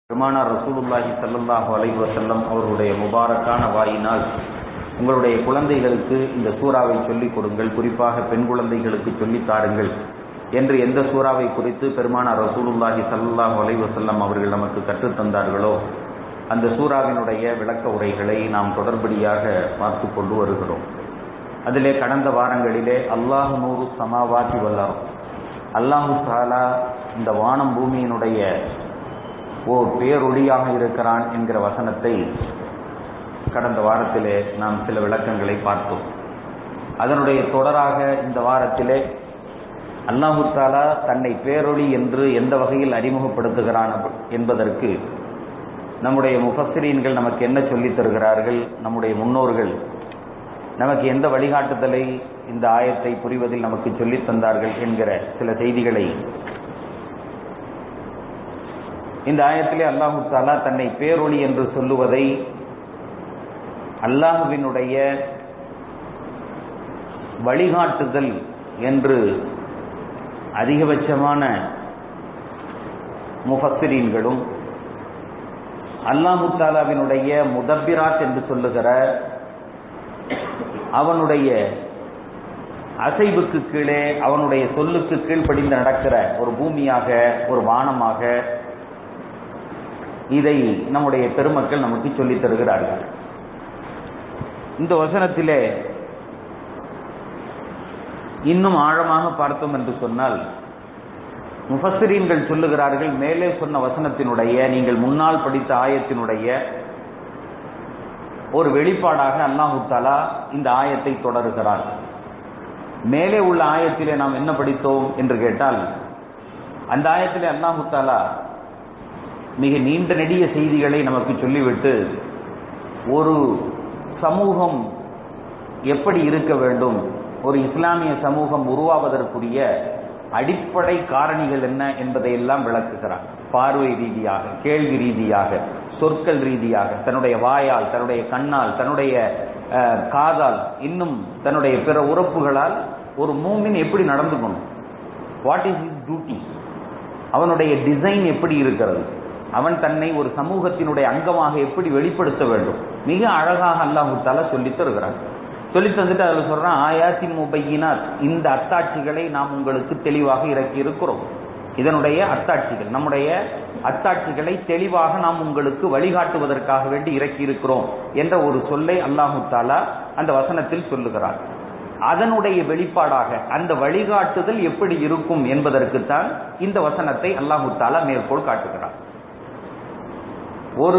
பெருமானார் ரசூலுல்லாஹி ஸல்லல்லாஹு அலைஹி வஸல்லம் அவர்களுடைய முபாரக்கான வாயினால் உங்களுடைய குழந்தைகளுக்கு இந்த சூறாவை சொல்லிக் கொடுங்கள் குறிப்பாக பெண் குழந்தைகளுக்கு சொல்லித் தாருங்கள் என்று எந்த சூறாவை குறித்து பெருமானார் ரசூலுல்லாஹி ஸல்லல்லாஹு அலைஹி வஸல்லம் அவர்கள் நமக்கு கற்றுத் தந்தார்களோ அந்த சூறாவினுடைய விளக்க உரைகளை நாம் தொடர்படியாக பார்த்து கொண்டு வருகிறோம் அதிலே கடந்த வாரங்களிலே அல்லாஹ் நூறு சமாவாதி வல்லார் அல்லாஹு தாலா இந்த வானம் பூமியினுடைய ஓர் பேரொளியாக இருக்கிறான் என்கிற வசனத்தை கடந்த வாரத்திலே நாம் சில விளக்கங்களை பார்த்தோம் அதனுடைய தொடராக இந்த வாரத்திலே அல்லாஹு தாலா தன்னை பேரொளி என்று எந்த வகையில் அறிமுகப்படுத்துகிறான் என்பதற்கு நம்முடைய முஃபஸ்ரீன்கள் நமக்கு என்ன சொல்லித் தருகிறார்கள் நம்முடைய முன்னோர்கள் நமக்கு எந்த வழிகாட்டுதலை இந்த ஆயத்தை புரிவதில் நமக்கு சொல்லித் தந்தார்கள் என்கிற சில செய்திகளை இந்த ஆயத்திலே அல்லாஹு தாலா தன்னை பேரொளி என்று சொல்லுவதை அல்லாஹுவினுடைய வழிகாட்டுதல் என்று அதிகபட்சமான முஃபஸ்ரீன்களும் அல்லாஹு தாலாவினுடைய முதப்பிராத் என்று சொல்லுகிற அவனுடைய அசைவுக்கு கீழே அவனுடைய சொல்லுக்கு கீழ்ப்படிந்து நடக்கிற ஒரு பூமியாக ஒரு வானமாக இதை நம்முடைய பெருமக்கள் நமக்கு சொல்லித் தருகிறார்கள் இந்த வசனத்திலே இன்னும் ஆழமாக பார்த்தோம் என்று சொன்னால் முஃபஸ்ரீன்கள் சொல்லுகிறார்கள் மேலே சொன்ன வசனத்தினுடைய நீங்கள் முன்னால் படித்த ஆயத்தினுடைய ஒரு வெளிப்பாடாக அல்லாஹு தாலா இந்த ஆயத்தை தொடருகிறார் மேலே உள்ள ஆயத்திலே நாம் என்ன படித்தோம் என்று கேட்டால் அந்த ஆயத்திலே அல்லாஹு தாலா மிக நீண்ட நெடிய செய்திகளை நமக்கு சொல்லிவிட்டு ஒரு சமூகம் எப்படி இருக்க வேண்டும் ஒரு இஸ்லாமிய சமூகம் உருவாவதற்குரிய அடிப்படை காரணிகள் என்ன என்பதை எல்லாம் விளக்குகிறார் பார்வை ரீதியாக கேள்வி ரீதியாக சொற்கள் ரீதியாக தன்னுடைய வாயால் தன்னுடைய கண்ணால் தன்னுடைய காதால் இன்னும் தன்னுடைய பிற உறுப்புகளால் ஒரு மூமின் எப்படி நடந்துக்கணும் வாட் இஸ் இஸ் டியூட்டி அவனுடைய டிசைன் எப்படி இருக்கிறது அவன் தன்னை ஒரு சமூகத்தினுடைய அங்கமாக எப்படி வெளிப்படுத்த வேண்டும் மிக அழகாக அல்லாஹு தாலா சொல்லித் தருகிறான் சொல்லி தந்துட்டு அதில் சொல்றான் ஆயாத்தின் முபையினாத் இந்த அத்தாட்சிகளை நாம் உங்களுக்கு தெளிவாக இறக்கி இருக்கிறோம் இதனுடைய அத்தாட்சிகள் நம்முடைய அத்தாட்சிகளை தெளிவாக நாம் உங்களுக்கு வழிகாட்டுவதற்காக வேண்டி இறக்கி இருக்கிறோம் என்ற ஒரு சொல்லை அல்லாஹு தாலா அந்த வசனத்தில் சொல்லுகிறார் அதனுடைய வெளிப்பாடாக அந்த வழிகாட்டுதல் எப்படி இருக்கும் என்பதற்குத்தான் இந்த வசனத்தை அல்லாஹு தாலா மேற்கோள் காட்டுகிறார் ஒரு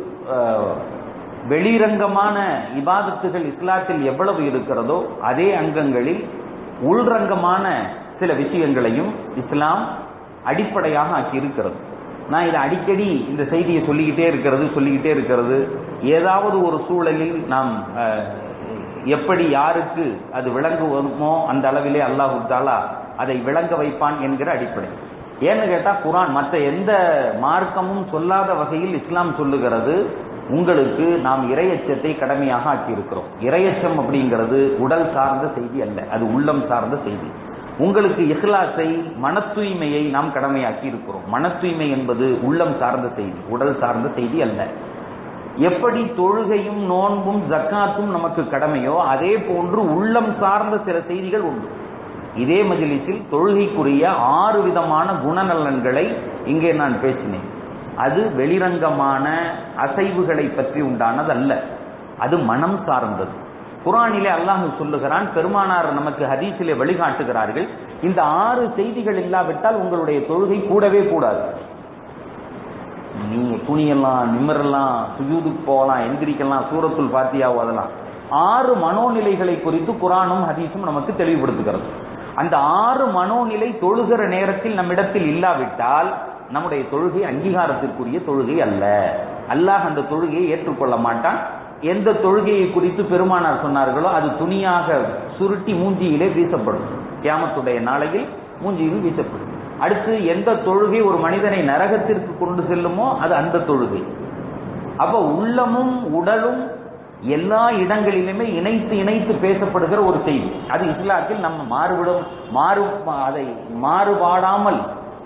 வெளிரங்கமான இபாதத்துகள் இஸ்லாத்தில் எவ்வளவு இருக்கிறதோ அதே அங்கங்களில் உள்ரங்கமான சில விஷயங்களையும் இஸ்லாம் அடிப்படையாக ஆக்கி இருக்கிறது நான் இதை அடிக்கடி இந்த செய்தியை சொல்லிக்கிட்டே இருக்கிறது சொல்லிக்கிட்டே இருக்கிறது ஏதாவது ஒரு சூழலில் நாம் எப்படி யாருக்கு அது விளங்குவோமோ அந்த அளவிலே அல்லாஹு தாலா அதை விளங்க வைப்பான் என்கிற அடிப்படை ஏன்னு கேட்டா குரான் மற்ற எந்த மார்க்கமும் சொல்லாத வகையில் இஸ்லாம் சொல்லுகிறது உங்களுக்கு நாம் இரையச்சத்தை கடமையாக ஆக்கியிருக்கிறோம் இரையச்சம் அப்படிங்கிறது உடல் சார்ந்த செய்தி அல்ல அது உள்ளம் சார்ந்த செய்தி உங்களுக்கு இஹ்லாஸை மன தூய்மையை நாம் கடமையாக்கி இருக்கிறோம் மன தூய்மை என்பது உள்ளம் சார்ந்த செய்தி உடல் சார்ந்த செய்தி அல்ல எப்படி தொழுகையும் நோன்பும் ஜக்காத்தும் நமக்கு கடமையோ அதே போன்று உள்ளம் சார்ந்த சில செய்திகள் உண்டு இதே மஜிலிஸில் தொழுகைக்குரிய ஆறு விதமான குணநலன்களை இங்கே நான் பேசினேன் அது வெளிரங்கமான அசைவுகளை பற்றி உண்டானது அல்ல அது மனம் சார்ந்தது குரானிலே அல்லாஹு சொல்லுகிறான் பெருமானார் நமக்கு ஹதீஸிலே வழிகாட்டுகிறார்கள் இந்த ஆறு செய்திகள் இல்லாவிட்டால் உங்களுடைய தொழுகை கூடவே கூடாது நீங்க துணியெல்லாம் நிமிரலாம் சுஜூதுக்கு போகலாம் எந்திரிக்கலாம் சூரத்துல் பாத்தியா ஓதலாம் ஆறு மனோநிலைகளை குறித்து குரானும் ஹதீஸும் நமக்கு தெளிவுபடுத்துகிறது அந்த ஆறு மனோநிலை தொழுகிற நேரத்தில் நம்மிடத்தில் இல்லாவிட்டால் நம்முடைய தொழுகை அங்கீகாரத்திற்குரிய தொழுகை அல்ல அல்லாஹ் அந்த தொழுகையை ஏற்றுக்கொள்ள மாட்டான் எந்த தொழுகையை குறித்து பெருமானார் சொன்னார்களோ அது துணியாக சுருட்டி மூஞ்சியிலே வீசப்படும் கியாமத்துடைய நாளையில் மூஞ்சியில் வீசப்படும் அடுத்து எந்த தொழுகை ஒரு மனிதனை நரகத்திற்கு கொண்டு செல்லுமோ அது அந்த தொழுகை அப்ப உள்ளமும் உடலும் எல்லா இடங்களிலுமே இணைத்து இணைத்து பேசப்படுகிற ஒரு செய்தி அது இஸ்லாத்தில் நம்ம மாறுபடும் மாறு அதை மாறுபாடாமல்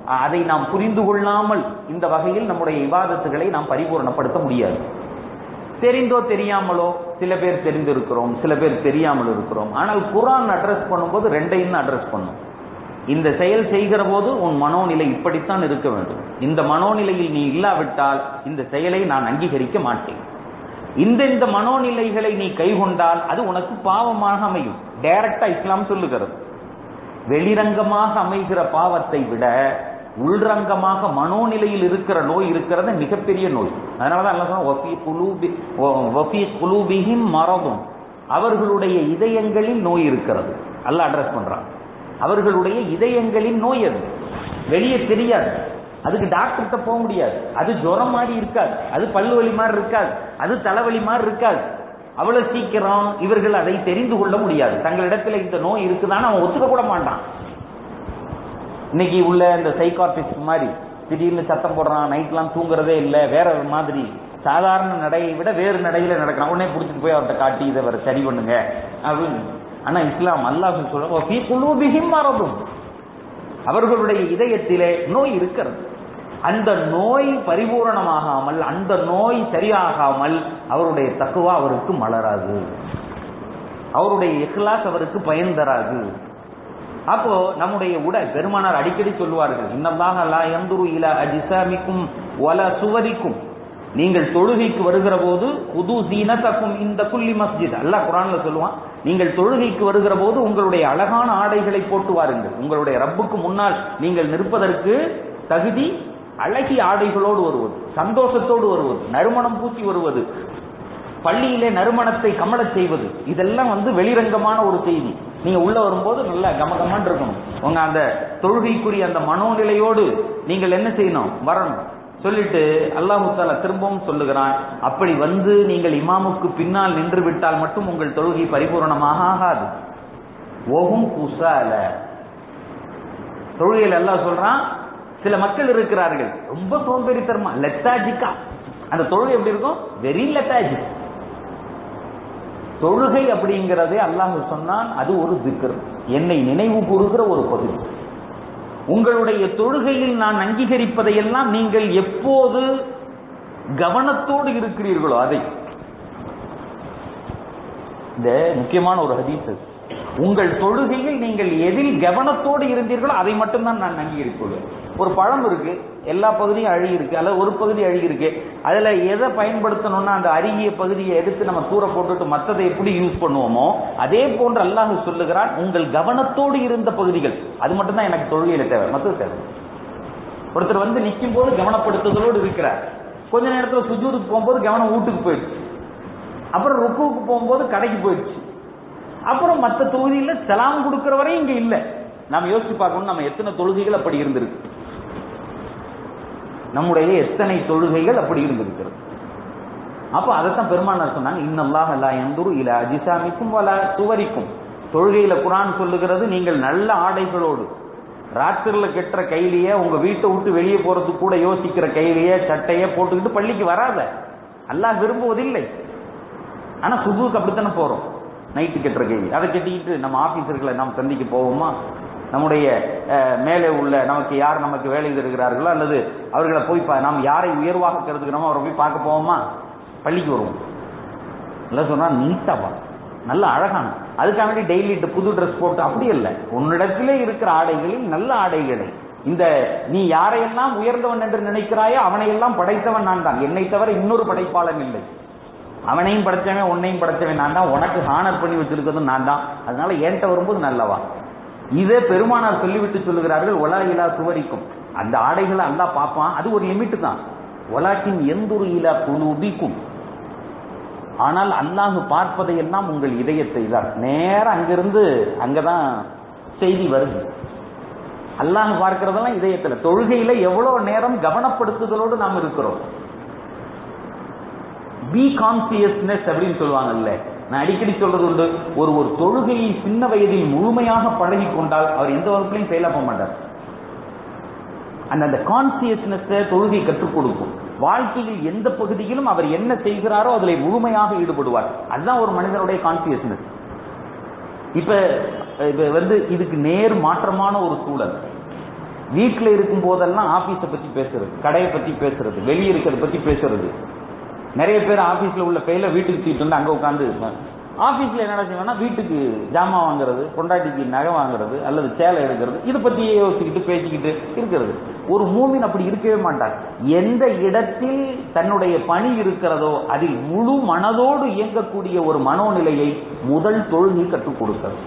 அதை நாம் புரிந்து கொள்ளாமல் இந்த வகையில் நம்முடைய இபாதத்துகளை நாம் பரிபூரணப்படுத்த முடியாது தெரிந்தோ தெரியாமலோ சில பேர் தெரிந்திருக்கிறோம் சில பேர் தெரியாமல் இருக்கிறோம் ஆனால் குரான் அட்ரஸ் பண்ணும்போது ரெண்டையும் அட்ரஸ் பண்ணும் இந்த செயல் செய்கிற போது உன் மனோநிலை இப்படித்தான் இருக்க வேண்டும் இந்த மனோநிலையில் நீ இல்லாவிட்டால் இந்த செயலை நான் அங்கீகரிக்க மாட்டேன் இந்த இந்த மனோநிலைகளை நீ கைகொண்டால் அது உனக்கு பாவமாக அமையும் டைரக்டா இஸ்லாம் சொல்லுகிறது வெளிரங்கமாக அமைகிற பாவத்தை விட உள்ரங்கமாக மனோநிலையில் இருக்கிற நோய் இருக்கிறது மிகப்பெரிய நோய் அதனாலதான் அல்ல குலூபிஹிம் மரபும் அவர்களுடைய இதயங்களில் நோய் இருக்கிறது அல்ல அட்ரஸ் பண்றான் அவர்களுடைய இதயங்களின் நோய் அது வெளியே தெரியாது அதுக்கு டாக்டர்கிட்ட போக முடியாது அது ஜுரம் மாதிரி இருக்காது அது பல்லு வலி மாதிரி இருக்காது அது தலைவலி மாதிரி இருக்காது அவ்வளவு சீக்கிரம் இவர்கள் அதை தெரிந்து கொள்ள முடியாது தங்களிடத்துல இந்த நோய் இருக்குதான்னு அவன் ஒத்துக்க கூட மாட்டான் இன்னைக்கு உள்ள இந்த சைக்காட்டிஸ்ட் மாதிரி திடீர்னு சத்தம் போடுறான் நைட்லாம் தூங்குறதே இல்லை வேற ஒரு மாதிரி சாதாரண நடையை விட வேறு நடையில நடக்கிறான் உடனே பிடிச்சிட்டு போய் அவர்கிட்ட காட்டி இதை வேற சரி பண்ணுங்க அப்படின்னு ஆனா இஸ்லாம் அல்லாஹ் சொல்ல மரபும் அவர்களுடைய இதயத்திலே நோய் இருக்கிறது அந்த நோய் பரிபூரணமாகாமல் அந்த நோய் சரியாகாமல் அவருடைய தக்குவா அவருக்கு மலராது அவருடைய இஹ்லாஸ் அவருக்கு பயன் தராது அப்போ நம்முடைய உடல் பெருமானார் அடிக்கடி சொல்லுவார்கள் இன்னமாக லா எந்துரு இல அஜிசாமிக்கும் வல சுவரிக்கும் நீங்கள் தொழுகைக்கு வருகிற போது புது சீனத்தக்கும் இந்த குல்லி மஸ்ஜித் அல்லாஹ் குரான்ல சொல்லுவான் நீங்கள் தொழுகைக்கு வருகிற போது உங்களுடைய அழகான ஆடைகளை போட்டு வாருங்கள் உங்களுடைய ரப்புக்கு முன்னால் நீங்கள் நிற்பதற்கு தகுதி அழகிய ஆடைகளோடு வருவது சந்தோஷத்தோடு வருவது நறுமணம் பூசி வருவது பள்ளியிலே நறுமணத்தை கமலச் செய்வது இதெல்லாம் வந்து வெளிரங்கமான ஒரு செய்தி நீங்க உள்ள வரும்போது நல்ல கமகமன் இருக்கணும் உங்க அந்த தொழுகைக்குரிய அந்த மனோநிலையோடு நீங்கள் என்ன செய்யணும் வரணும் சொல்லிட்டு அல்லாஹு தாலா திரும்பவும் சொல்லுகிறான் அப்படி வந்து நீங்கள் இமாமுக்கு பின்னால் நின்று விட்டால் மட்டும் உங்கள் தொழுகை பரிபூர்ணமாக ஆகாது ஓகும் குசால தொழுகையில் எல்லாம் சொல்றான் சில மக்கள் இருக்கிறார்கள் ரொம்ப சோம்பேறித்தனமா லெத்தாஜிக்கா அந்த தொழுகை எப்படி இருக்கும் வெரி லெத்தாஜிக் தொழுகை அப்படிங்கிறதே அல்லாஹ் சொன்னான் அது ஒரு திக்கர் என்னை நினைவு கூறுகிற ஒரு பகுதி உங்களுடைய தொழுகையில் நான் அங்கீகரிப்பதையெல்லாம் நீங்கள் எப்போது கவனத்தோடு இருக்கிறீர்களோ அதை இந்த முக்கியமான ஒரு ஹதீஸ் உங்கள் தொழுகையில் நீங்கள் எதில் கவனத்தோடு இருந்தீர்களோ அதை மட்டும்தான் நான் அங்கீகரிக்கொள்வேன் ஒரு பழம் இருக்கு எல்லா பகுதியும் அழுகி இருக்கு அல்லது ஒரு பகுதி அழுகி இருக்கு அதுல எதை பயன்படுத்தணும்னா அந்த அருகிய பகுதியை எடுத்து நம்ம தூர போட்டுட்டு மற்றதை எப்படி யூஸ் பண்ணுவோமோ அதே போன்று அல்லாஹ் சொல்லுகிறான் உங்கள் கவனத்தோடு இருந்த பகுதிகள் அது மட்டும் தான் எனக்கு தொழுகையில தேவை மற்றது தேவை ஒருத்தர் வந்து நிற்கும் போது கவனப்படுத்துதலோடு இருக்கிறார் கொஞ்ச நேரத்தில் சுஜூருக்கு போகும்போது கவனம் வீட்டுக்கு போயிடுச்சு அப்புறம் ருக்குவுக்கு போகும்போது கடைக்கு போயிடுச்சு அப்புறம் மற்ற தொகுதியில் செலாம் கொடுக்கிற வரையும் இங்க இல்லை நாம் யோசிச்சு பார்க்கணும் நம்ம எத்தனை தொழுகைகள் அப்படி இருந்திருக்கு நம்முடைய எத்தனை தொழுகைகள் அப்படி இருந்திருக்கிறது அப்போ அதைத்தான் பெருமானார் சொன்னாங்க இன்னல்லாஹ் அல்லா எந்தூர் இல அஜிசாமிக்கும் வல சுவரிக்கும் தொழுகையில குரான் சொல்லுகிறது நீங்கள் நல்ல ஆடைகளோடு ராத்திரில கெட்டுற கையிலேயே உங்க வீட்டை விட்டு வெளியே போறதுக்கு கூட யோசிக்கிற கையிலேயே சட்டையே போட்டுக்கிட்டு பள்ளிக்கு வராத அல்லாஹ் விரும்புவதில்லை ஆனா சுபுக்கு அப்படித்தானே போறோம் நைட்டு கெட்டுற கைலி அதை கட்டிக்கிட்டு நம்ம ஆபீசர்களை நாம் சந்திக்க போவோமா நம்முடைய மேலே உள்ள நமக்கு யார் நமக்கு வேலை தருகிறார்களோ அல்லது அவர்களை போய் நாம் யாரை உயர்வாக கருதுகிறோமோ அவரை போய் பார்க்க போவோமா பள்ளிக்கு வருவோம் நல்லா சொன்னா நீட்டாவா நல்ல அழகான அதுக்காக வேண்டி டெய்லி புது ட்ரெஸ் போட்டு அப்படி இல்லை உன்னிடத்திலே இருக்கிற ஆடைகளில் நல்ல ஆடைகளை இந்த நீ யாரையெல்லாம் உயர்ந்தவன் என்று நினைக்கிறாயோ அவனையெல்லாம் படைத்தவன் நான் தான் என்னை தவிர இன்னொரு படைப்பாளன் இல்லை அவனையும் படைச்சவன் உன்னையும் படைச்சவன் நான் தான் உனக்கு ஹானர் பண்ணி வச்சிருக்கிறதும் நான் தான் அதனால என்கிட்ட வரும்போது நல்லவா இதே பெருமானார் சொல்லிவிட்டு சொல்லுகிறார்கள் ஒலா இலா சுவரிக்கும் அந்த ஆடைகளை அல்லா பார்ப்பான் அது ஒரு லிமிட் தான் ஒலாக்கின் எந்தொரு இலா குழுபிக்கும் ஆனால் அல்லாஹ் பார்ப்பதையெல்லாம் உங்கள் இதயத்தை தான் நேரம் அங்கிருந்து அங்கதான் செய்தி வருது அல்லாஹ் பார்க்கிறதெல்லாம் இதயத்துல தொழுகையில எவ்வளவு நேரம் கவனப்படுத்துதலோடு நாம் இருக்கிறோம் பி கான்சியஸ்னஸ் அப்படின்னு சொல்லுவாங்கல்ல நான் அடிக்கடி சொல்றது உண்டு ஒரு ஒரு தொழுகையை சின்ன வயதில் முழுமையாக பழகி கொண்டால் அவர் எந்த வகுப்புலையும் ஃபெயிலாக போக மாட்டார் அந்த அந்த கான்சியஸ்னஸ் தொழுகை கற்றுக் கொடுக்கும் வாழ்க்கையில் எந்த பகுதியிலும் அவர் என்ன செய்கிறாரோ அதில் முழுமையாக ஈடுபடுவார் அதுதான் ஒரு மனிதனுடைய கான்சியஸ்னஸ் இப்ப இப்ப வந்து இதுக்கு நேர் மாற்றமான ஒரு சூழல் வீட்டில் இருக்கும் போதெல்லாம் ஆபீஸை பத்தி பேசுறது கடையை பத்தி பேசுறது வெளியே இருக்கிறத பத்தி பேசுறது நிறைய பேர் ஆபீஸ்ல உள்ள ஃபெயில வீட்டுக்கு தூக்கிட்டு வந்து அங்க உட்காந்து ஆபீஸ்ல என்ன செய்வாங்கன்னா வீட்டுக்கு ஜாமான் வாங்குறது பொண்டாட்டிக்கு நகை வாங்குறது அல்லது சேலை எடுக்கிறது இதை பத்தியே யோசிச்சுக்கிட்டு பேசிக்கிட்டு இருக்கிறது ஒரு மூமின் அப்படி இருக்கவே மாட்டார் எந்த இடத்தில் தன்னுடைய பணி இருக்கிறதோ அதில் முழு மனதோடு இயங்கக்கூடிய ஒரு மனோநிலையை முதல் தொழுகை கற்றுக் கொடுக்கிறது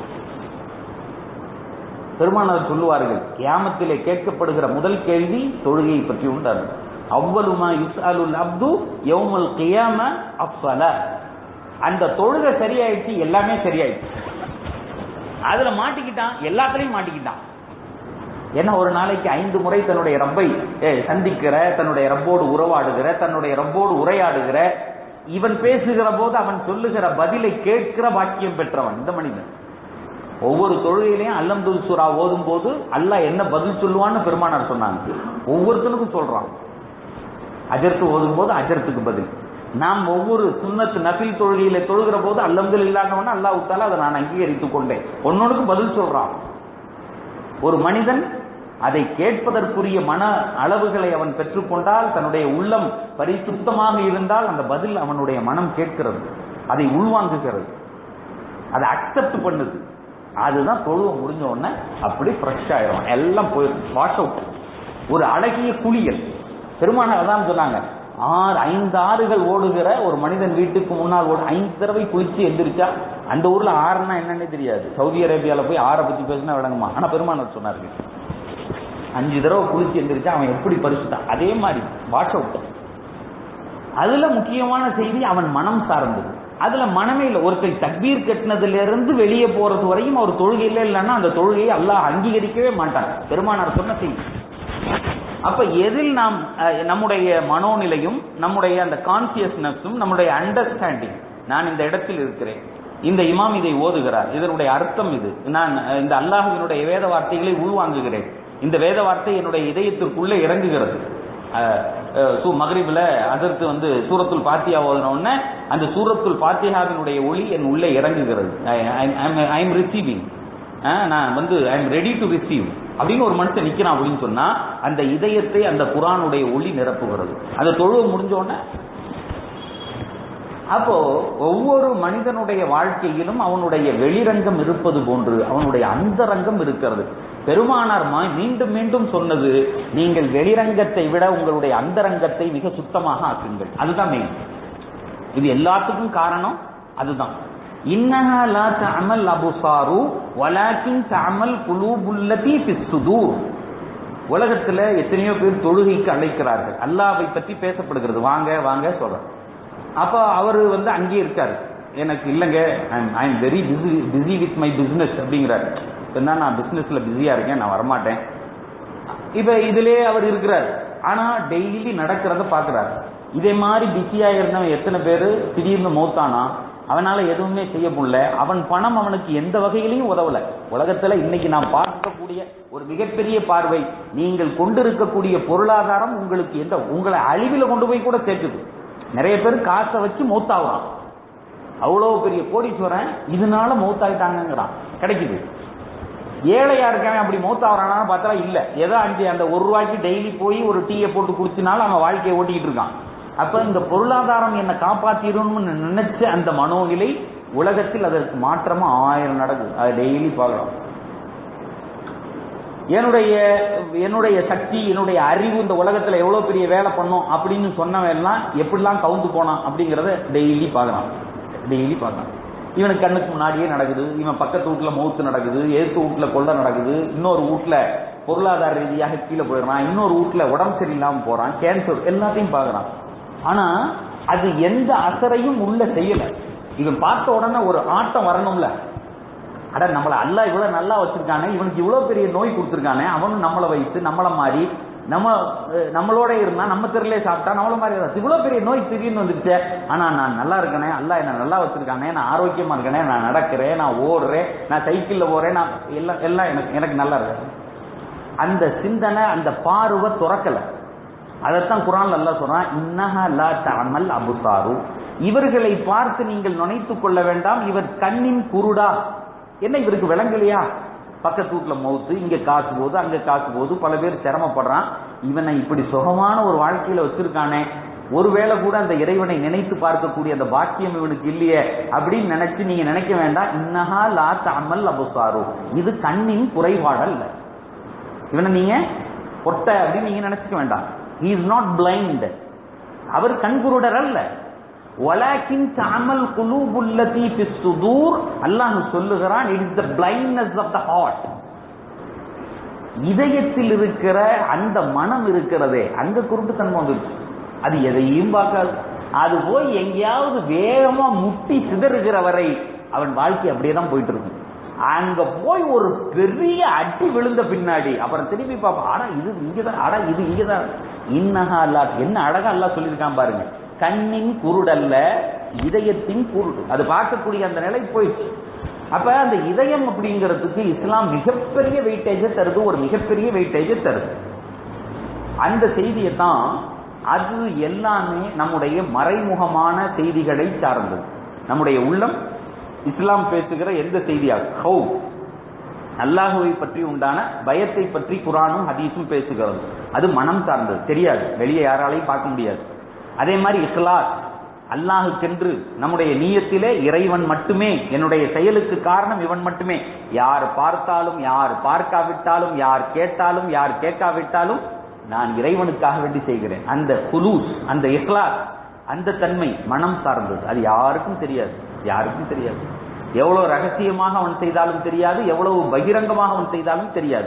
பெருமானார் சொல்லுவார்கள் கியாமத்திலே கேட்கப்படுகிற முதல் கேள்வி தொழுகையை பற்றி உண்டார் அவ்வளுமா யுஸ்அலுல் அப்து யௌமல் கியாம அஃபல அந்த தொழுகை சரியாயிடுச்சு எல்லாமே சரியாயிடுச்சு அதுல மாட்டிக்கிட்டான் எல்லாத்துலயும் மாட்டிக்கிட்டான் ஏன்னா ஒரு நாளைக்கு ஐந்து முறை தன்னுடைய ரப்பை சந்திக்கிற தன்னுடைய ரப்போடு உறவாடுகிற தன்னுடைய ரப்போடு உரையாடுகிற இவன் பேசுகிற போது அவன் சொல்லுகிற பதிலை கேட்கிற பாக்கியம் பெற்றவன் இந்த மனிதன் ஒவ்வொரு தொழுகையிலையும் அல்லம்துல் சூரா ஓதும் போது அல்லாஹ் என்ன பதில் சொல்லுவான்னு பெருமானார் சொன்னாங்க ஒவ்வொருத்தனுக்கும் சொல்றான் அஜர்த்து ஓதும் போது அஜர்த்துக்கு பதில் நாம் ஒவ்வொரு சுண்ணத்து நபில் தொழுகையில தொழுகிற போது அல்லம்துல் இல்லாதவன அல்லாஹ் உத்தால அதை நான் அங்கீகரித்துக் கொண்டேன் ஒன்னொன்னுக்கும் பதில் சொல்றான் ஒரு மனிதன் அதை கேட்பதற்குரிய மன அளவுகளை அவன் பெற்றுக்கொண்டால் தன்னுடைய உள்ளம் பரிசுத்தமாக இருந்தால் அந்த பதில் அவனுடைய மனம் கேட்கிறது அதை உள்வாங்குகிறது அதை அக்செப்ட் பண்ணுது அதுதான் தொழுவ முடிஞ்ச உடனே அப்படி ஃப்ரெஷ் ஆயிரும் எல்லாம் போயிடும் வாஷ் அவுட் ஒரு அழகிய குளியல் பெருமானார் அதான் சொன்னாங்க ஆறு ஐந்து ஆறுகள் ஓடுகிற ஒரு மனிதன் வீட்டுக்கு முன்னால் ஓடு ஐந்து தடவை குளிச்சு எந்திரிச்சா அந்த ஊர்ல ஆறுனா என்னன்னே தெரியாது சவுதி அரேபியால போய் ஆறை பத்தி பேசினா விளங்குமா ஆனா பெருமானார் சொன்னார்கள் அஞ்சு தடவை குளிச்சு எந்திரிச்சா அவன் எப்படி பரிசுத்தான் அதே மாதிரி வாஷ் அவுட் அதுல முக்கியமான செய்தி அவன் மனம் சார்ந்தது அதுல மனமே இல்லை ஒருத்தர் தக்பீர் கட்டினதுல இருந்து வெளியே போறது வரையும் அவர் தொழுகையில இல்லைன்னா அந்த தொழுகையை அல்லாஹ் அங்கீகரிக்கவே மாட்டான் பெருமானார் சொன்ன செய்தி அப்ப எதில் நாம் நம்முடைய மனோநிலையும் நம்முடைய அந்த கான்சியஸ்னஸும் நம்முடைய அண்டர்ஸ்டாண்டிங் நான் இந்த இடத்தில் இருக்கிறேன் இந்த இமாம் இதை ஓதுகிறார் இதனுடைய அர்த்தம் இது நான் இந்த அல்லாஹுவினுடைய வேத வார்த்தைகளை உள்வாங்குகிறேன் இந்த வேத வார்த்தை என்னுடைய இதயத்திற்குள்ளே இறங்குகிறது சூ மகரிபில் அதற்கு வந்து சூரத்துல் பாத்தியா ஓதினோடனே அந்த சூரத்துல் பாத்தியாவினுடைய ஒளி என் உள்ளே இறங்குகிறது ஐ எம் ரிசீவிங் நான் வந்து I am ready to receive அப்படின்னு ஒரு மனுஷன் நிக்கிறான் அப்படின்னு சொன்னா அந்த இதயத்தை அந்த குரானுடைய ஒளி நிரப்புகிறது அந்த தொழுவு முடிஞ்ச உடனே அப்போ ஒவ்வொரு மனிதனுடைய வாழ்க்கையிலும் அவனுடைய வெளிரங்கம் இருப்பது போன்று அவனுடைய அந்தரங்கம் இருக்கிறது பெருமானார் மீண்டும் மீண்டும் சொன்னது நீங்கள் வெளிரங்கத்தை விட உங்களுடைய அந்தரங்கத்தை மிக சுத்தமாக ஆக்குங்கள் அதுதான் மெயின் இது எல்லாத்துக்கும் காரணம் அதுதான் இன்னஹா லா தஅமல் அபுசாரு வலாக்கின் தஅமல் குலூபுல்லதி ஃபிஸ் சுதூர் உலகத்துல எத்தனையோ பேர் தொழுகைக்கு அழைக்கிறார்கள் அல்லாவை பற்றி பேசப்படுகிறது வாங்க வாங்க சொல்றார் அப்ப அவர் வந்து அங்கேயே இருக்காரு எனக்கு இல்லைங்க I am very busy busy with my business அப்படிங்கிறாரு என்ன நான் பிசினஸ்ல பிஸியா இருக்கேன் நான் வரமாட்டேன் இப்ப இதுலயே அவர் இருக்கிறார் ஆனா டெய்லி நடக்கிறத பாக்குறாரு இதே மாதிரி பிஸியா இருந்தவன் எத்தனை பேரு திடீர்னு மௌத்தானா அவனால எதுவுமே செய்ய முடியல அவன் பணம் அவனுக்கு எந்த வகையிலையும் உதவல உலகத்துல இன்னைக்கு நாம் பார்க்கக்கூடிய ஒரு மிகப்பெரிய பார்வை நீங்கள் கொண்டிருக்கக்கூடிய பொருளாதாரம் உங்களுக்கு எந்த உங்களை அழிவில கொண்டு போய் கூட சேர்க்குது நிறைய பேர் காசை வச்சு மௌத்தாகிறான் அவ்வளவு பெரிய கோடீஸ்வரன் இதனால மௌத்தாயிட்டாங்கிறான் கிடைக்குது ஏழையா இருக்கவன் அப்படி மௌத்தாகிறான்னு பார்த்தா இல்ல ஏதோ அஞ்சு அந்த ஒரு ரூபாய்க்கு டெய்லி போய் ஒரு டீயை போட்டு குடிச்சினாலும் அவன் வாழ்க்கையை ஓட்டிக்கிட்டு இருக்கான் அப்ப இந்த பொருளாதாரம் என்னை காப்பாத்திரும்னு நினைச்ச அந்த மனோநிலை உலகத்தில் அதற்கு மாற்றமா ஆயிரம் நடக்குது அதை டெய்லி பார்க்கலாம் என்னுடைய என்னுடைய சக்தி என்னுடைய அறிவு இந்த உலகத்துல எவ்வளவு பெரிய வேலை பண்ணும் அப்படின்னு சொன்னவன் எல்லாம் எப்படிலாம் கவுந்து போனான் அப்படிங்கறத டெய்லி பார்க்கலாம் டெய்லி பார்க்கலாம் இவனுக்கு கண்ணுக்கு முன்னாடியே நடக்குது இவன் பக்கத்து வீட்டுல மௌத்து நடக்குது எதிர்த்து வீட்டுல கொள்ளை நடக்குது இன்னொரு வீட்டுல பொருளாதார ரீதியாக கீழே போயிடுறான் இன்னொரு வீட்டுல உடம்பு சரியில்லாம போறான் கேன்சர் எல்லாத்தையும் பார்க்கறான் ஆனா அது எந்த அசரையும் உள்ள செய்யல இவன் பார்த்த உடனே ஒரு ஆட்டம் வரணும்ல அட நம்மள அல்ல இவ்வளவு நல்லா வச்சிருக்கானே இவனுக்கு இவ்வளவு பெரிய நோய் கொடுத்துருக்கானே அவனும் நம்மளை வைத்து நம்மள மாதிரி நம்ம நம்மளோட இருந்தா நம்ம தெருலே சாப்பிட்டா நம்மள மாதிரி இருந்தா இவ்வளவு பெரிய நோய் திடீர்னு வந்துருச்சு ஆனா நான் நல்லா இருக்கனே அல்ல என்ன நல்லா வச்சிருக்கானே நான் ஆரோக்கியமா இருக்கனே நான் நடக்கிறேன் நான் ஓடுறேன் நான் சைக்கிள்ல போறேன் நான் எல்லாம் எல்லாம் எனக்கு எனக்கு நல்லா இருக்கு அந்த சிந்தனை அந்த பார்வை துறக்கல அதைத்தான் குரான் அல்லா சொல்றான் இன்னஹா லா தஅமல் அபுசாரு இவர்களை பார்த்து நீங்கள் நினைத்துக் கொள்ள வேண்டாம் இவர் கண்ணின் குருடா என்ன இவருக்கு விளங்கலையா பக்கத்து வீட்டுல மவுத்து இங்க காசு போகுது அங்க காசு போகுது பல பேர் சிரமப்படுறான் இவனை இப்படி சுகமான ஒரு வாழ்க்கையில வச்சிருக்கானே ஒருவேளை கூட அந்த இறைவனை நினைத்து பார்க்கக்கூடிய அந்த பாக்கியம் இவனுக்கு இல்லையே அப்படின்னு நினைச்சு நீங்க நினைக்க வேண்டாம் இன்னஹா லா தமல் அபுசாரு இது கண்ணின் குறைபாடல்ல இவனை நீங்க பொட்ட அப்படின்னு நீங்க நினைச்சுக்க வேண்டாம் he is நாட் பிளைண்ட் அவர் கண்குருடர் அல்ல வலாக்கின் தாமல் குலூபுல்லதி ஃபி சுதூர் அல்லாஹ் சொல்லுகிறான் it is the blindness of the heart இதயத்தில் இருக்கிற அந்த மனம் இருக்கிறதே அங்க குருட்டுத்தன்மை வந்துருச்சு அது எதையும் பார்க்காது அது போய் எங்கேயாவது வேகமா முட்டி சிதறுகிற வரை அவன் வாழ்க்கை அப்படியே தான் போயிட்டு இருக்கும் அங்க போய் ஒரு பெரிய அடி விழுந்த பின்னாடி அப்புறம் திரும்பி பார்ப்போம் ஆனா இது இங்கதான் ஆடா இது இங்கதான் இன்னஹா அல்லா என்ன அழகா அல்லா சொல்லியிருக்கான் பாருங்க கண்ணின் குருடல்ல இதயத்தின் குருடு அது பார்க்கக்கூடிய அந்த நிலை போயிடுச்சு அப்ப அந்த இதயம் அப்படிங்கிறதுக்கு இஸ்லாம் மிகப்பெரிய வெயிட்டேஜை தருது ஒரு மிகப்பெரிய வெயிட்டேஜை தருது அந்த செய்தியை தான் அது எல்லாமே நம்முடைய மறைமுகமான செய்திகளை சார்ந்தது நம்முடைய உள்ளம் இஸ்லாம் பேசுகிற எந்த செய்தியாக ஹவு அல்லாஹுவை பற்றி உண்டான பயத்தை பற்றி குரானும் ஹதீஸும் பேசுகிறது அது மனம் சார்ந்தது தெரியாது வெளியே யாராலையும் பார்க்க முடியாது அதே மாதிரி இஸ்லாத் அல்லாஹுக்கென்று நம்முடைய நீயத்திலே இறைவன் மட்டுமே என்னுடைய செயலுக்கு காரணம் இவன் மட்டுமே யார் பார்த்தாலும் யார் பார்க்காவிட்டாலும் யார் கேட்டாலும் யார் கேட்காவிட்டாலும் நான் இறைவனுக்காக வேண்டி செய்கிறேன் அந்த குலூஸ் அந்த இஹ்லாஸ் அந்த தன்மை மனம் சார்ந்தது அது யாருக்கும் தெரியாது யாருக்கும் தெரியாது எவ்வளவு ரகசியமாக அவன் செய்தாலும் தெரியாது எவ்வளவு பகிரங்கமாக அவன் செய்தாலும் தெரியாது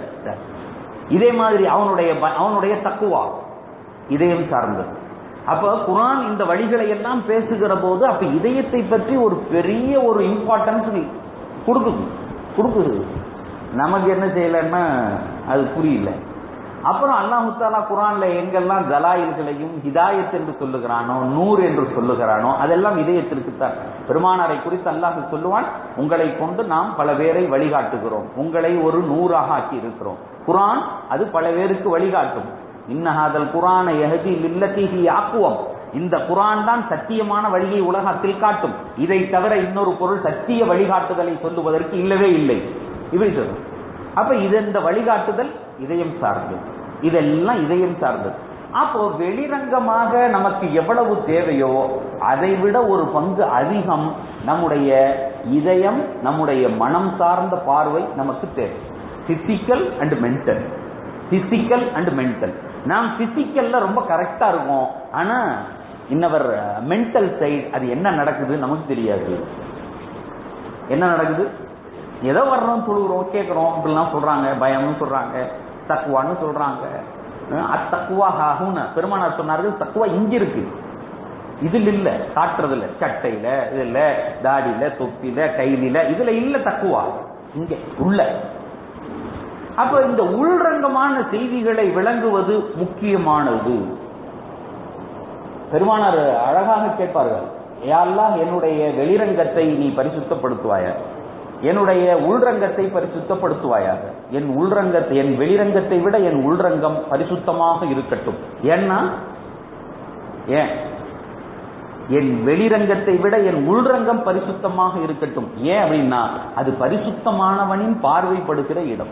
இதே மாதிரி அவனுடைய அவனுடைய தக்குவா இதயம் சார்ந்தது அப்ப குரான் இந்த வழிகளை எல்லாம் பேசுகிற போது அப்ப இதயத்தை பற்றி ஒரு பெரிய ஒரு இம்பார்ட்டன்ஸ் கொடுக்குது கொடுக்குது நமக்கு என்ன செய்யலன்னா அது புரியல அப்புறம் அல்லாஹு தாலா குரான்ல எங்கெல்லாம் தலாயில்களையும் ஹிதாயத் என்று சொல்லுகிறானோ நூறு என்று சொல்லுகிறானோ அதெல்லாம் இதயத்திற்கு தான் பெருமானாரை குறித்து அல்லாஹ் சொல்லுவான் உங்களை கொண்டு நாம் பல பேரை வழிகாட்டுகிறோம் உங்களை ஒரு நூறாக ஆக்கி இருக்கிறோம் குரான் அது பல பேருக்கு வழிகாட்டும் இன்னஹாதல் குரான எஹதி லில்லத்திஹி ஆக்குவம் இந்த குரான் தான் சத்தியமான வழியை உலகத்தில் காட்டும் இதை தவிர இன்னொரு பொருள் சத்திய வழிகாட்டுதலை சொல்லுவதற்கு இல்லவே இல்லை இப்படி சொல்லும் அப்ப இது இந்த வழிகாட்டுதல் இதயம் சார்ந்தது இதெல்லாம் இதயம் சார்ந்தது அப்போ வெளிரங்கமாக நமக்கு எவ்வளவு தேவையோ அதை விட ஒரு பங்கு அதிகம் நம்முடைய இதயம் நம்முடைய மனம் சார்ந்த பார்வை நமக்கு தேவை physical and mental physical and mental நாம் பிசிக்கல்ல ரொம்ப கரெக்டா இருக்கும் ஆனா இன்னவர் மென்டல் சைடு அது என்ன நடக்குது நமக்கு தெரியாது என்ன நடக்குது ஏதோ வர்றோம் தொழுகிறோம் கேட்கிறோம் அப்படிலாம் சொல்றாங்க பயம்னு சொல்றாங்க தக்குவான்னு சொல்றாங்க அத்தக்குவா ஹாகுன்னு பெருமானார் சொன்னார்கள் தக்குவா இங்க இருக்கு இதுல இல்ல காட்டுறதுல சட்டையில இதுல தாடியில தொப்பில கைலில இதுல இல்ல தக்குவா இங்க உள்ள அப்ப இந்த உள்ரங்கமான செய்திகளை விளங்குவது முக்கியமானது பெருமானார் அழகாக கேட்பார்கள் யாரெல்லாம் என்னுடைய வெளிரங்கத்தை நீ பரிசுத்தப்படுத்துவாயா என்னுடைய உள்ரங்கத்தை பரிசுத்தப்படுத்துவாயாக என் உள்ரங்கத்தை என் வெளிரங்கத்தை விட என் உள்ரங்கம் பரிசுத்தமாக இருக்கட்டும் ஏன்னா ஏன் என் வெளிரங்கத்தை விட என் உள்ரங்கம் பரிசுத்தமாக இருக்கட்டும் ஏன் அப்படின்னா அது பரிசுத்தமானவனின் பார்வைப்படுகிற இடம்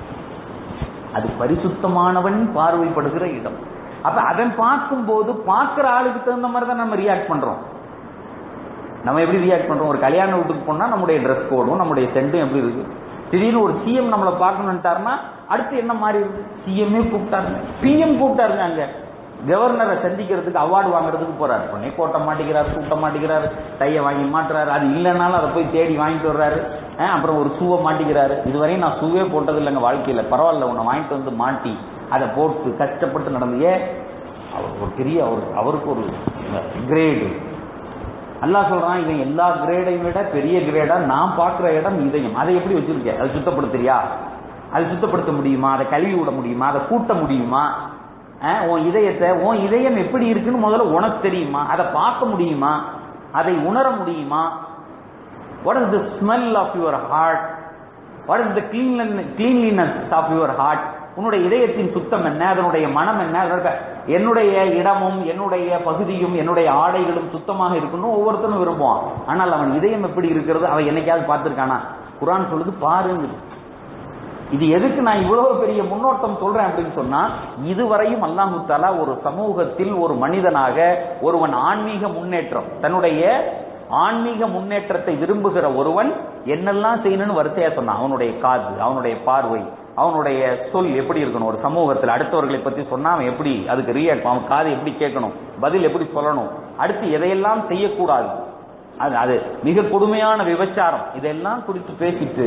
அது பரிசுத்தமானவன் பார்வைப்படுகிற இடம் அப்ப அதன் பார்க்கும் போது பார்க்கிற ஆளுக்கு தகுந்த மாதிரி தான் நம்ம ரியாக்ட் பண்றோம் நம்ம எப்படி ரியாக்ட் பண்றோம் ஒரு கல்யாண வீட்டுக்கு போனா நம்முடைய ட்ரெஸ் கோடும் நம்முடைய செண்டும் எப்படி இருக்கு திடீர்னு ஒரு சிஎம் நம்மளை பார்க்கணும்ட்டாருன்னா அடுத்து என்ன மாதிரி இருக்கு சிஎம்ஏ கூப்பிட்டாருங்க பிஎம் கூப்பிட்டாருங்க அங்க கவர்னரை சந்திக்கிறதுக்கு அவார்டு வாங்குறதுக்கு போறாரு உடனே கோட்டை மாட்டிக்கிறாரு கூட்ட மாட்டிக்கிறாரு டையை வாங்கி மாட்டுறாரு அது இல்லைனாலும் அதை போய் தேடி வாங்கிட்டு வர்றாரு அப்புறம் ஒரு ஷூவை மாட்டிக்கிறாரு இதுவரையும் நான் ஷூவே போட்டது இல்லைங்க வாழ்க்கையில பரவாயில்ல உன்னை வாங்கிட்டு வந்து மாட்டி அதை போட்டு கஷ்டப்பட்டு நடந்து ஏன் அவர் ஒரு பெரிய அவர் அவருக்கு ஒரு கிரேடு அல்லா சொல்றான் இவன் எல்லா கிரேடையும் விட பெரிய கிரேடா நான் பார்க்கிற இடம் இதயம் அதை எப்படி வச்சிருக்க அதை சுத்தப்படுத்துறியா அதை சுத்தப்படுத்த முடியுமா அதை கழுவி விட முடியுமா அதை கூட்ட முடியுமா உன் இதயத்தை உன் இதயம் எப்படி இருக்குன்னு முதல்ல உனக்கு தெரியுமா அதை பார்க்க முடியுமா அதை உணர முடியுமா what is the smell of your heart what is the cleanliness of your heart உன்னுடைய இதயத்தின் சுத்தம் என்ன அதனுடைய மனம் என்ன அதனுடைய என்னுடைய இடமும் என்னுடைய பகுதியும் என்னுடைய ஆடைகளும் சுத்தமாக இருக்கணும் ஒவ்வொருத்தரும் விரும்புவான் ஆனால் அவன் இதயம் எப்படி இருக்கிறது அவன் என்னைக்காவது பார்த்திருக்கானா குரான் சொல்லுது பாருங்க இது எதுக்கு நான் இவ்வளவு பெரிய முன்னோட்டம் சொல்றேன் அப்படின்னு சொன்னா இதுவரையும் அல்லாஹு தாலா ஒரு சமூகத்தில் ஒரு மனிதனாக ஒருவன் ஆன்மீக முன்னேற்றம் தன்னுடைய ஆன்மீக முன்னேற்றத்தை விரும்புகிற ஒருவன் என்னெல்லாம் செய்யணும்னு வரிசையா சொன்னான் அவனுடைய காது அவனுடைய பார்வை அவனுடைய சொல் எப்படி இருக்கணும் ஒரு சமூகத்தில் அடுத்தவர்களை பத்தி சொன்னா அவன் எப்படி அதுக்கு ரியாக்ட் அவன் காது எப்படி கேட்கணும் பதில் எப்படி சொல்லணும் அடுத்து எதையெல்லாம் செய்யக்கூடாது அது அது மிக கொடுமையான விபச்சாரம் இதெல்லாம் குறித்து பேசிட்டு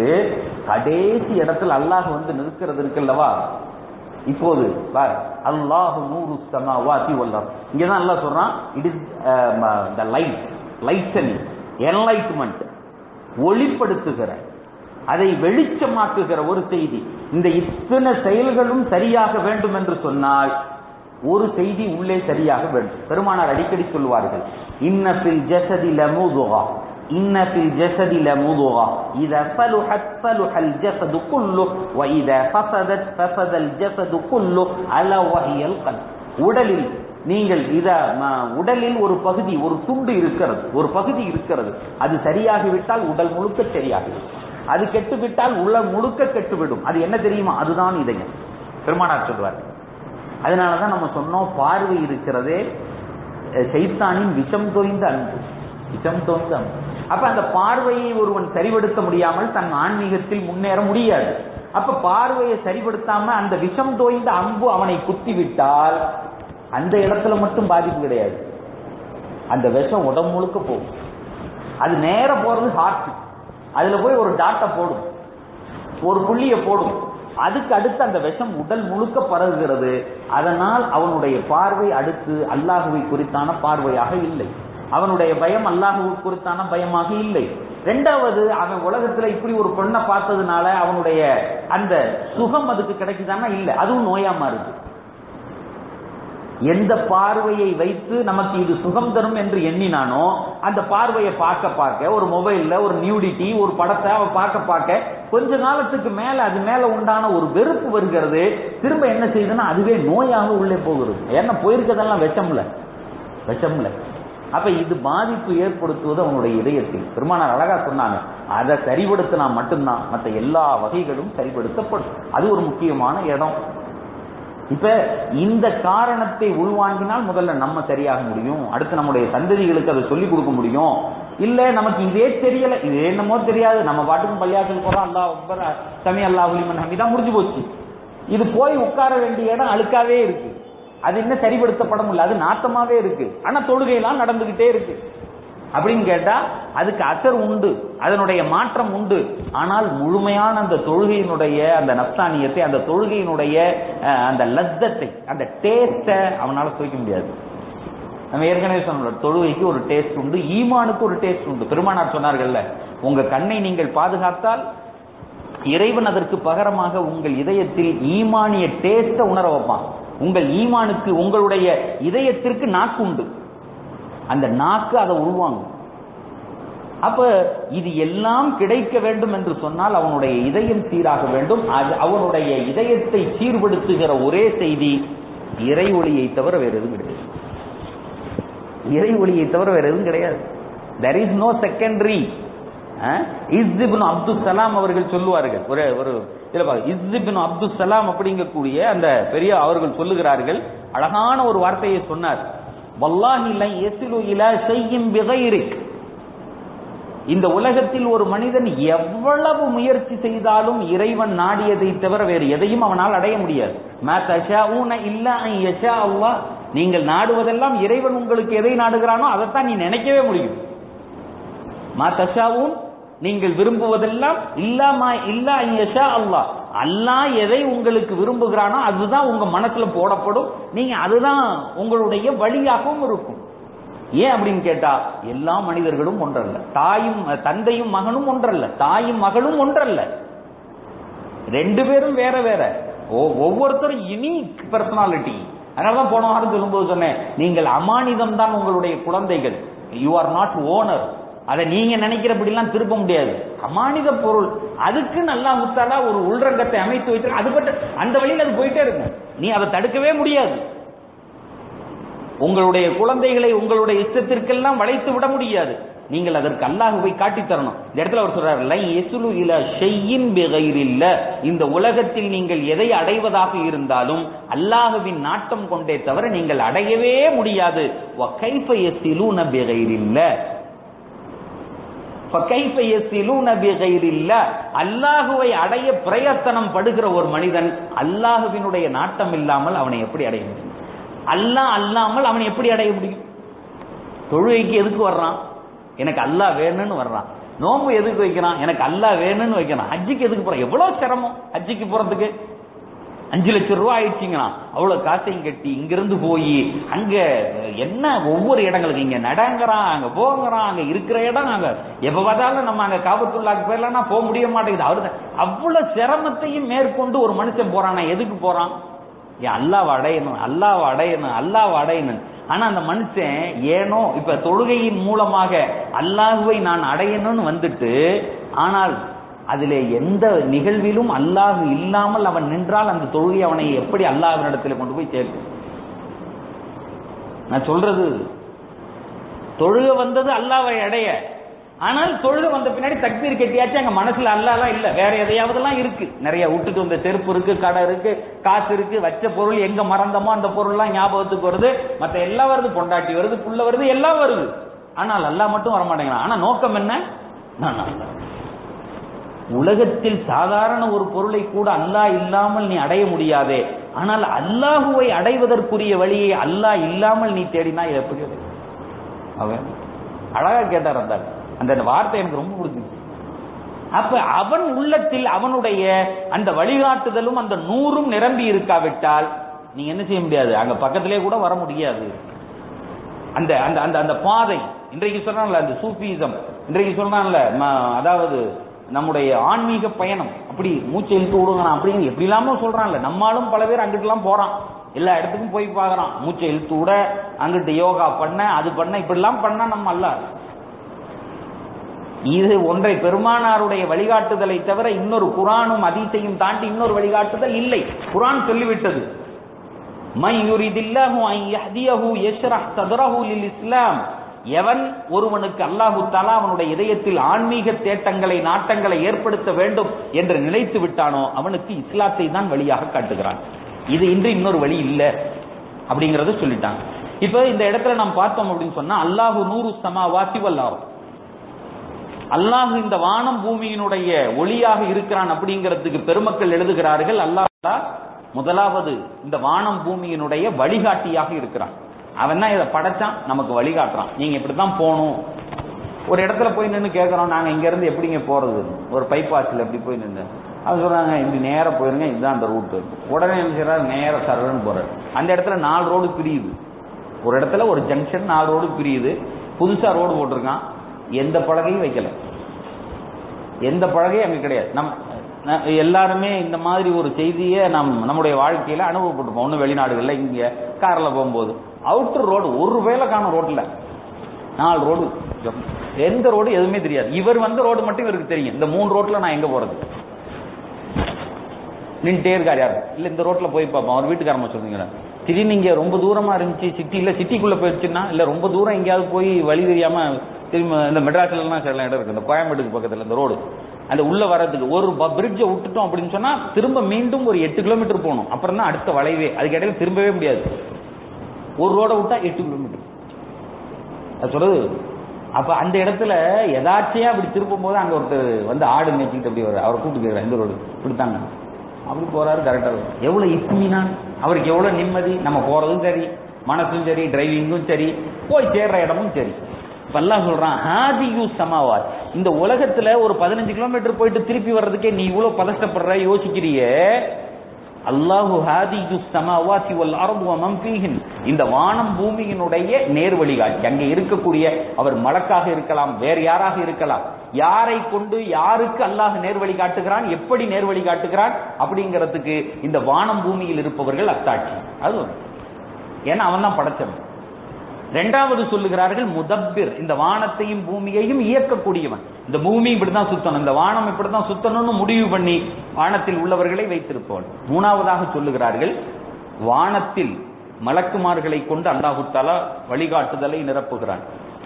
கடைசி இடத்துல அல்லாஹ் வந்து நிற்கிறது இருக்குல்லவா இப்போது பார் அல்லாஹு நூறு சமாவாதி வல்லம் இங்கதான் அல்லாஹ் சொல்றான் it is the light lightning enlightenment ஒளிப்படுத்துகிற அதை வெளிச்சமாக்குகிற ஒரு செய்தி இந்த இத்தனை செயல்களும் சரியாக வேண்டும் என்று சொன்னால் ஒரு செய்தி உள்ளே சரியாக வேண்டும் பெருமானார் அடிக்கடி சொல்வார்கள் இன்னபில் ஜசதி லமுதுகா இன்னபில் ஜசதி லமுதுகா இத ஃபலுஹத் ஃபலுஹல் ஜஸது குல்லு வ இத ஃபஸதத் ஃபஸதல் ஜஸது குல்லு அல வஹியல் கல்ப் உடலில் நீங்கள் இத ம- உடலில் ஒரு பகுதி ஒரு துண்டு இருக்கிறது ஒரு பகுதி இருக்கிறது அது சரியாகிவிட்டால் உடல் முழுக்க சரியாகிவிடும் அது கெட்டுவிட்டால் உள்ள முழுக்க கெட்டுவிடும் அது என்ன தெரியுமா அதுதான் இதயம் பெருமானார் சொல்வார் அதனாலதான் நம்ம சொன்னோம் பார்வை இருக்கிறதே அஹ், சைத்தானின் விஷம் தோய்ந்த அன்பு விஷம் தோய்ந்த அன்பு அப்ப அந்த பார்வையை ஒருவன் சரிபடுத்த முடியாமல் தன் ஆன்மீகத்தில் முன்னேற முடியாது அப்ப பார்வையை சரிபடுத்தாம அந்த விஷம் தோய்ந்த அம்பு அவனை குத்தி விட்டால் அந்த இடத்துல மட்டும் பாதிப்பு கிடையாது அந்த விஷம் உடம்பு முழுக்க போகும் அது நேர போறது ஹார்ட் அதுல போய் ஒரு டாட்டை போடும் ஒரு புள்ளிய போடும் அதுக்கு அடுத்து அந்த விஷம் உடல் முழுக்க பரவுகிறது அதனால் அவனுடைய பார்வை அடுத்து அல்லாஹுவை குறித்தான பார்வையாக இல்லை அவனுடைய பயம் அல்லாஹுவை குறித்தான பயமாக இல்லை ரெண்டாவது அவன் உலகத்துல இப்படி ஒரு பெண்ணை பார்த்ததுனால அவனுடைய அந்த சுகம் அதுக்கு கிடைக்குதான்னா இல்ல அதுவும் நோயா மாறுது எந்த பார்வையை வைத்து நமக்கு இது சுகம் தரும் என்று எண்ணினானோ அந்த பார்வையை பார்க்க பார்க்க ஒரு மொபைல்ல ஒரு நியூடிட்டி ஒரு படத்தை அவ பார்க்க பார்க்க கொஞ்ச காலத்துக்கு மேல அது மேல உண்டான ஒரு வெறுப்பு வருகிறது திரும்ப என்ன செய்யுதுன்னா அதுவே நோயாக உள்ளே போகிறது ஏன்னா போயிருக்கதெல்லாம் விஷம்ல விஷம்ல அப்ப இது பாதிப்பு ஏற்படுத்துவது அவனுடைய இதயத்தில் பெருமானார் அழகா சொன்னாங்க அதை சரிபடுத்தினா மட்டும்தான் மற்ற எல்லா வகைகளும் சரிபடுத்தப்படும் அது ஒரு முக்கியமான இடம் இப்ப இந்த காரணத்தை உள்வாங்கினால் முதல்ல நம்ம சரியாக முடியும் அடுத்து நம்முடைய சந்ததிகளுக்கு அதை சொல்லிக் கொடுக்க முடியும் இல்ல நமக்கு இதே தெரியல இது என்னமோ தெரியாது நம்ம பாட்டுக்கும் பள்ளியாசல் போறோம் அல்லா அக்பர் சமி அல்லா உலிமன் ஹமீதா முடிஞ்சு போச்சு இது போய் உட்கார வேண்டிய இடம் அழுக்காவே இருக்கு அது என்ன சரிபடுத்தப்பட முடியல அது நாட்டமாவே இருக்கு ஆனா தொழுகையெல்லாம் நடந்துகிட்டே இருக்கு அப்படின்னு கேட்டா அதுக்கு அசர் உண்டு அதனுடைய மாற்றம் உண்டு ஆனால் முழுமையான அந்த தொழுகையினுடைய அந்த நப்தானியத்தை அந்த தொழுகையினுடைய அஹ், அந்த லத்தத்தை அந்த டேஸ்ட அவனால சுவைக்க முடியாது நம்ம ஏற்கனவே சொன்னோம் தொழுகைக்கு ஒரு டேஸ்ட் உண்டு ஈமானுக்கு ஒரு டேஸ்ட் உண்டு பெருமானார் சொன்னார்கள்ல உங்க கண்ணை நீங்கள் பாதுகாத்தால் இறைவன் அதற்கு பகரமாக உங்கள் இதயத்தில் ஈமானிய டேஸ்ட உணர வைப்பான் உங்கள் ஈமானுக்கு உங்களுடைய இதயத்திற்கு நாக்கு உண்டு அந்த நாக்கு அதை உருவாங்கும் அப்ப இது எல்லாம் கிடைக்க வேண்டும் என்று சொன்னால் அவனுடைய இதயம் சீராக வேண்டும் அது அவனுடைய இதயத்தை சீர்படுத்துகிற ஒரே செய்தி இறை ஒளியை தவிர வேற எதுவும் கிடையாது இறை ஒளியை தவிர வேற எதுவும் கிடையாது தெர் இஸ் நோ செகண்டரி இஸ்திபின் அப்துல் சலாம் அவர்கள் சொல்லுவார்கள் ஒரு ஒரு இதுல இஸ்திபின் அப்துல் சலாம் அப்படிங்கக்கூடிய அந்த பெரிய அவர்கள் சொல்லுகிறார்கள் அழகான ஒரு வார்த்தையை சொன்னார் வல்லாஹி லை யசிலு இலா ஷையின் பிகைரிக் இந்த உலகத்தில் ஒரு மனிதன் எவ்வளவு முயற்சி செய்தாலும் இறைவன் நாடியதை தவிர வேறு எதையும் அவனால் அடைய முடியாது மா தஷாஊன இல்லா அன் யஷா அல்லாஹ் நீங்கள் நாடுவதெல்லாம் இறைவன் உங்களுக்கு எதை நாடுகிறானோ அதைத்தான் நீ நினைக்கவே முடியும் மா தஷாவூன் நீங்கள் விரும்புவதெல்லாம் இல்லாமா இல்லா அன் யஷா அல்லாஹ் அல்லாஹ் எதை உங்களுக்கு விரும்புகிறானோ அதுதான் உங்க மனசுல போடப்படும் நீங்க அதுதான் உங்களுடைய வழியாகவும் இருக்கும் ஏன் அப்படின்னு கேட்டா எல்லா மனிதர்களும் ஒன்றல்ல தாயும் தந்தையும் மகனும் ஒன்றல்ல தாயும் மகளும் ஒன்றல்ல ரெண்டு பேரும் வேற வேற ஒ- ஒவ்வொருத்தரும் யுனிக் பர்சனாலிட்டி அதனாலதான் போன வாரம் சொல்லும்போது சொன்னேன் நீங்கள் அமானிதம் தான் உங்களுடைய குழந்தைகள் யூ ஆர் நாட் ஓனர் அதை நீங்க நினைக்கிறபடிலாம் திருப்ப முடியாது அமானித பொருள் அதுக்கு நல்லா முத்தாலா ஒரு உள்ரங்கத்தை அமைத்து வைத்து அது பட்ட அந்த வழியில் அது போயிட்டே இருக்கும் நீ அதை தடுக்கவே முடியாது உங்களுடைய குழந்தைகளை உங்களுடைய இஷ்டத்திற்கெல்லாம் வளைத்து விட முடியாது நீங்கள் அதற்கு அல்லாஹுவை காட்டித் தரணும் இந்த இடத்துல அவர் சொல்றார் லை எசுலு இல ஷையின் பிகைரில்ல இந்த உலகத்தில் நீங்கள் எதை அடைவதாக இருந்தாலும் அல்லாஹுவின் நாட்டம் கொண்டே தவிர நீங்கள் அடையவே முடியாது வ கைஃப யஸிலூன பிகைரில்ல فكيف يصلون بغير الله அல்லாஹுவை அடைய பிரயத்தனம் படுகிற ஒரு மனிதன் அல்லாஹுவினுடைய நாட்டம் இல்லாமல் அவனை எப்படி அடைய முடியும் அல்லாஹ் அல்லாமல் அவனை எப்படி அடைய முடியும் தொழுகைக்கு எதுக்கு வர்றான் எனக்கு அல்லாஹ் வேணும்னு வர்றான் நோம்பு எதுக்கு வைக்கிறான் எனக்கு அல்லாஹ் வேணும்னு வைக்கிறான் ஹஜ்ஜிக்கு எதுக்கு போறான் எவ்வளவு சிரமம் ஹஜ்ஜிக்கு போறதுக்கு அஞ்சு லட்சம் ரூபாய் ஆயிடுச்சுங்களாம் அவ்வளவு காசையும் கட்டி இங்கிருந்து போய் அங்க என்ன ஒவ்வொரு இடங்களுக்கு இங்க நடங்கிறான் அங்க போங்கிறான் அங்க இருக்கிற இடம் அங்க எப்ப பார்த்தாலும் நம்ம அங்க காபத்துள்ளாக்கு போயிடலாம் போக முடிய மாட்டேங்குது அவரு அவ்வளவு சிரமத்தையும் மேற்கொண்டு ஒரு மனுஷன் போறானா எதுக்கு போறான் ஏன் அல்லாவை அடையணும் அல்லாவை அடையணும் அல்லாவை அடையணும் ஆனா அந்த மனுஷன் ஏனோ இப்ப தொழுகையின் மூலமாக அல்லாஹுவை நான் அடையணும்னு வந்துட்டு ஆனால் அதிலே எந்த நிகழ்விலும் அல்லாஹ் இல்லாமல் அவன் நின்றால் அந்த தொழுகை அவனை எப்படி அல்லாஹ்வினிடத்தில் கொண்டு போய் சேர்க்கும் நான் சொல்றது தொழுக வந்தது அல்லாவை அடைய ஆனால் தொழுக வந்த பின்னாடி தக்பீர் கட்டியாச்சு அங்க மனசுல அல்லாலாம் இல்ல வேற எதையாவதெல்லாம் இருக்கு நிறைய விட்டுட்டு வந்த செருப்பு இருக்கு கடை இருக்கு காசு இருக்கு வச்ச பொருள் எங்க மறந்தமோ அந்த பொருள்லாம் ஞாபகத்துக்கு வருது மத்த எல்லாம் வருது பொண்டாட்டி வருது புள்ள வருது எல்லாம் வருது ஆனால் அல்லாஹ் மட்டும் வர மாட்டேங்கிறான் ஆனா நோக்கம் என்ன நான் அல்லாஹ். உலகத்தில் சாதாரண ஒரு பொருளை கூட அல்லாஹ் இல்லாமல் நீ அடைய முடியாதே ஆனால் அல்லாஹுவை அடைவதற்குரிய வழியை அல்லாஹ் இல்லாமல் நீ தேடினா இது எப்படி அடையும்? அவன் அழகா கேட்டார் அந்த ஆள். அந்த வார்த்தை எனக்கு ரொம்ப பிடிச்சிருச்சு அப்ப அவன் உள்ளத்தில் அவனுடைய அந்த வழிகாட்டுதலும் அந்த நூறும் நிரம்பி இருக்காவிட்டால் நீ என்ன செய்ய முடியாது அங்க பக்கத்திலே கூட வர முடியாது அந்த அந்த அந்த அந்த பாதை இன்றைக்கு சொல்றான்ல அந்த சூஃபிசம் இன்றைக்கு சொல்றான்ல ம- அதாவது நம்முடைய ஆன்மீக பயணம் அப்படி மூச்சை இழுத்து விடுங்க அப்படின்னு எப்படி இல்லாம சொல்றான்ல நம்மாலும் பல பேர் அங்கிட்டுலாம் போறான் எல்லா இடத்துக்கும் போய் பார்க்கறான் மூச்சை இழுத்து விட அங்கிட்டு யோகா பண்ண அது பண்ண இப்படிலாம் பண்ணா நம்ம அல்ல இது ஒன்றை பெருமானாருடைய வழிகாட்டுதலை தவிர இன்னொரு குரானும் அதீத்தையும் தாண்டி இன்னொரு வழிகாட்டுதல் இல்லை குரான் சொல்லிவிட்டது மை யுரிதில்லாஹு அன் யஹ்தியஹு யஷ்ரஹ் சத்ரஹு லில் இஸ்லாம் எவன் ஒருவனுக்கு அல்லாஹு தஆலா அவனுடைய இதயத்தில் ஆன்மீக தேட்டங்களை நாட்டங்களை ஏற்படுத்த வேண்டும் என்று நினைத்து விட்டானோ அவனுக்கு இஸ்லாத்தை தான் வழியாக காட்டுகிறான் இது இன்று இன்னொரு வழி இல்ல அப்படிங்கறத சொல்லிட்டாங்க இப்ப இந்த இடத்துல நாம் பார்த்தோம் அப்படின்னு சொன்னா அல்லாஹு நூறு சமாவாத்தி வல்லாரும் அல்லாஹ் இந்த வானம் பூமியினுடைய ஒளியாக இருக்கிறான் அப்படிங்கிறதுக்கு பெருமக்கள் எழுதுகிறார்கள் அல்லாஹ் முதலாவது இந்த வானம் பூமியினுடைய வழிகாட்டியாக இருக்கிறான் அவன் தான் இதை படைச்சான் நமக்கு வழிகாட்டுறான் நீங்க இப்படித்தான் போகணும் ஒரு இடத்துல போய் நின்று கேட்கறோம் நாங்க இங்க இருந்து எப்படிங்க போறது ஒரு பைபாஸ்ல எப்படி போய் நின்று அவங்க சொல்றாங்க இப்படி நேரா போயிருங்க இதுதான் அந்த ரூட் உடனே என்ன செய்யறாரு நேரா சரவன்னு போறாரு அந்த இடத்துல நாலு ரோடு பிரியுது ஒரு இடத்துல ஒரு ஜங்ஷன் நாலு ரோடு பிரியுது புதுசா ரோடு போட்டிருக்கான் எந்த பலகையும் வைக்கல எந்த பலகையும் அங்க கிடையாது நம் ந- எல்லாருமே இந்த மாதிரி ஒரு செய்தியை நம் நம்முடைய வாழ்க்கையில அனுபவப்பட்டிருப்போம் ஒன்றும் வெளிநாடுகள்ல இங்க கார்ல போகும்போது அவுட்டர் ரோடு ஒரு வேலை காணும் ரோட்ல நாலு ரோடு எந்த ரோடு எதுவுமே தெரியாது இவர் வந்த ரோடு மட்டும் இவருக்கு தெரியும் இந்த மூணு ரோட்ல நான் எங்க போறது நின்றுட்டே இருக்காரு யாரு இல்ல இந்த ரோட்ல போய் பார்ப்போம் அவர் வீட்டுக்காரமா சொல்றீங்க திடீர்னு இங்க ரொம்ப தூரமா இருந்துச்சு சிட்டி இல்ல சிட்டிக்குள்ள போயிடுச்சுன்னா இல்ல ரொம்ப தூரம் எங்கேயாவது போய் வழி தெரியாம திரும்ப இந்த மெட்ராஸ்ல எல்லாம் சில இடம் இருக்கு இந்த கோயம்பேட்டுக்கு பக்கத்துல இந்த ரோடு அந்த உள்ள வர்றதுக்கு ஒரு பிரிட்ஜை விட்டுட்டோம் அப்படின்னு சொன்னா திரும்ப மீண்டும் ஒரு எட்டு கிலோமீட்டர் போகணும் அப்புறம் தான் அடுத்த வளைவே அதுக்கு இடையில திரும்பவே முடியாது ஒரு ரோட விட்டா எட்டு கிலோமீட்டர் அது சொல்றது அப்ப அந்த இடத்துல எதாச்சியா அப்படி திருப்பும் போது அங்க ஒருத்தர் வந்து ஆடு மேய்ச்சிக்கிட்டு அப்படி வர்றாரு அவரை கூப்பிட்டு கேட்கிறார் இந்த ரோடு இப்படித்தாங்க அப்படி போறாரு கரெக்டா எவ்வளவு இஸ்மினான் அவருக்கு எவ்வளவு நிம்மதி நம்ம போறதும் சரி மனசும் சரி டிரைவிங்கும் சரி போய் சேர்ற இடமும் சரி இப்ப எல்லாம் சொல்றான் ஹாதியு சமாவாத் இந்த உலகத்துல ஒரு பதினஞ்சு கிலோமீட்டர் போயிட்டு திருப்பி வர்றதுக்கே நீ இவ்வளவு பதஷ்டப்படுற யோசிக்கிறியே அல்லாஹு ஹாதியு சமாவாத்தி வல் அரபு வமம் ஃபீஹின் இந்த வானம் பூமியினுடைய நேர் வழிகாட்டி அங்கே இருக்கக்கூடிய அவர் மலக்காக இருக்கலாம் வேற யாராக இருக்கலாம் யாரை கொண்டு யாருக்கு அல்லாஹ் நேர்வழி காட்டுகிறான் எப்படி நேர்வழி காட்டுகிறான் அப்படிங்கிறதுக்கு இந்த வானம் பூமியில் இருப்பவர்கள் அத்தாட்சி அது ஒண்ணு. ஏன்னா அவன் தான் படைச்சவன் ரெண்டாவது சொல்லுகிறார்கள் முதப்பிர் இந்த வானத்தையும் பூமியையும் இயக்கக்கூடியவன் இந்த பூமி இப்படித்தான் சுத்தணும் இந்த வானம் இப்படித்தான் சுத்தணும்னு முடிவு பண்ணி வானத்தில் உள்ளவர்களை வைத்திருப்பவன் மூணாவதாக சொல்லுகிறார்கள் வானத்தில் மலக்குமார்களை கொண்டு அல்லாஹு தாலா வழிகாட்டுதலை நிரப்புகிறான்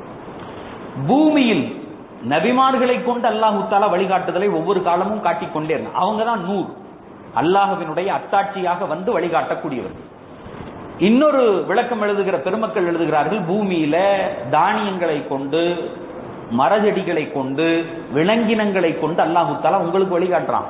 பூமியில் நபிமார்களை கொண்டு அல்லாஹு தாலா வழிகாட்டுதலை ஒவ்வொரு காலமும் காட்டிக்கொண்டே இருந்தான் அவங்க தான் நூறு அல்லாஹுவினுடைய அத்தாட்சியாக வந்து வழிகாட்டக்கூடியவர் இன்னொரு விளக்கம் எழுதுகிற பெருமக்கள் எழுதுகிறார்கள் பூமியில தானியங்களை கொண்டு மரச்செடிகளை கொண்டு விலங்கினங்களை கொண்டு அல்லாஹு தாலா உங்களுக்கு வழிகாட்டுறான்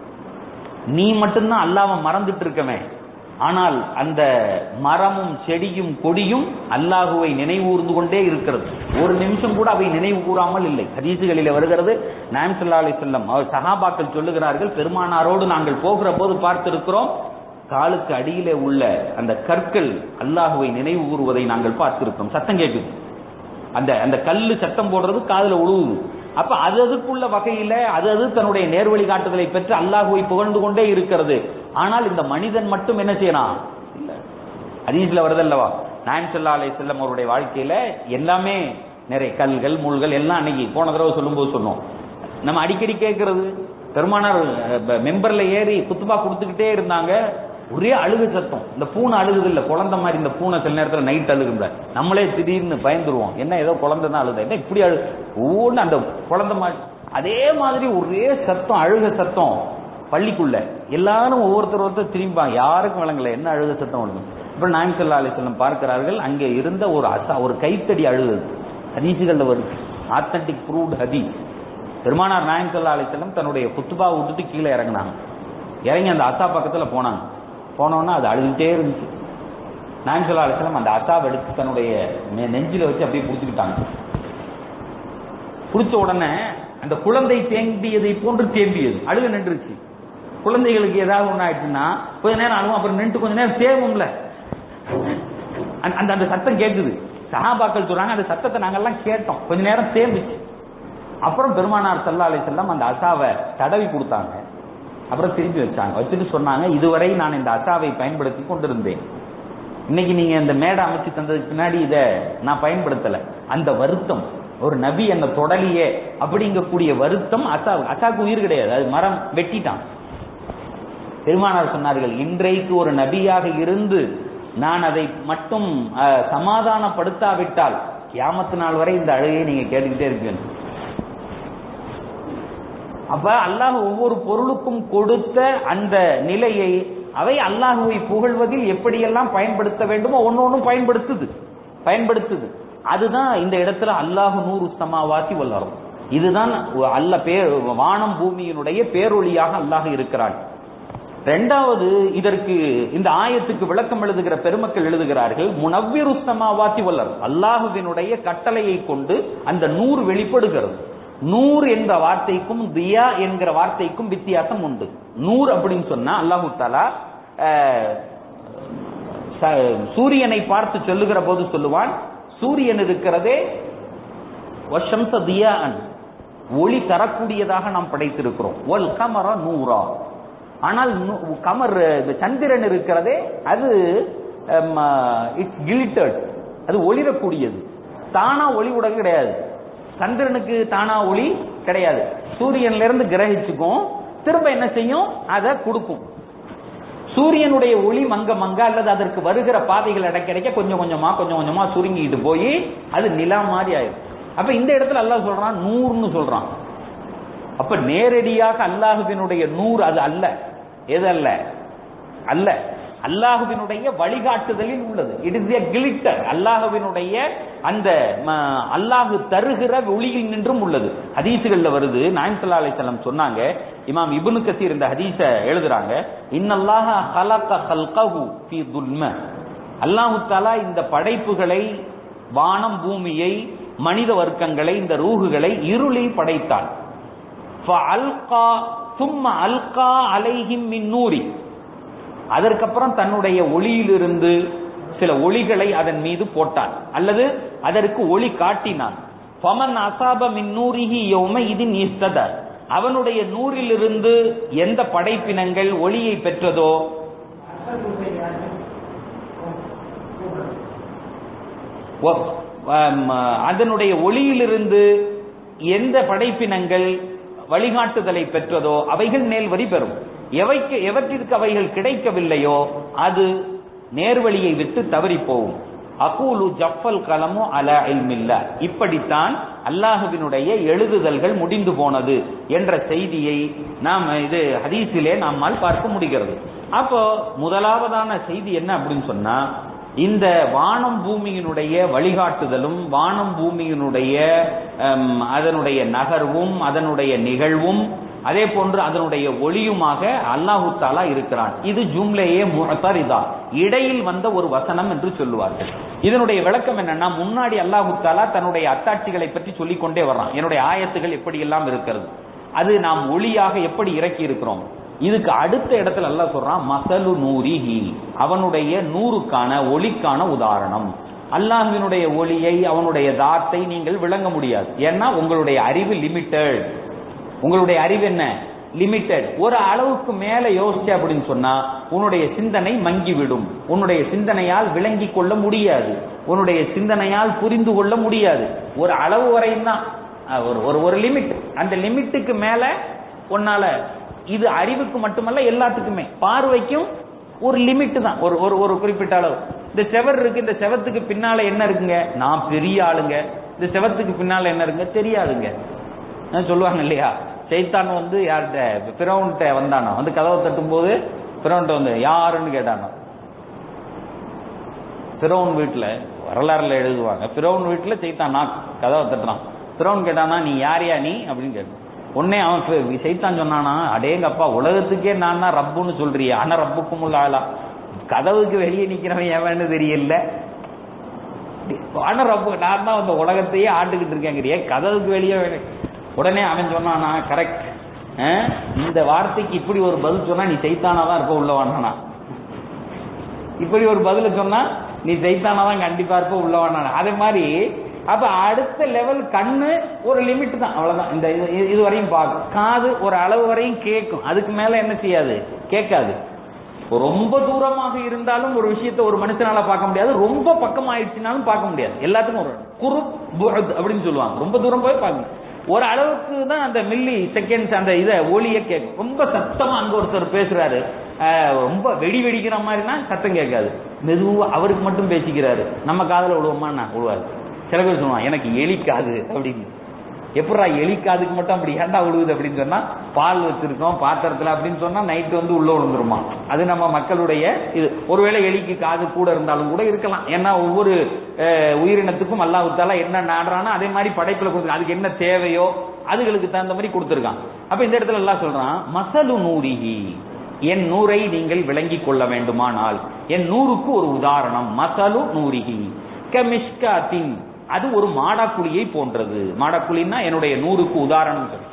நீ மட்டும்தான் அல்லாம மறந்துட்டு இருக்கமே ஆனால் அந்த மரமும் செடியும் கொடியும் அல்லாஹுவை நினைவூர்ந்து கொண்டே இருக்கிறது ஒரு நிமிஷம் கூட அவை நினைவு கூறாமல் இல்லை ஹதீசுகளில் வருகிறது நாயம் சல்லா அலி செல்லம் அவர் சஹாபாக்கள் சொல்லுகிறார்கள் பெருமானாரோடு நாங்கள் போகிற போது பார்த்திருக்கிறோம் காலுக்கு அடியிலே உள்ள அந்த கற்கள் அல்லாஹுவை நினைவு கூறுவதை நாங்கள் பார்த்திருக்கிறோம் சத்தம் கேட்குது அந்த அந்த கல்லு சத்தம் போடுறது காதுல உழுவுது அப்ப அது அதுக்குள்ள வகையில அது அது தன்னுடைய நேர்வழி காட்டுதலை பெற்று அல்லாஹுவை புகழ்ந்து கொண்டே இருக்கிறது ஆனால் இந்த மனிதன் மட்டும் என்ன செய்யறான் இல்ல ஹதீஸ்ல வருதல்லவா நாயம் சல்லா அலை செல்லம் அவருடைய வாழ்க்கையில எல்லாமே நிறைய கல்கள் முள்கள் எல்லாம் அன்னைக்கு போன தடவை சொல்லும்போது சொன்னோம் நம்ம அடிக்கடி கேட்கறது பெருமானார் மெம்பர்ல ஏறி குத்துபா கொடுத்துக்கிட்டே இருந்தாங்க ஒரே அழுகு சத்தம் இந்த பூனை அழுகுது இல்ல குழந்தை மாதிரி இந்த பூனை சில நேரத்தில் நைட் அழுகும்ல நம்மளே திடீர்னு பயந்துருவோம் என்ன ஏதோ குழந்தை தான் அழுது என்ன இப்படி அழு ஒவ்வொன்று அந்த குழந்தை மாதிரி அதே மாதிரி ஒரே சத்தம் அழுக சத்தம் பள்ளிக்குள்ள எல்லாரும் ஒவ்வொருத்தர் ஒருத்தர் திரும்பிப்பாங்க யாருக்கும் விளங்கல என்ன அழுக சத்தம் ஒன்று இப்ப நாயம் சல்லா அலிஸ்லம் பார்க்கிறார்கள் அங்கே இருந்த ஒரு அசா ஒரு கைத்தடி அழுகுது ஹதீசுகள்ல வருது ஆத்தன்டிக் ப்ரூவ்ட் ஹதீஸ் பெருமானார் நாயம் சல்லா அலிஸ்லம் தன்னுடைய குத்துபா விட்டுட்டு கீழே இறங்கினாங்க இறங்கி அந்த அசா பக்கத்துல போனாங்க போனோன்னா அது அழுதுகிட்டே இருந்துச்சு நாயம் சல்லா அலிஸ்லம் அந்த அசாவை எடுத்து தன்னுடைய நெ- நெஞ்சில வச்சு அப்படியே பிடிச்சிக்கிட்டாங்க பிடிச்ச உடனே அந்த குழந்தை தேம்பியதை போன்று தேம்பியது அழுக நின்றுச்சு குழந்தைகளுக்கு ஏதாவது ஒண்ணு ஆயிடுச்சுன்னா கொஞ்ச நேரம் அழுவும் அப்புறம் நின்று கொஞ்ச நேரம் தேவும்ல அந்த- அந்த அந்த சத்தம் கேட்குது சஹாபாக்கள் சொல்றாங்க அந்த சத்தத்தை நாங்கெல்லாம் கேட்டோம் கொஞ்ச நேரம் தேம்பிச்சு அப்புறம் பெருமானார் சல்லா அலி செல்லம் அந்த அசாவை தடவி கொடுத்தாங்க அப்புறம் திருப்பி வச்சாங்க வச்சுட்டு சொன்னாங்க இதுவரை நான் இந்த அசாவை பயன்படுத்தி கொண்டிருந்தேன் இன்னைக்கு நீங்க இந்த மேடை அமைச்சு தந்ததுக்கு பின்னாடி இத நான் பயன்படுத்தல அந்த வருத்தம் ஒரு நபி அந்த தொடலியே அப்படிங்கக்கூடிய வருத்தம் அசா அசாக்கு உயிர் கிடையாது அது மரம் வெட்டிட்டான் பெருமானார் சொன்னார்கள் இன்றைக்கு ஒரு நபியாக இருந்து நான் அதை மட்டும் அஹ், சமாதானப்படுத்தாவிட்டால் கியாமத்து நாள் வரை இந்த அழுகையை நீங்க கேட்டுக்கிட்டே இருப்பீங்க அப்ப அல்லாஹ் ஒவ்வொரு பொருளுக்கும் கொடுத்த அந்த நிலையை அவை அல்லாஹுவை புகழ்வதில் எப்படியெல்லாம் பயன்படுத்த வேண்டுமோ ஒன்னு ஒன்னும் பயன்படுத்துது பயன்படுத்துது அதுதான் இந்த இடத்துல அல்லாஹு நூறு சமாவாசி வல்லரும் இதுதான் அல்ல பேர் வானம் பூமியினுடைய பேரொளியாக அல்லாஹ் இருக்கிறான் ரெண்டாவது இதற்கு இந்த ஆயத்துக்கு விளக்கம் எழுதுகிற பெருமக்கள் எழுதுகிறார்கள் முனவ்விரு சமாவாத்தி வல்லர் அல்லாஹுவினுடைய கட்டளையை கொண்டு அந்த நூறு வெளிப்படுகிறது நூறு என்ற வார்த்தைக்கும் தியா என்கிற வார்த்தைக்கும் வித்தியாசம் உண்டு நூறு அப்படின்னு சொன்னா அல்லாஹு தாலா அஹ், ச- சூரியனை பார்த்து சொல்லுகிற போது சொல்லுவான் சூரியன் இருக்கிறதே வஷம்ச தியான் ஒளி தரக்கூடியதாக நாம் படைத்திருக்கிறோம் ஒல் கமர நூறா ஆனால் நு- கமர் இந்த சந்திரன் இருக்கிறதே அது இட்ஸ் கிளிட்டட் அது ஒளிரக்கூடியது தானா ஒளி உடக கிடையாது சந்திரனுக்கு தானா ஒளி கிடையாது சூரியன்ல இருந்து கிரகிச்சுக்கும் திரும்ப என்ன செய்யும் அதை கொடுக்கும் சூரியனுடைய ஒளி மங்க மங்க அல்லது அதற்கு வருகிற பாதைகள் அடக்க அடைக்க கொஞ்சம் கொஞ்சமா கொஞ்சம் கொஞ்சமா சுருங்கிட்டு போய் அது நிலா மாதிரி ஆயிடும் அப்ப இந்த இடத்துல அல்லாஹ் சொல்றான் நூறுன்னு சொல்றான் அப்ப நேரடியாக அல்லாஹுவினுடைய நூறு அது அல்ல எது அல்ல அல்ல அல்லாஹுவினுடைய வழிகாட்டுதலில் உள்ளது இட் இஸ் எ கிளிட்டர் அல்லாஹுவினுடைய அந்த ம, அல்லாஹு தருகிற ஒளியில் நின்றும் உள்ளது ஹதீசுகள்ல வருது நாயம் சல்லா அலிசல்லாம் சொன்னாங்க இமாம் இப்னு கசீர் இந்த ஹதீஸ எழுதுறாங்க இன்னல்லாஹ ஹலக ஹல்கஹு ஃபீ துல்ம அல்லாஹு தஆலா இந்த படைப்புகளை வானம் பூமியை மனித வர்க்கங்களை இந்த ரூகுகளை இருளில் படைத்தான் فَأَلْقَى ثُمَّ أَلْقَى عَلَيْهِمْ مِنْ نُورِ அதற்கப்புறம் தன்னுடைய ஒளியிலிருந்து சில ஒளிகளை அதன் மீது போட்டான் அல்லது அதற்கு ஒளி காட்டினான் ஃபமன் அசாப மின் நூரிஹி யௌம இதின் இஸ்தத அவனுடைய நூறிலிருந்து எந்த படைப்பினங்கள் ஒளியை பெற்றதோ ஒ- ஆம், அதனுடைய ஒளியிலிருந்து எந்த படைப்பினங்கள் வழிகாட்டுதலை பெற்றதோ அவைகள் மேல் வரி பெறும் எவைக்கு எவற்றிற்கு அவைகள் கிடைக்கவில்லையோ அது நேர்வழியை விட்டு தவறி போகும் அகூலு ஜஃபல் கலமு அலா இல்மில்லா இப்படித்தான் அல்லாஹுவினுடைய எழுதுதல்கள் முடிந்து போனது என்ற செய்தியை நாம் இது ஹதீஸிலே நம்மால் பார்க்க முடிகிறது அப்போ முதலாவதான செய்தி என்ன அப்படின்னு சொன்னா இந்த வானம் பூமியினுடைய வழிகாட்டுதலும் வானம் பூமியினுடைய ஹம், அதனுடைய நகர்வும் அதனுடைய நிகழ்வும் அதே போன்று அதனுடைய ஒளியுமாக அல்லாஹு தாலா இருக்கிறான் இது ஜும்லேயே முஅத்தரிதா இடையில் வந்த ஒரு வசனம் என்று சொல்லுவார்கள் இதனுடைய விளக்கம் என்னன்னா முன்னாடி அல்லாஹு தாலா தன்னுடைய அத்தாட்சிகளை பற்றி சொல்லிக் கொண்டே வர்றான் என்னுடைய ஆயத்துகள் எப்படி எல்லாம் இருக்கிறது அது நாம் ஒளியாக எப்படி இறக்கி இருக்கிறோம் இதுக்கு அடுத்த இடத்துல அல்லாஹ் சொல்றான் மசலு நூரிஹி அவனுடைய நூறுக்கான ஒளிக்கான உதாரணம் அல்லாஹ்வினுடைய ஒளியை அவனுடைய தாத்தை நீங்கள் விளங்க முடியாது ஏன்னா உங்களுடைய அறிவு லிமிட்டட் உங்களுடைய அறிவு என்ன லிமிட்டட் ஒரு அளவுக்கு மேல யோசிச்ச அப்படின்னு சொன்னா உன்னுடைய சிந்தனை மங்கிவிடும் உன்னுடைய சிந்தனையால் விளங்கி கொள்ள முடியாது உன்னுடைய சிந்தனையால் புரிந்து கொள்ள முடியாது ஒரு அளவு வரையும் தான் அஹ், ஒரு ஒரு ஒரு லிமிட் அந்த லிமிட்டுக்கு மேல உன்னால இது அறிவுக்கு மட்டுமல்ல எல்லாத்துக்குமே பார்வைக்கும் ஒரு லிமிட் தான் ஒரு ஒரு ஒரு குறிப்பிட்ட அளவு இந்த செவர் இருக்கு இந்த செவத்துக்கு பின்னால என்ன இருக்குங்க நான் பெரிய ஆளுங்க இந்த செவத்துக்கு பின்னால என்ன இருக்குங்க தெரியாதுங்க அஹ் சொல்லுவாங்க இல்லையா சைத்தான் வந்து யார்கிட்ட பிறவன்கிட்ட வந்தானோ வந்து கதவை தட்டும் போது பிறவன்கிட்ட வந்து யாருன்னு கேட்டானோ பிறவன் வீட்டுல வரலாறுல எழுதுவாங்க பிறவன் வீட்டுல சைத்தான் நான் கதவை தட்டுறான் பிறவன் கேட்டானா நீ யாரியா நீ அப்படின்னு கேட்டான் உடனே அவன் பி- சைத்தான் சொன்னானா அடேங்கப்பா உலகத்துக்கே நான் தான் ரப்புன்னு சொல்றியா ஆனா ரப்புக்கும் உள்ள ஆளா கதவுக்கு வெளியே நிக்கிறவன் எவன்னு தெரியல ஆனா ரப்பு நான் தான் அந்த உலகத்தையே ஆண்டுகிட்டு இருக்கேங்கிறியே கதவுக்கு வெளியே வேணும். உடனே அவன் சொன்னானா கரெக்ட் இந்த வார்த்தைக்கு இப்படி ஒரு பதில் சொன்னா நீ சைத்தானா தான் இருப்ப உள்ளவானா இப்படி ஒரு பதில சொன்னா நீ சைத்தானா தான் கண்டிப்பா இருப்ப உள்ளவானா அதே மாதிரி அப்ப அடுத்த லெவல் கண்ணு ஒரு லிமிட் தான் அவ்வளவுதான் இந்த இது- இது- இது வரையும் பார்க்கும் காது ஒரு அளவு வரையும் கேட்கும் அதுக்கு மேல என்ன செய்யாது கேட்காது ரொம்ப தூரமாக இருந்தாலும் ஒரு விஷயத்தை ஒரு மனுஷனால பார்க்க முடியாது ரொம்ப பக்கம் ஆயிடுச்சுனாலும் பார்க்க முடியாது எல்லாத்துக்கும் ஒரு குரு புஅத் அப்படின்னு சொல்லுவாங்க ரொம்ப தூரம் போய் பார்க்க முடியாது. ஒரு அளவுக்கு தான் அந்த மில்லி செகண்ட்ஸ் அந்த இதை ஒளிய கேட்கும் ரொம்ப சத்தமா அங்க ஒருத்தர் பேசுறாரு அஹ், ரொம்ப வெடி வெடிக்கிற மாதிரினா சத்தம் கேட்காது மெதுவா அவருக்கு மட்டும் பேசிக்கிறாரு நம்ம காதுல விடுவோமா நான் விடுவாரு சில பேர் சொல்லுவான் எனக்கு எலிக்காது அப்படின்னு எப்படா எலிக்காதுக்கு மட்டும் அப்படி ஏன்டா விழுகுது அப்படின்னு சொன்னா பால் வச்சிருக்கோம் பாத்திரத்துல அப்படின்னு சொன்னா நைட்டு வந்து உள்ள விழுந்துருமா அது நம்ம மக்களுடைய இது ஒருவேளை எலிக்கு காது கூட இருந்தாலும் கூட இருக்கலாம் ஏன்னா ஒவ்வொரு அஹ், உயிரினத்துக்கும் அல்லாஹ்வுத்தாலா என்ன நாடுறானோ அதே மாதிரி படைப்புல கொடுத்துருக்கான் அதுக்கு என்ன தேவையோ அதுகளுக்கு தகுந்த மாதிரி கொடுத்துருக்கான் அப்ப இந்த இடத்துல எல்லாம் சொல்றான் மசலு நூரிஹி என் நூரை நீங்கள் விளங்கிக் கொள்ள வேண்டுமானால் என் நூறுக்கு ஒரு உதாரணம் மசலு நூரிஹி கமிஷ்காத்தின் அது ஒரு மாடாக்குழியை போன்றது மாடாக்குழின்னா என்னுடைய நூறுக்கு உதாரணம் சொல்லு.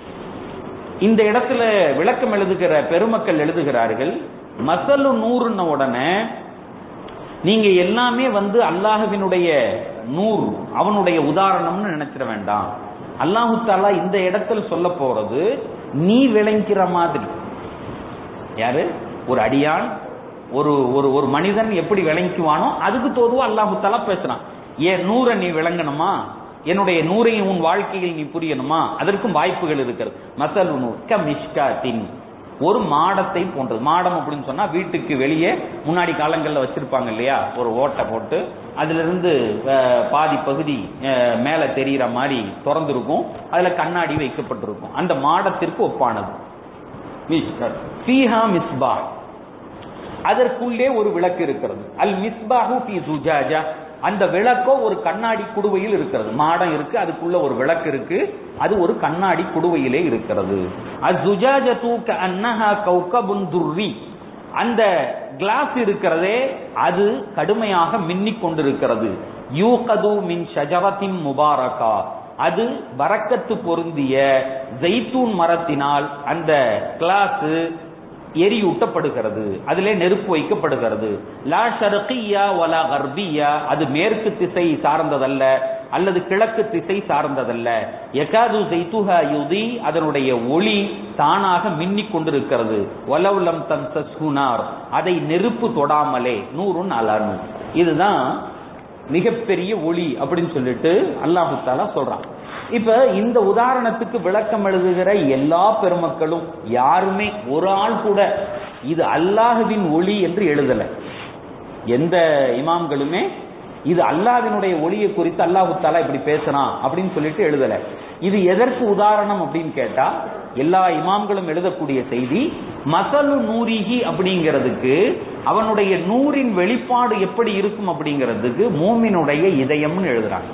இந்த இடத்துல விளக்கம் எழுதுகிற பெருமக்கள் எழுதுகிறார்கள் மசலு நூறுன்ன உடனே நீங்க எல்லாமே வந்து அல்லாஹ்வினுடைய நூறு அவனுடைய உதாரணம்னு நினைச்சிட வேண்டாம் அல்லாஹு தாலா இந்த இடத்துல சொல்ல போறது நீ விளங்கிற மாதிரி யாரு ஒரு அடியான் ஒரு ஒரு ஒரு மனிதன் எப்படி விளங்குவானோ அதுக்கு தோதுவா அல்லாஹு தாலா பேசுறான் ஏன் நூறை நீ விளங்கணுமா என்னுடைய நூறையும் உன் வாழ்க்கையில் நீ புரியணுமா அதற்கும் வாய்ப்புகள் இருக்கிறது மசல் நூர் க மிஷ்காத்தின் ஒரு மாடத்தை போன்றது மாடம் அப்படின்னு சொன்னா வீட்டுக்கு வெளியே முன்னாடி காலங்கள்ல வச்சிருப்பாங்க இல்லையா ஒரு ஓட்டை போட்டு அதுல இருந்து அஹ், பாதி பகுதி அஹ், மேல தெரியிற மாதிரி திறந்திருக்கும் அதுல கண்ணாடி வைக்கப்பட்டிருக்கும் அந்த மாடத்திற்கு ஒப்பானது மிஷ்கத் ஃபீஹா மிஸ்பா அதற்குள்ளே ஒரு விளக்கு இருக்கிறது அல் மிஸ்பாஹு ஃபீ சுஜாஜா அந்த விளக்கோ ஒரு கண்ணாடி குடுவையில் இருக்கிறது மாடம் இருக்கு அதுக்குள்ள ஒரு விளக்கு இருக்கு அது ஒரு கண்ணாடி குடுவையிலே இருக்கிறது அஸ்ஸுஜாஜது கஅன்னஹா கௌகபுன் துர்ரி அந்த கிளாஸ் இருக்கிறதே அது கடுமையாக மின்னிக் கொண்டிருக்கிறது யூகது மின் ஷஜரத்தின் முபாரகா அது பரக்கத்து பொருந்திய ஜெய்தூன் மரத்தினால் அந்த கிளாஸ் எரியூட்டப்படுகிறது அதிலே நெருப்பு வைக்கப்படுகிறது லா ஷர்கியா வலா கர்பியா அது மேற்கு திசை சார்ந்ததல்ல அல்லது கிழக்கு திசை சார்ந்ததல்ல எகாது ஜெய்துஹா யுதி அதனுடைய ஒளி தானாக மின்னிக் கொண்டிருக்கிறது வலவுலம் தன் சஸ்குனார் அதை நெருப்பு தொடாமலே நூறுன் அலனு இதுதான் மிகப்பெரிய ஒளி அப்படின்னு சொல்லிட்டு அல்லாஹு தாலா சொல்றான் இப்ப இந்த உதாரணத்துக்கு விளக்கம் எழுதுகிற எல்லா பெருமக்களும் யாருமே ஒரு ஆள் கூட இது அல்லாஹுவின் ஒளி என்று எழுதல எந்த இமாம்களுமே இது அல்லாஹ்வினுடைய ஒளியை குறித்து அல்லாஹு தாலா இப்படி பேசுறான் அப்படின்னு சொல்லிட்டு எழுதல இது எதற்கு உதாரணம் அப்படின்னு கேட்டா எல்லா இமாம்களும் எழுதக்கூடிய செய்தி மசலு நூரிஹி அப்படிங்கிறதுக்கு அவனுடைய நூறின் வெளிப்பாடு எப்படி இருக்கும் அப்படிங்கிறதுக்கு மூமினுடைய இதயம்னு எழுதுறாங்க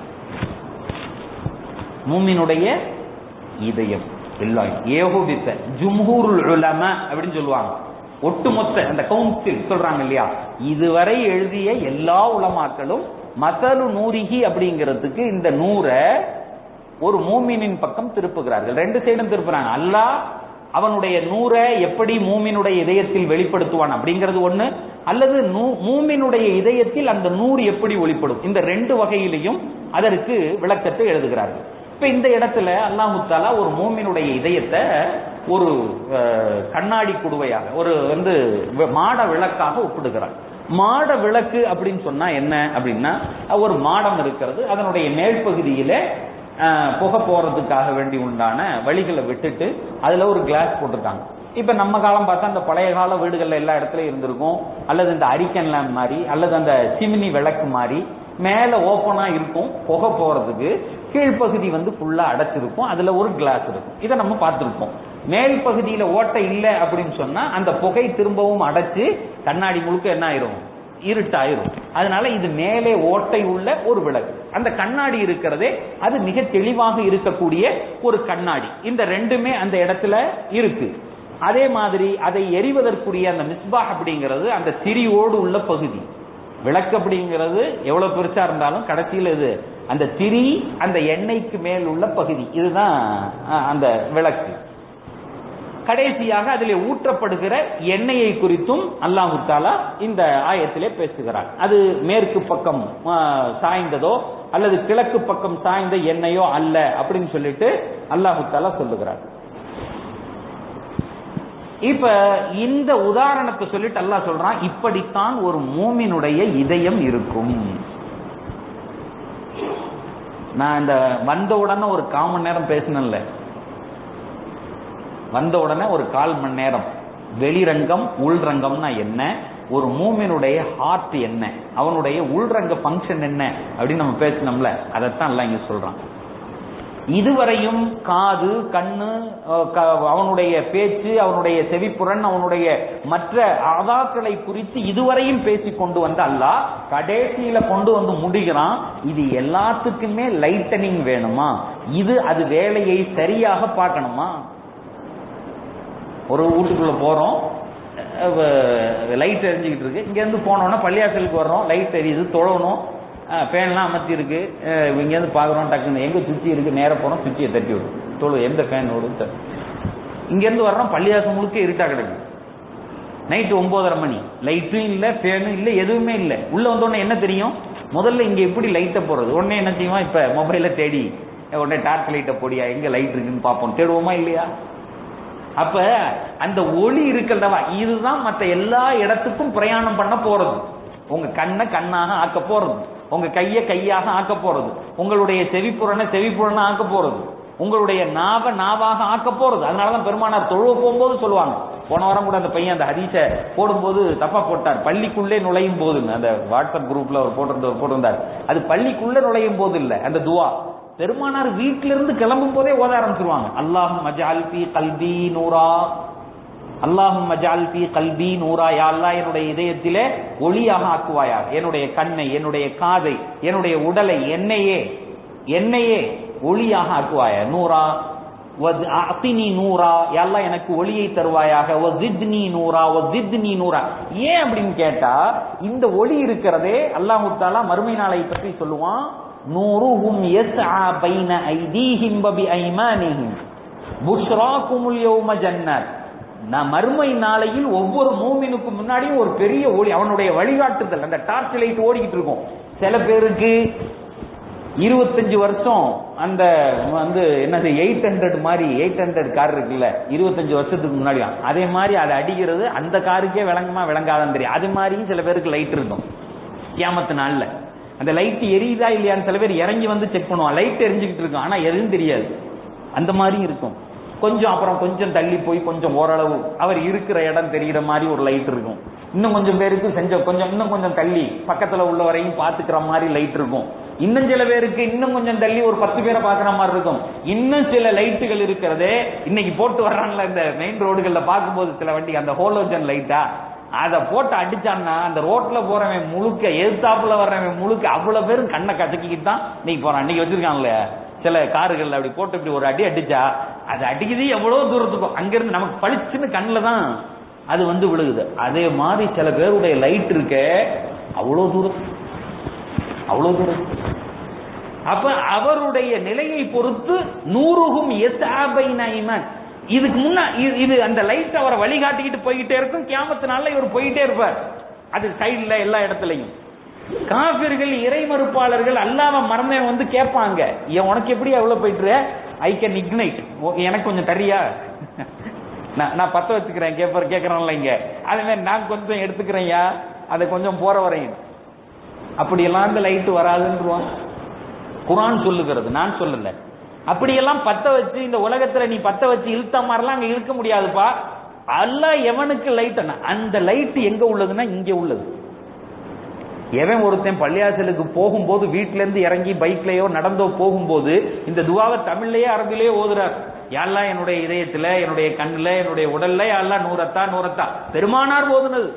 மூமினுடைய இதயம் எல்லாம் ஏகோபித்த ஜும்ஹூருல் உலம அப்படின்னு சொல்லுவாங்க ஒட்டுமொத்த அந்த கவுன்சில் சொல்றாங்க இல்லையா இதுவரை எழுதிய எல்லா உலமாக்களும் மசலு நூரிகி அப்படிங்கிறதுக்கு இந்த நூரை ஒரு மூமினின் பக்கம் திருப்புகிறார்கள் ரெண்டு சைடும் திருப்புறாங்க அல்லாஹ் அவனுடைய நூரை எப்படி மூமினுடைய இதயத்தில் வெளிப்படுத்துவான் அப்படிங்கிறது ஒண்ணு அல்லது நூ- மூமினுடைய இதயத்தில் அந்த நூறு எப்படி வெளிப்படும் இந்த ரெண்டு வகையிலையும் அதற்கு விளக்கத்தை எழுதுகிறார்கள் இப்ப இந்த இடத்துல அல்லாஹு தாலா ஒரு மூமினுடைய இதயத்தை ஒரு அஹ், கண்ணாடி குடுவையாக ஒரு வந்து வ- மாட விளக்காக ஒப்பிடுகிறார் மாட விளக்கு அப்படின்னு சொன்னா என்ன அப்படின்னா ஒரு மாடம் இருக்கிறது அதனுடைய மேல் பகுதியில அஹ், புகை போறதுக்காக வேண்டி உண்டான வழிகளை விட்டுட்டு அதுல ஒரு கிளாஸ் போட்டிருக்காங்க இப்ப நம்ம காலம் பார்த்தா அந்த பழைய கால வீடுகள்ல எல்லா இடத்துலயும் இருந்திருக்கும் அல்லது இந்த அரிக்கன் லேம்ப் மாதிரி அல்லது அந்த சிமினி விளக்கு மாதிரி மேல ஓப்பனா இருக்கும் புகை போறதுக்கு கீழ்ப்பகுதி வந்து ஃபுல்லா அடைச்சிருக்கும் அதுல ஒரு கிளாஸ் இருக்கும் இதை நம்ம பார்த்திருப்போம் மேல் பகுதியில ஓட்டை இல்லை அப்படின்னு சொன்னா அந்த புகை திரும்பவும் அடைச்சு கண்ணாடி முழுக்க என்ன ஆயிரும் இருட்டாயிரும் அதனால இது மேலே ஓட்டை உள்ள ஒரு விளக்கு அந்த கண்ணாடி இருக்கிறதே அது மிக தெளிவாக இருக்கக்கூடிய ஒரு கண்ணாடி இந்த ரெண்டுமே அந்த இடத்துல இருக்கு அதே மாதிரி அதை எரிவதற்குரிய அந்த மிஸ்பாஹ் அப்படிங்கிறது அந்த திரியோடு உள்ள பகுதி விளக்கு அப்படிங்கிறது எவ்வளவு பெருசா இருந்தாலும் கடைசியில் இது அந்த திரி அந்த எண்ணெய்க்கு மேல் உள்ள பகுதி இதுதான் அஹ், அந்த விளக்கு கடைசியாக அதிலே ஊற்றப்படுகிற எண்ணெயை குறித்தும் அல்லாஹு தாலா இந்த ஆயத்திலே பேசுகிறார் அது மேற்கு பக்கம் அஹ், சாய்ந்ததோ அல்லது கிழக்கு பக்கம் சாய்ந்த எண்ணெயோ அல்ல அப்படின்னு சொல்லிட்டு அல்லாஹு தாலா சொல்லுகிறார் இப்ப இந்த உதாரணத்தை சொல்லிட்டு அல்லாஹ் சொல்றான் இப்படித்தான் ஒரு மூமினுடைய இதயம் இருக்கும் நான் இந்த வந்த உடனே ஒரு கால் மணி நேரம் பேசினேன்ல வந்த உடனே ஒரு கால் மணி நேரம் வெளிரங்கம் உள்ரங்கம்னா என்ன ஒரு மூமினுடைய ஹார்ட் என்ன அவனுடைய உள்ரங்க ஃபங்க்ஷன் என்ன அப்படின்னு நம்ம பேசினோம்ல அதைத்தான் எல்லாம் இங்க சொல்றான் இதுவரையும் காது கண்ணு அஹ், க- அவனுடைய பேச்சு அவனுடைய செவிப்புறன் அவனுடைய மற்ற அதாக்களை குறித்து இதுவரையும் பேசி கொண்டு வந்த அல்லாஹ் கடைசியில கொண்டு வந்து முடிகிறான் இது எல்லாத்துக்குமே லைட்டனிங் வேணுமா இது அது வேலையை சரியாக பார்க்கணுமா ஒரு வீட்டுக்குள்ள போறோம் லைட் எரிஞ்சுக்கிட்டு இருக்கு இங்க இருந்து போனோம்னா பள்ளியாசலுக்கு வர்றோம் லைட் எரியுது தொழணும் ஃபேன்லாம் அமர்த்தி இருக்கு அஹ் இங்க இருந்து பாக்குறோம் டக்குன்னு எங்க சுத்தி இருக்கு நேரா போறோம் சுவிட்சை தட்டி விடும் தொழு எந்த ஃபேன் ஓடும் இங்க இருந்து வர்றோம் பள்ளியாசம் முழுக்க இருட்டா கிடக்கு நைட்டு ஒன்பதரை மணி லைட்டும் இல்ல ஃபேனும் இல்ல எதுவுமே இல்ல உள்ள வந்தோடனே என்ன தெரியும் முதல்ல இங்க எப்படி லைட்டை போறது உடனே என்ன செய்வோம் இப்ப மொபைல தேடி அஹ் உடனே டார்ச் லைட்டை போடியா எங்க லைட் இருக்குன்னு பார்ப்போம் தேடுவோமா இல்லையா அப்ப அந்த ஒளி இருக்கிறதவா இதுதான் மற்ற எல்லா இடத்துக்கும் பிரயாணம் பண்ண போறது உங்க கண்ணை கண்ணாக ஆக்க போறது உங்க கைய கையாக ஆக்க போறது உங்களுடைய செவிப்புறனை செவிப்புறனை ஆக்க போறது உங்களுடைய நாவ நாவாக ஆக்க போறது அதனாலதான் பெருமானார் தொழுவ போகும்போது சொல்லுவாங்க போன வாரம் கூட அந்த பையன் அந்த ஹதீஸ போடும்போது தப்பா போட்டார் பள்ளிக்குள்ளே நுழையும் போதுன்னு அந்த வாட்ஸ்அப் குரூப்ல அவர் போட்டிருந்தவர் போட்டிருந்தார் அது பள்ளிக்குள்ள நுழையும் போது இல்ல அந்த துவா பெருமானார் வீட்டில இருந்து கிளம்பும் போதே ஓத ஆரம்பிச்சிருவாங்க அல்லாஹும் மஜால் பி கல்பி நூரா அல்லாஹும் மஜால் பி கல்பி நூரா யா அல்லாஹ் என்னுடைய இதயத்திலே ஒளியாக ஆக்குவாயா என்னுடைய கண்ணை என்னுடைய காதை என்னுடைய உடலை என்னையே என்னையே ஒளியாக ஆக்குவாயா நூரா வத் அத்தினி நூரா யா அல்லாஹ் எனக்கு ஒளியை தருவாயாக வசித்னி நூரா வசித்னி நூரா ஏன் அப்படின்னு கேட்டா இந்த ஒளி இருக்கிறதே அல்லாஹு தாலா மறுமை நாளை பற்றி சொல்லுவான் நூறுஹும் யஸ்ஆ பைன ஐதீஹிம் வ பிஐமானிஹிம் புஷ்ராக்குமுல் யௌம ஜன்னத் நான் மறுமை நாளையில் ஒவ்வொரு மூமினுக்கு முன்னாடியும் ஒரு பெரிய ஒளி அவனுடைய வழிகாட்டுதல் அந்த டார்ச் லைட் ஓடிக்கிட்டு இருக்கும் சில பேருக்கு இருபத்தஞ்சு வருஷம் அந்த வந்து என்னது எயிட் ஹண்ட்ரட் மாதிரி எயிட் ஹண்ட்ரட் கார் இருக்குல்ல இருபத்தஞ்சு வருஷத்துக்கு முன்னாடி அதே மாதிரி அதை அடிக்கிறது அந்த காருக்கே விளங்குமா விளங்காதான் தெரியும் அது மாதிரியும் சில பேருக்கு லைட் இருக்கும் கியாமத்து நாள்ல அந்த லைட் எரியுதா இல்லையான்னு சில பேர் இறங்கி வந்து செக் பண்ணுவான் லைட் எரிஞ்சுக்கிட்டு இருக்கும் ஆனா எதுவும் தெரியாது அந்த மாதிரியும் இருக்கும் கொஞ்சம் அப்புறம் கொஞ்சம் தள்ளி போய் கொஞ்சம் ஓரளவு அவர் இருக்கிற இடம் தெரிகிற மாதிரி ஒரு லைட் இருக்கும் இன்னும் கொஞ்சம் பேருக்கு செஞ்ச கொஞ்சம் இன்னும் கொஞ்சம் தள்ளி பக்கத்துல உள்ளவரையும் பாத்துக்கிற மாதிரி லைட் இருக்கும் இன்னும் சில பேருக்கு இன்னும் கொஞ்சம் தள்ளி ஒரு பத்து பேரை பாக்குற மாதிரி இருக்கும் இன்னும் சில லைட்டுகள் இருக்கிறதே இன்னைக்கு போட்டு வர்றாங்கல்ல இந்த மெயின் ரோடுகள்ல பார்க்கும்போது சில வண்டி அந்த ஹோலோஜன் லைட்டா அதை போட்டு அடிச்சான்னா அந்த ரோட்ல போறவன் முழுக்க எதிர்த்தாப்புல வர்றவன் முழுக்க அவ்வளவு பேரும் கண்ணை கசக்கிக்கிட்டு தான் இன்னைக்கு போறான் இன்னைக்கு வச்சிருக்கான்ல சில கார்கள் அப்படி போட்டு இப்படி ஒரு அடி அடிச்சா அது அடிக்குது எவ்வளவு தூரத்துக்கும் அங்கிருந்து நமக்கு பளிச்சுன்னு கண்ணில் தான் அது வந்து விழுகுது அதே மாதிரி சில பேருடைய லைட் இருக்க அவ்வளவு தூரம் அவ்வளவு தூரம் அப்ப அவருடைய நிலையை பொறுத்து நூறுகும் எத்தாபை நைமன் இதுக்கு முன்ன இது- இது அந்த லைட் அவரை வழிகாட்டிக்கிட்டு போய்கிட்டே இருக்கும் கியாமத்தினால இவர் போயிட்டே இருப்பார் அது சைடுல எல்லா இடத்துலயும் காபிர்கள் இறை மறுப்பாளர்கள் அல்லாம மறந்தவன் வந்து கேட்பாங்க "ஏன் உனக்கு எப்படி எவ்வளவு போயிட்டு ஐ கேன் இக்னைட் எனக்கு கொஞ்சம் தரியா நான் நான் பத்த வச்சுக்கிறேன் கேப்பர் கேட்கறான்ல இங்க அதே மாதிரி நான் கொஞ்சம் எடுத்துக்கிறேன்யா அதை கொஞ்சம் போற வரையும் அப்படியெல்லாம் இந்த லைட் வராதுன்றுவான் குரான் சொல்லுகிறது நான் சொல்லல அப்படியெல்லாம் பத்த வச்சு இந்த உலகத்துல நீ பத்த வச்சு இழுத்த மாதிரிலாம் அங்க இழுக்க முடியாதுப்பா அல்லாஹ் எவனுக்கு லைட் அந்த லைட் எங்க உள்ளதுன்னா இங்க உள்ளது எவன் ஒருத்தன் பள்ளியாசலுக்கு போகும்போது வீட்ல இருந்து இறங்கி பைக்லயோ நடந்தோ போகும்போது இந்த துவாவை தமிழ்லயே அரபிலேயே ஓதுறார் யாரெல்லாம் என்னுடைய இதயத்துல என்னுடைய கண்ணுல என்னுடைய உடல்ல யாரெல்லாம் நூறத்தா நூறத்தா பெருமானார் ஓதுனது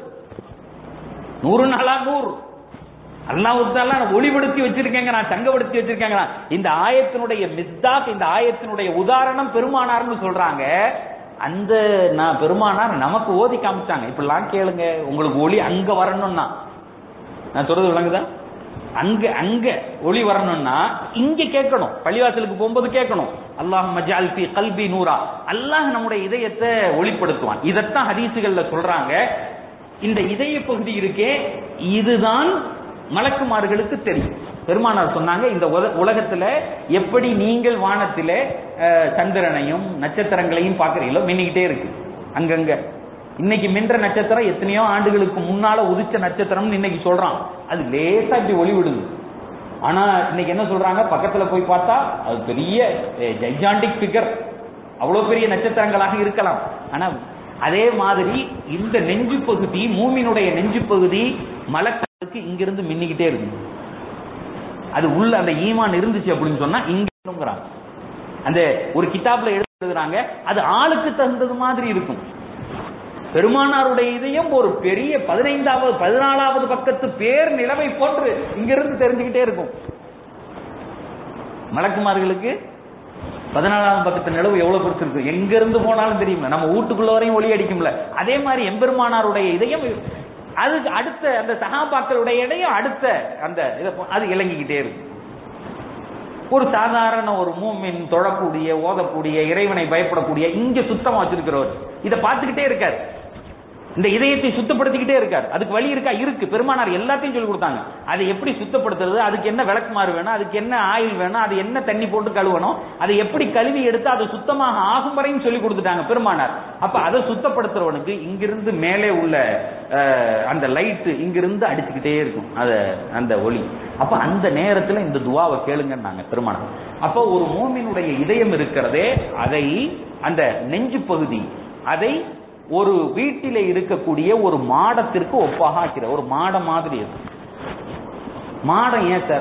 நூறு நாளா நூறு அல்லாஹ் நான் ஒளிபடுத்தி வச்சிருக்கேங்க நான் தங்கப்படுத்தி வச்சிருக்கேங்க இந்த ஆயத்தினுடைய மிஸ்தாக் இந்த ஆயத்தினுடைய உதாரணம் பெருமானார்னு சொல்றாங்க அந்த நான் பெருமானார் நமக்கு ஓதி காமிச்சாங்க இப்படிலாம் கேளுங்க உங்களுக்கு ஒளி அங்க வரணும்னா நான் சொல்றது விளங்குதா அங்க அங்க ஒளி வரணும்னா இங்க கேட்கணும் பள்ளிவாசலுக்கு போகும்போது கேட்கணும் அல்லாஹ் மஜால் ஃபி கல்பி நூரா அல்லாஹ் நம்முடைய இதயத்தை ஒளிப்படுத்துவான் இதைத்தான் ஹதீசுகள்ல சொல்றாங்க இந்த இதய பகுதி இருக்கே இதுதான் மலக்குமார்களுக்கு தெரியும் பெருமானார் சொன்னாங்க இந்த உல- உலகத்துல எப்படி நீங்கள் வானத்திலே அஹ், சந்திரனையும் நட்சத்திரங்களையும் பார்க்கறீங்களோ மின்னிக்கிட்டே இருக்கு அங்கங்க இன்னைக்கு மின்ற நட்சத்திரம் எத்தனையோ ஆண்டுகளுக்கு முன்னால உதிச்ச நட்சத்திரம்னு இன்னைக்கு சொல்றான் அது லேசா இப்படி ஒளி விடுது ஆனா இன்னைக்கு என்ன சொல்றாங்க பக்கத்துல போய் பார்த்தா அது பெரிய ஜைஜாண்டிக் ஃபிகர் அவ்வளவு பெரிய நட்சத்திரங்களாக இருக்கலாம் ஆனா அதே மாதிரி இந்த நெஞ்சு பகுதி மூமினுடைய நெஞ்சு பகுதி மலக்களுக்கு இங்கிருந்து மின்னிக்கிட்டே இருக்கு அது உள்ள அந்த ஈமான் இருந்துச்சு அப்படின்னு சொன்னா இங்க இருந்துங்கிறாங்க. அந்த ஒரு கிதாப்ல எழுதுறாங்க அது ஆளுக்கு தகுந்தது மாதிரி இருக்கும் பெருமானாருடைய இதயம் ஒரு பெரிய பதினைந்தாவது பதினாலாவது பக்கத்து பேர் நிலைமை போன்று இங்கிருந்து தெரிஞ்சுக்கிட்டே இருக்கும் மலக்குமார்களுக்கு பதினாலாவது பக்கத்து நிலவு எவ்வளவு பெருசு இருக்கு எங்க இருந்து போனாலும் தெரியும்ல நம்ம வீட்டுக்குள்ள வரையும் ஒளி அடிக்கும்ல அதே மாதிரி எம்பெருமானாருடைய இதயம் அதுக்கு அடுத்த அந்த சகாபாக்களுடைய இடையும் அடுத்த அந்த இதை போ- அது இலங்கிக்கிட்டே இருக்கு ஒரு சாதாரண ஒரு மூமின் தொழக்கூடிய ஓதக்கூடிய இறைவனை பயப்படக்கூடிய இங்க சுத்தமா வச்சிருக்கிறவர் இதை பார்த்துக்கிட்டே இருக்காரு இந்த இதயத்தை சுத்தப்படுத்திக்கிட்டே இருக்கார் அதுக்கு வழி இருக்கா இருக்கு பெருமானார் எல்லாத்தையும் சொல்லி கொடுத்தாங்க அதை எப்படி சுத்தப்படுத்துறது அதுக்கு என்ன விளக்குமாறு வேணும் அதுக்கு என்ன ஆயில் வேணும் அது என்ன தண்ணி போட்டு கழுவணும் அதை எப்படி கழுவி எடுத்து அது சுத்தமாக ஆகும் வரையும் சொல்லி கொடுத்துட்டாங்க பெருமானார் அப்ப அதை சுத்தப்படுத்துறவனுக்கு இங்கிருந்து மேலே உள்ள அஹ், அந்த லைட் இங்கிருந்து அடிச்சுக்கிட்டே இருக்கும் அத அந்த ஒளி அப்ப அந்த நேரத்துல இந்த துவாவை கேளுங்கன்னாங்க பெருமானார் அப்போ ஒரு மூமினுடைய இதயம் இருக்கிறதே அதை அந்த நெஞ்சு பகுதி அதை ஒரு வீட்டிலே இருக்கக்கூடிய ஒரு மாடத்திற்கு ஒப்பாக ஆக்கிற ஒரு மாடம் மாதிரி அது மாடம் ஏன் சார்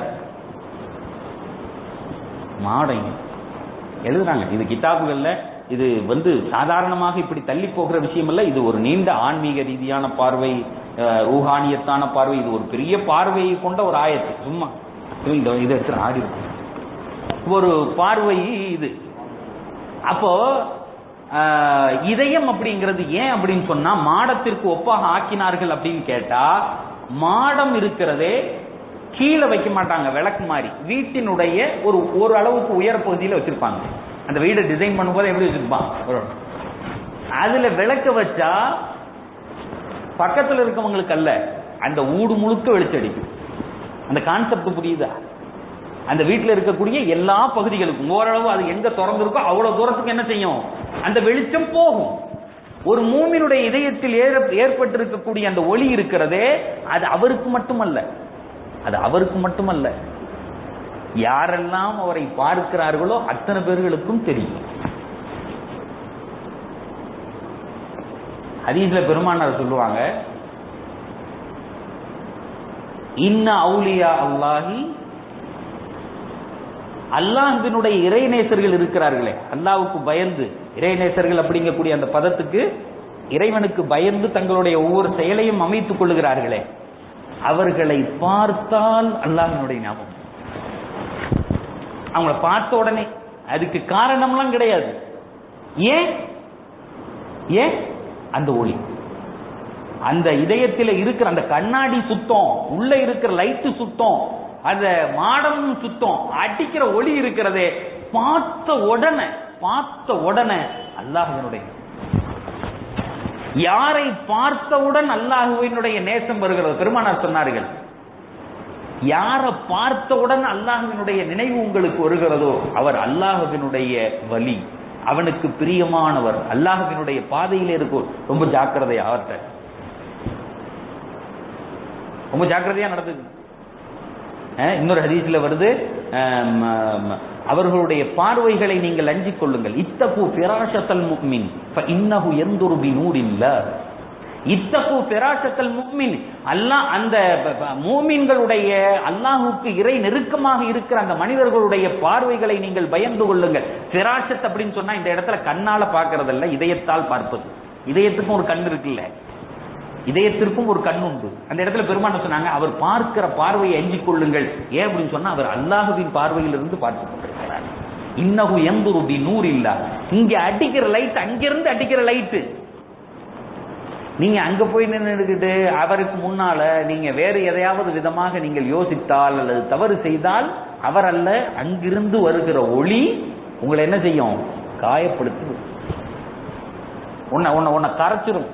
மாடம் ஏன்? எழுதுறாங்க இது கிதாபுகள்ல இது வந்து சாதாரணமாக இப்படி தள்ளி போகிற விஷயம் இல்ல இது ஒரு நீண்ட ஆன்மீக ரீதியான பார்வை அஹ், ரூஹானியத்தான பார்வை இது ஒரு பெரிய பார்வையை கொண்ட ஒரு ஆயத்து சும்மா இந்த இதை எடுத்து ஆடி இருக்கும். ஒரு பார்வை இது அப்போ ஆஹ், இதயம் அப்படிங்கிறது ஏன் அப்படின்னு சொன்னா மாடத்திற்கு ஒப்பாக ஆக்கினார்கள் அப்படின்னு கேட்டா மாடம் இருக்கிறதே கீழே வைக்க மாட்டாங்க விளக்கு மாதிரி வீட்டினுடைய ஒரு ஒரு அளவுக்கு உயர பகுதியில் வச்சிருப்பாங்க அந்த வீடை டிசைன் பண்ணும்போது எப்படி வச்சிருப்பான் ஒரு- அதுல விளக்க வச்சா பக்கத்துல இருக்கவங்களுக்கு அல்ல அந்த ஊடு முழுக்க வெளிச்சடிக்கும் அந்த கான்செப்ட் புரியுதா அந்த வீட்டில் இருக்கக்கூடிய எல்லா பகுதிகளுக்கும் ஓரளவு அது எங்க திறந்திருக்கோ அவ்வளவு தூரத்துக்கு என்ன செய்யும் அந்த வெளிச்சம் போகும் ஒரு மூமினுடைய இதயத்தில் ஏற- ஏற்பட்டிருக்கக்கூடிய அந்த ஒளி இருக்கிறதே அது அவருக்கு மட்டுமல்ல அது அவருக்கு மட்டுமல்ல யாரெல்லாம் அவரை பார்க்கிறார்களோ அத்தனை பேர்களுக்கும் தெரியும் ஹதீஸ்ல பெருமானார் சொல்லுவாங்க இன்ன அவுலியா அல்லாஹி அல்லாஹினுடைய இறைநேசர்கள் இருக்கிறார்களே அல்லாவுக்கு பயந்து இறைநேசர்கள் அப்படிங்கக்கூடிய அந்த பதத்துக்கு இறைவனுக்கு பயந்து தங்களுடைய ஒவ்வொரு செயலையும் அமைத்துக் கொள்ளுகிறார்களே அவர்களை பார்த்தால் அல்லாஹினுடைய ஞாபகம் அவங்கள பார்த்த உடனே அதுக்கு காரணம்லாம் கிடையாது ஏன் ஏன் அந்த ஒளி அந்த இதயத்தில் இருக்கிற அந்த கண்ணாடி சுத்தம் உள்ள இருக்கிற லைட்டு சுத்தம் அந்த மாடம் சுத்தம் அடிக்கிற ஒளி இருக்கிறதே பார்த்த உடனே பார்த்த உடனே அல்லாஹினுடைய யாரை பார்த்தவுடன் அல்லாஹுவினுடைய நேசம் வருகிறது பெருமானார் சொன்னார்கள் யாரை பார்த்தவுடன் அல்லாஹுவினுடைய நினைவு உங்களுக்கு வருகிறதோ அவர் அல்லாஹுவினுடைய வலி அவனுக்கு பிரியமானவர் அல்லாஹுவினுடைய பாதையிலே இருக்கும் ரொம்ப ஜாக்கிரதை அவர்கிட்ட ரொம்ப ஜாக்கிரதையா நடந்துக்கு இன்னொரு ஹதீஸ்ல வருது அவர்களுடைய பார்வைகளை நீங்கள் அஞ்சிக் கொள்ளுங்கள் இத்தகு பிராசத்தல் முக்மின் இன்னஹு எந்துரு பி நூரில்ல இத்தகு பிராசத்தல் முக்மின் அல்லாஹ் அந்த மூமின்களுடைய அல்லாஹுக்கு இறை நெருக்கமாக இருக்கிற அந்த மனிதர்களுடைய பார்வைகளை நீங்கள் பயந்து கொள்ளுங்கள் பிராசத் அப்படின்னு சொன்னா இந்த இடத்துல கண்ணால பார்க்கறதல்ல இதயத்தால் பார்ப்பது இதயத்துக்கும் ஒரு கண் இருக்குல்ல இதயத்திற்கும் ஒரு கண் உண்டு அந்த இடத்துல பெருமான சொன்னாங்க அவர் பார்க்கிற பார்வையை எஞ்சிக் கொள்ளுங்கள் ஏன் அப்படின்னு சொன்னா அவர் அல்லாஹுவின் பார்வையில் இருந்து பார்த்து கொண்டிருக்கிறார் இன்னகு எந்துரு பி நூறு இல்லா இங்க அடிக்கிற லைட் அங்கிருந்து அடிக்கிற லைட்டு நீங்க அங்க போய் நின்றுக்கிட்டு அவருக்கு முன்னால நீங்க வேறு எதையாவது விதமாக நீங்கள் யோசித்தால் அல்லது தவறு செய்தால் அவர் அல்ல அங்கிருந்து வருகிற ஒளி உங்களை என்ன செய்யும் காயப்படுத்தி உன்னை உன்னை உன்னை கரைச்சிரும்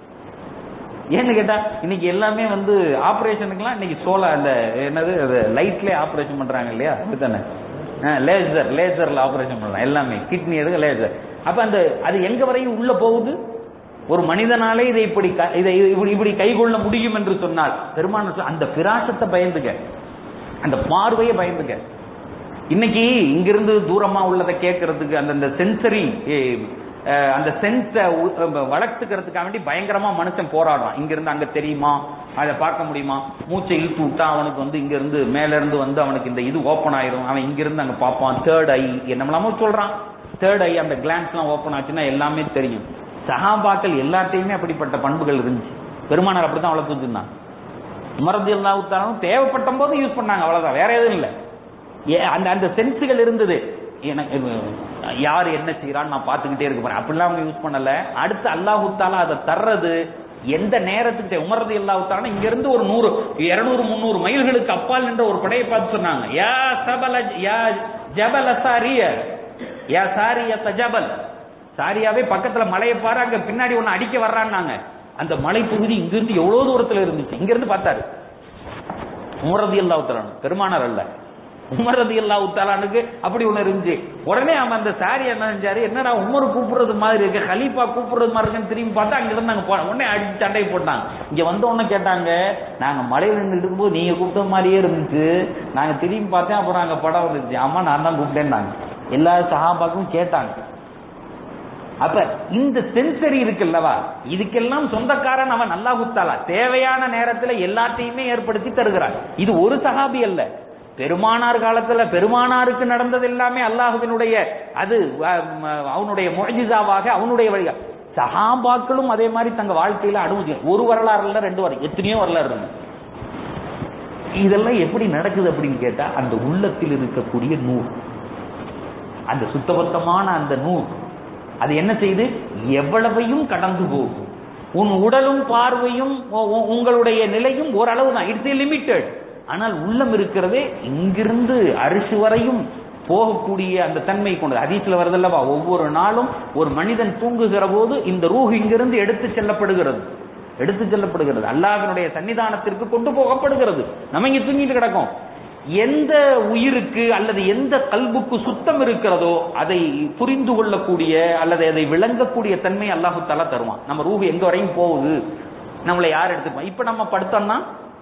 ஏன்னு கேட்டா இன்னைக்கு எல்லாமே வந்து ஆபரேஷனுக்குலாம் இன்னைக்கு சோலா அந்த என்னது அது லைட்லயே ஆபரேஷன் பண்றாங்க இல்லையா அப்படித்தானே லேசர் லேசர்ல ஆபரேஷன் பண்ணலாம் எல்லாமே கிட்னி எடுக்க லேசர் அப்ப அந்த அது எங்க வரையும் உள்ள போகுது ஒரு மனிதனாலே இதை இப்படி இதை இப்படி கைகொள்ள முடியும் என்று சொன்னால் பெருமான அந்த பிராசத்தை பயந்துக அந்த பார்வையை பயந்துக இன்னைக்கு இங்கிருந்து தூரமா உள்ளதை கேட்கறதுக்கு அந்த சென்சரி அந்த சென்ஸை வளர்த்துக்கிறதுக்காக வேண்டி பயங்கரமா மனுஷன் போராடுறான் இங்க இருந்து அங்க தெரியுமா அதை பார்க்க முடியுமா மூச்சை இழுத்து விட்டா அவனுக்கு வந்து இங்க இருந்து மேல இருந்து வந்து அவனுக்கு இந்த இது ஓப்பன் ஆயிரும் அவன் இங்க இருந்து அங்க பார்ப்பான் தேர்ட் ஐ என்னமெல்லாமோ சொல்றான் தேர்ட் ஐ அந்த கிளான்ஸ் எல்லாம் ஓப்பன் ஆச்சுன்னா எல்லாமே தெரியும் சஹாபாக்கள் எல்லாத்தையுமே அப்படிப்பட்ட பண்புகள் இருந்துச்சு பெருமானார் அப்படித்தான் வளர்த்து வச்சிருந்தான் மறந்து எல்லாத்தாலும் தேவைப்பட்ட போது யூஸ் பண்ணாங்க அவ்வளவுதான் வேற எதுவும் இல்லை அந்த அந்த சென்ஸுகள் இருந்தது எனக்கு யார் என்ன செய்யறான்னு நான் பார்த்துக்கிட்டே இருக்க போறேன் அப்படிலாம் அவங்க யூஸ் பண்ணல அடுத்து அல்லாஹுத்தாலா அதை தர்றது எந்த நேரத்துக்கு உமரது இல்லாவுத்தாலும் இங்க இருந்து ஒரு நூறு இருநூறு முந்நூறு மைல்களுக்கு அப்பால் நின்ற ஒரு படையை பார்த்து சொன்னாங்க யா சபல யா ஜபல் சாரிய யா சாரிய ஜபல் சாரியாவே பக்கத்துல மலையை பாரு அங்க பின்னாடி ஒன்னு அடிக்க வர்றான்னாங்க அந்த மலை பகுதி இங்கிருந்து எவ்வளவு தூரத்துல இருந்துச்சு இங்க இருந்து பார்த்தாரு உமரது இல்லாவுத்தாலும் பெருமானார் அல்ல உமரது இல்லா உத்தாலானுக்கு அப்படி ஒண்ணு இருந்துச்சு உடனே அவன் அந்த சாரி என்ன செஞ்சாரு என்னடா உமர் கூப்பிடுறது மாதிரி இருக்கு ஹலீஃபா கூப்பிடுறது மாதிரி இருக்குன்னு திரும்பி பார்த்தா அங்க இருந்து நாங்க போனோம் உடனே அடிச்சு சண்டை போட்டாங்க இங்க வந்த உடனே கேட்டாங்க நாங்க மலையில நின்று இருக்கும்போது நீங்க கூப்பிட்ட மாதிரியே இருந்துச்சு நாங்க திரும்பி பார்த்தேன் அப்புறம் அங்க படம் வந்துச்சு ஆமா நான் தான் கூப்பிட்டேன்னாங்க எல்லா சகாபாக்கும் கேட்டாங்க அப்ப இந்த சென்சரி இருக்குல்லவா இதுக்கெல்லாம் சொந்தக்காரன் அவன் நல்லா குத்தாலா தேவையான நேரத்துல எல்லாத்தையுமே ஏற்படுத்தி தருகிறான் இது ஒரு சஹாபி அல்ல பெருமானார் காலத்துல பெருமானாருக்கு நடந்தது எல்லாமே அல்லாஹுவினுடைய அது அவனுடைய மொழிஜாவாக அவனுடைய வழி சஹாபாக்களும் அதே மாதிரி தங்க வாழ்க்கையில அனுமதி ஒரு வரலாறு இல்ல ரெண்டு வரலாறு எத்தனையோ வரலாறு இருக்கு இதெல்லாம் எப்படி நடக்குது அப்படின்னு கேட்டா அந்த உள்ளத்தில் இருக்கக்கூடிய நூல் அந்த சுத்தபத்தமான அந்த நூல் அது என்ன செய்து எவ்வளவையும் கடந்து போகும் உன் உடலும் பார்வையும் உங்களுடைய நிலையும் ஓரளவு தான் இட்ஸ் லிமிட்டட் ஆனால் உள்ளம் இருக்கிறதே இங்கிருந்து அரிசி வரையும் போகக்கூடிய அந்த தன்மை கொண்டது அதீசில் வருதல்லவா ஒவ்வொரு நாளும் ஒரு மனிதன் தூங்குகிற போது இந்த ரூஹ் இங்கிருந்து எடுத்து செல்லப்படுகிறது எடுத்து செல்லப்படுகிறது அல்லாஹினுடைய சன்னிதானத்திற்கு கொண்டு போகப்படுகிறது நம்ம இங்க தூங்கிட்டு கிடக்கும் எந்த உயிருக்கு அல்லது எந்த கல்புக்கு சுத்தம் இருக்கிறதோ அதை புரிந்து கொள்ளக்கூடிய அல்லது அதை விளங்கக்கூடிய தன்மை அல்லாஹு தலா தருவான் நம்ம ரூஹ் எங்க வரையும் போகுது நம்மளை யார் எடுத்துப்போம் இப்ப நம்ம படுத்தோம்னா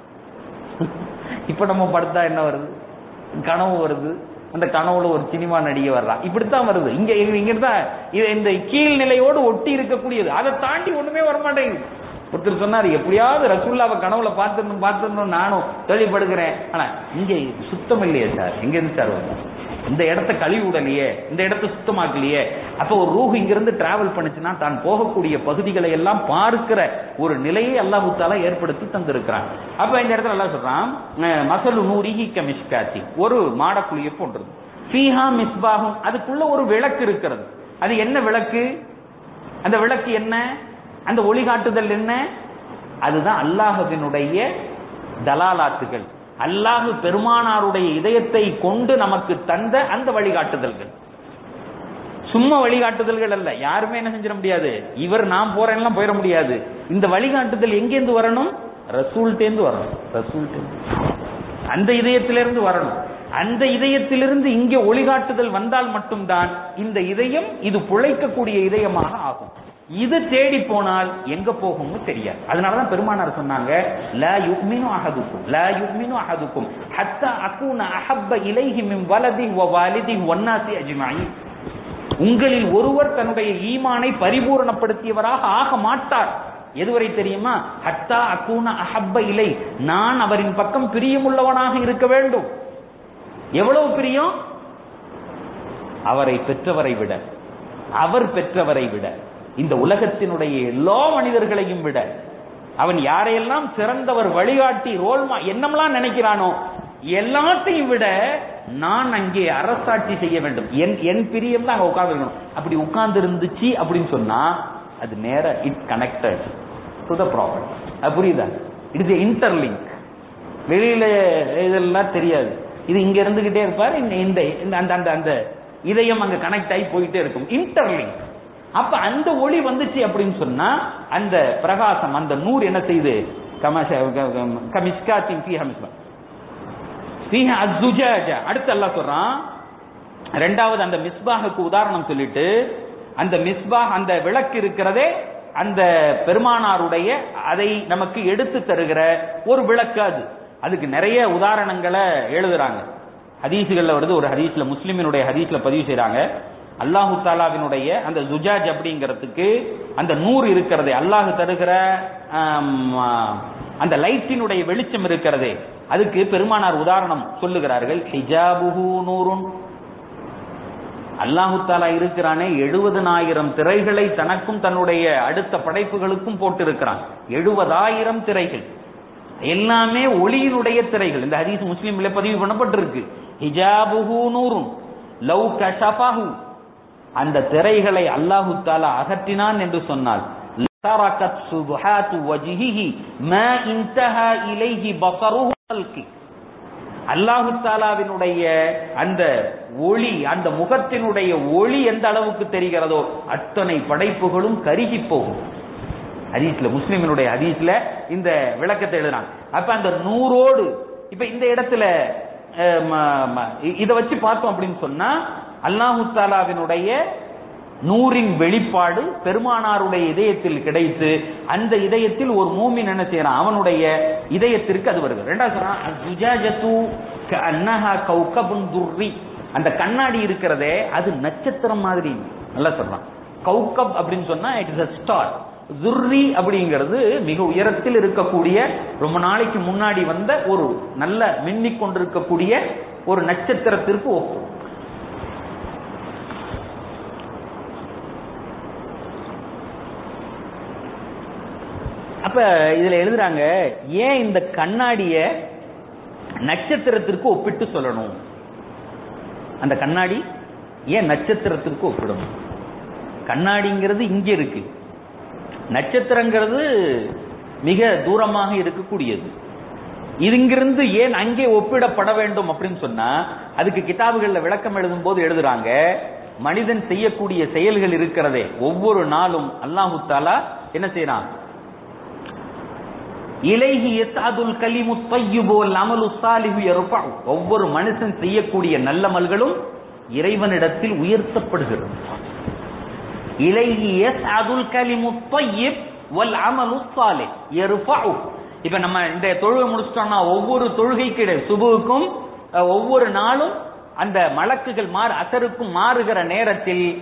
இப்ப நம்ம படுத்தா என்ன வருது கனவு வருது அந்த கனவுல ஒரு சினிமா நடிகை வர்றான் இப்படித்தான் வருது இங்க இங்க தான் இது இந்த கீழ்நிலையோடு ஒட்டி இருக்கக்கூடியது அதை தாண்டி ஒண்ணுமே வரமாட்டேங்குது ஒருத்தர் சொன்னார் எப்படியாவது ரசூல்லாவை கனவுல பார்த்துடணும் பார்த்துடணும் நானும் கேள்விப்படுகிறேன் ஆனா இங்க சுத்தம் இல்லையே சார் எங்க இருந்து சார் வரும் இந்த இடத்த கழுவி விடலையே இந்த இடத்த சுத்தமாக்கலையே அப்ப ஒரு ரூஹ் இங்கிருந்து டிராவல் பண்ணுச்சுன்னா தான் போகக்கூடிய பகுதிகளை எல்லாம் பார்க்கிற ஒரு நிலையை அல்லாஹு தாலா ஏற்படுத்தி தந்திருக்கிறான் அப்ப இந்த இடத்துல எல்லாம் சொல்றான் அஹ், மசலு நூரிஹி கமிஷ்காத்தி ஒரு மாடக்குழிய போன்றது ஃபீஹா மிஸ்பாகும் அதுக்குள்ள ஒரு விளக்கு இருக்கிறது அது என்ன விளக்கு அந்த விளக்கு என்ன அந்த ஒளிகாட்டுதல் என்ன அதுதான் அல்லாஹுவினுடைய தலாலாத்துகள் அல்லாஹு பெருமானாருடைய இதயத்தை கொண்டு நமக்கு தந்த அந்த வழிகாட்டுதல்கள் சும்மா வழிகாட்டுதல்கள் அல்ல யாருமே என்ன செஞ்சிட முடியாது இவர் நான் போறேன்லாம் போயிட முடியாது இந்த வழிகாட்டுதல் எங்கேருந்து வரணும் ரசூல்டேந்து வரணும் ரசூல்டேந்து அந்த இதயத்திலிருந்து வரணும் அந்த இதயத்திலிருந்து இங்கே ஒளிகாட்டுதல் வந்தால் மட்டும்தான் இந்த இதயம் இது பிழைக்கக்கூடிய இதயமாக ஆகும் இது தேடி போனால் எங்க போகும்னு தெரியாது அதனாலதான் பெருமானார் சொன்னாங்க லா யுக்மினு அஹதுக்கும் லா யுக்மினு அஹதுக்கும் ஹத்தா அகூன அஹப்ப இலைஹி மின் வலதி வ வாலிதி வன்னாசி அஜ்மாயின் உங்களில் ஒருவர் தன்னுடைய ஈமானை பரிபூரணப்படுத்தியவராக ஆக மாட்டார் எதுவரை தெரியுமா ஹத்தா அக்கூன அஹப்ப இலை நான் அவரின் பக்கம் பிரியமுள்ளவனாக இருக்க வேண்டும் எவ்வளவு பிரியம் அவரை பெற்றவரை விட அவர் பெற்றவரை விட இந்த உலகத்தினுடைய எல்லா மனிதர்களையும் விட அவன் யாரையெல்லாம் சிறந்தவர் வழிகாட்டி ரோல்மா என்னமெல்லாம் நினைக்கிறானோ எல்லாத்தையும் விட நான் அங்கே அரசாட்சி செய்ய வேண்டும் என் என் பிரியம் தான் அங்க உட்கார்ந்து இருக்கணும் அப்படி உட்கார்ந்து இருந்துச்சு அப்படின்னு சொன்னா அது நேர it connected to the problem அது புரியுதா இட் இஸ் இன்டர்லிங்க் வெளியில இதெல்லாம் தெரியாது இது இங்க இருந்துகிட்டே இருப்பாரு இந்த இந்த இந்த- அந்த அந்த அந்த இதயம் அங்க கனெக்ட் ஆகி போயிட்டே இருக்கும் இன்டர்லிங்க் அப்ப அந்த ஒளி வந்துச்சு அப்படின்னு சொன்னா அந்த பிரகாசம் அந்த நூறு என்ன செய்யுது கமிஸ்காத்தின் ஃபீஹா மிஸ்பா ஃபீஹா அஸ்ஸுஜாஜ அடுத்து அல்லாஹ் சொல்றான் ரெண்டாவது அந்த மிஸ்பாஹுக்கு உதாரணம் சொல்லிட்டு அந்த மிஸ்பாஹ் அந்த விளக்கு இருக்கிறதே அந்த பெருமானாருடைய அதை நமக்கு எடுத்து தருகிற ஒரு விளக்கு அது அதுக்கு நிறைய உதாரணங்களை எழுதுறாங்க ஹதீசுகள்ல வருது ஒரு ஹதீஸ்ல முஸ்லிமினுடைய ஹதீஸ்ல பதிவு செய்றாங்க அல்லாஹு தாலாவினுடைய அந்த ஜுஜாஜ் அப்படிங்கிறதுக்கு அந்த நூறு இருக்கிறதே அல்லாஹ் தருகிற ஆம், அந்த லைட்டினுடைய வெளிச்சம் இருக்கிறதே அதுக்கு பெருமானார் உதாரணம் சொல்லுகிறார்கள் ஹிஜாபுஹு நூறுன் அல்லாஹு தாலா இருக்கிறானே எழுபதனாயிரம் திரைகளை தனக்கும் தன்னுடைய அடுத்த படைப்புகளுக்கும் போட்டிருக்கிறான் எழுபதாயிரம் திரைகள் எல்லாமே ஒளியினுடைய திரைகள் இந்த ஹதீஸ் முஸ்லீம்ல பதிவு பண்ணப்பட்டிருக்கு ஹிஜாபுஹு நூறுன் லவ் கஷபஹு அந்த திரைகளை அல்லாஹு தாலா அகற்றினான் என்று சொன்னால் லதரகத் சுபஹாத்து வஜ்ஹிஹி மா இன்தஹா இலைஹி பஸருஹு அல்கி அல்லாஹு தாலாவினுடைய அந்த ஒளி அந்த முகத்தினுடைய ஒளி எந்த அளவுக்கு தெரிகிறதோ அத்தனை படைப்புகளும் கருகி போகும் ஹதீஸ்ல முஸ்லிமினுடைய ஹதீஸ்ல இந்த விளக்கத்தை எழுதுறாங்க அப்ப அந்த நூறோடு இப்ப இந்த இடத்துல அஹ், ம- ம- இ- இத வச்சு பார்த்தோம் அப்படின்னு சொன்னா அல்லாஹு தாலாவினுடைய நூறின் வெளிப்பாடு பெருமானாருடைய இதயத்தில் கிடைத்து அந்த இதயத்தில் ஒரு மூமின் என்ன செய்யறான் அவனுடைய இதயத்திற்கு அது வருது ரெண்டாவது சொல்றான் "அஸ்ஸுஜாஜத்து கஅன்னஹா கௌகபுன் துர்ரி அந்த கண்ணாடி இருக்கிறதே அது நட்சத்திரம் மாதிரி நல்லா சொல்றான் கௌகப் அப்படின்னு சொன்னா இட் இஸ் a ஸ்டார் துர்ரி அப்படிங்கிறது மிக உயரத்தில் இருக்கக்கூடிய ரொம்ப நாளைக்கு முன்னாடி வந்த ஒரு நல்ல மின்னிக் கொண்டிருக்கக்கூடிய ஒரு நட்சத்திரத்திற்கு ஒப்பு அப்ப இதுல எழுதுறாங்க ஏன் இந்த கண்ணாடிய நட்சத்திரத்திற்கு ஒப்பிட்டு சொல்லணும் அந்த கண்ணாடி ஏன் நட்சத்திரத்திற்கு ஒப்பிடணும் கண்ணாடிங்கிறது இங்க இருக்கு நட்சத்திரங்கிறது மிக தூரமாக இருக்கக்கூடியது இது இங்கிருந்து ஏன் அங்கே ஒப்பிடப்பட வேண்டும் அப்படின்னு சொன்னா அதுக்கு கிதாபுகள்ல விளக்கம் எழுதும் போது எழுதுறாங்க மனிதன் செய்யக்கூடிய செயல்கள் இருக்கிறதே ஒவ்வொரு நாளும் அல்லாஹு தாலா என்ன செய்யறான் இலைஹி யஸ்அதுல் கலிமு தய்யிபு வல் அமலு ஸாலிஹு யர்ஃபஉ ஒவ்வொரு மனுஷன் செய்யக்கூடிய நல்லமல்களும் இறைவனிடத்தில் உயர்த்தப்படுகிறது இலைஹி யஸ்அதுல் கலிமு தய்யிப் வல் அமலு ஸாலிஹ் யர்ஃபஉ இப்ப நம்ம இந்த தொழுகை முடிச்சிட்டோம்னா ஒவ்வொரு தொழுகைக்கு இடையே சுபுவுக்கும் அஹ், ஒவ்வொரு நாளும் அந்த மலக்குகள் மாறு அசருக்கும் மாறுகிற நேரத்தில்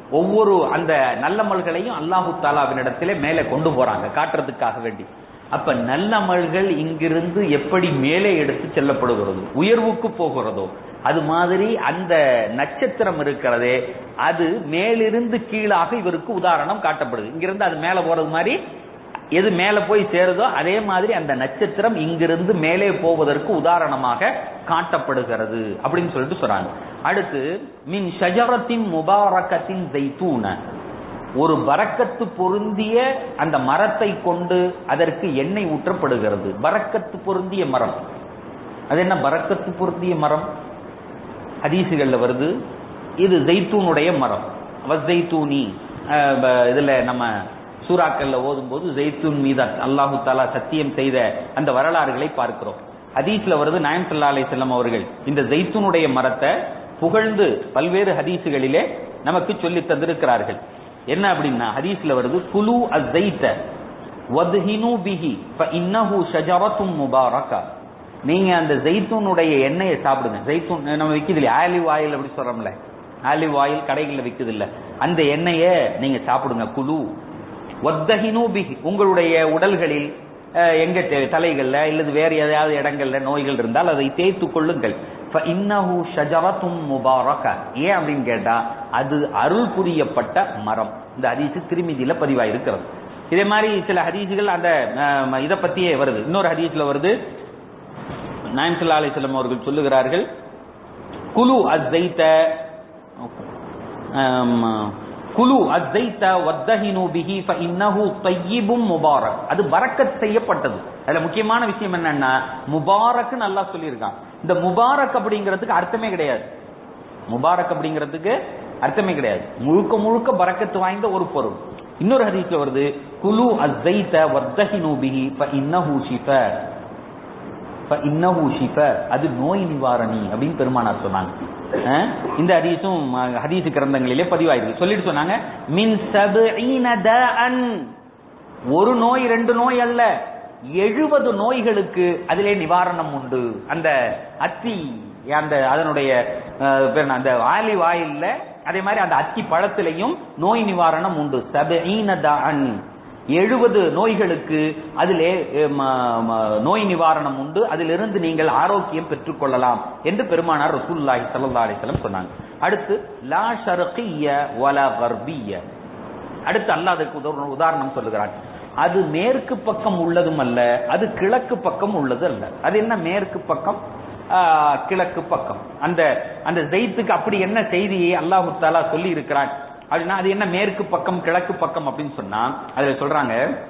ஒவ்வொரு அந்த நல்லமல்களையும் அல்லாஹு தாலாவினிடத்திலே மேலே கொண்டு போறாங்க காட்டுறதுக்காக வேண்டி அப்ப நல்லமல்கள் இங்கிருந்து எப்படி மேலே எடுத்து செல்லப்படுகிறதோ உயர்வுக்கு போகிறதோ அது மாதிரி அந்த நட்சத்திரம் இருக்கிறதே அது மேலிருந்து கீழாக இவருக்கு உதாரணம் காட்டப்படுது இங்கிருந்து அது மேல போறது மாதிரி எது மேல போய் சேருதோ அதே மாதிரி அந்த நட்சத்திரம் இங்கிருந்து மேலே போவதற்கு உதாரணமாக காட்டப்படுகிறது அப்படின்னு சொல்லிட்டு சொல்றாங்க அடுத்து மின் ஷஜரத்தின் முபாரக்கத்தின் ஜெய்தூன ஒரு பரக்கத்து பொருந்திய அந்த மரத்தை கொண்டு அதற்கு எண்ணெய் ஊற்றப்படுகிறது பரக்கத்து பொருந்திய மரம் அது என்ன பரக்கத்து பொருந்திய மரம் ஹதீசுகள்ல வருது இது ஜெய்தூனுடைய மரம் வஸ்ஸைத்தூனி அஹ், ப- இதுல நம்ம சூறாக்கள்ல ஓதும் போது ஜெய்தூன் மீதா அல்லாஹு தாலா சத்தியம் செய்த அந்த வரலாறுகளை பார்க்கிறோம் ஹதீஸ்ல வருது நாயம் சல்லா அலை செல்லம் அவர்கள் இந்த ஜெய்தூனுடைய மரத்தை புகழ்ந்து பல்வேறு ஹதீசுகளிலே நமக்கு சொல்லி தந்திருக்கிறார்கள் என்ன அப்படின்னா ஹதீஸ்ல வருது குலு அஸ்ஸைத்த வத்ஹினு பிஹி ஃபஇன்னஹு ஷஜரத்தும் முபாரக்கா நீங்க அந்த ஜெய்தூனுடைய எண்ணெயை சாப்பிடுங்க ஜெய்தூன் நம்ம விக்குது இல்லையா ஆலிவ் ஆயில் அப்படி சொல்றோம்ல ஆலிவ் ஆயில் கடைகளில் விக்குது இல்ல அந்த எண்ணெயை நீங்க சாப்பிடுங்க குழு ஒத்தஹினு பிஹி உங்களுடைய உடல்களில் அஹ், எங்க தே- தலைகள்ல இல்லது வேற ஏதாவது இடங்கள்ல நோய்கள் இருந்தால் அதை தேய்த்து கொள்ளுங்கள் இன்னஹு ஷஜரத்தும் முபாரக ஏன் அப்படின்னு கேட்டா அது அருள் புரியப்பட்ட மரம் இந்த ஹதீஸ் திருமிதியில பதிவாயிருக்கிறது இதே மாதிரி சில ஹதீசுகள் அந்த அஹ், இத பத்தியே வருது இன்னொரு ஹதீஸ்ல வருது நாயம் சல்லா அலிஸ்லம் அவர்கள் சொல்லுகிறார்கள் குலு அஸ்ஸைத்த ஆம், குலு அஸ்ஸைத்த வத்தஹினு பிஹி ஃபஇன்னஹு தய்யிபும் முபாரக் அது பரக்கத் செய்யப்பட்டது அதுல முக்கியமான விஷயம் என்னன்னா முபாரக்னு அல்லாஹ் சொல்லியிருக்கான் இந்த முபாரக் அப்படிங்கிறதுக்கு அர்த்தமே கிடையாது முபாரக் அப்படிங்கிறதுக்கு அர்த்தமே கிடையாது முழுக்க முழுக்க பரக்கத்து வாய்ந்த ஒரு பொருள் இன்னொரு ஹதீஸ்ல வருது குலு அஸ்ஸைத்த வத்தஹினு பிஹி ஃபஇன்னஹு ஷிஃபா இன்னஹு ஷிஃபா அது நோய் நிவாரணி அப்படின்னு பெருமானார் சொன்னாங்க அஹ், இந்த ஹதீஸும் அஹ், ஹதீஸ் கிரந்தங்களிலே பதிவாயிருக்கு சொல்லிட்டு சொன்னாங்க மின் சபீன தஅன் ஒரு நோய் ரெண்டு நோய் அல்ல எழுபது நோய்களுக்கு அதிலே நிவாரணம் உண்டு அந்த அத்தி அந்த அதனுடைய அஹ், பேர் என்ன, அந்த ஆலிவ் ஆயில்ல அதே மாதிரி அந்த அத்தி பழத்திலையும் நோய் நிவாரணம் உண்டு சபீன தஅன் எழுபது நோய்களுக்கு அதிலே அஹ், ம- ம- நோய் நிவாரணம் உண்டு அதிலிருந்து நீங்கள் ஆரோக்கியம் பெற்றுக்கொள்ளலாம் என்று பெருமானார் ரசூலுல்லாஹி ஸல்லல்லாஹு அலைஹி வஸல்லம் சொன்னாங்க அடுத்து லா ஷர்கிய்ய வலா கர்பிய்ய அடுத்து அல்லாஹ் அதுக்கு உத- உதாரணம் சொல்லுகிறான் அது மேற்கு பக்கம் உள்ளதும் அல்ல அது கிழக்கு பக்கம் உள்ளது அல்ல அது என்ன மேற்கு பக்கம் ஆஹ், கிழக்கு பக்கம் அந்த அந்த ஜெயித்துக்கு அப்படி என்ன செய்தியை அல்லாஹு தாலா சொல்லி இருக்கிறான் அப்படின்னா அது என்ன மேற்கு பக்கம் கிழக்கு பக்கம் அப்படின்னு சொன்னா அதுல சொல்றாங்க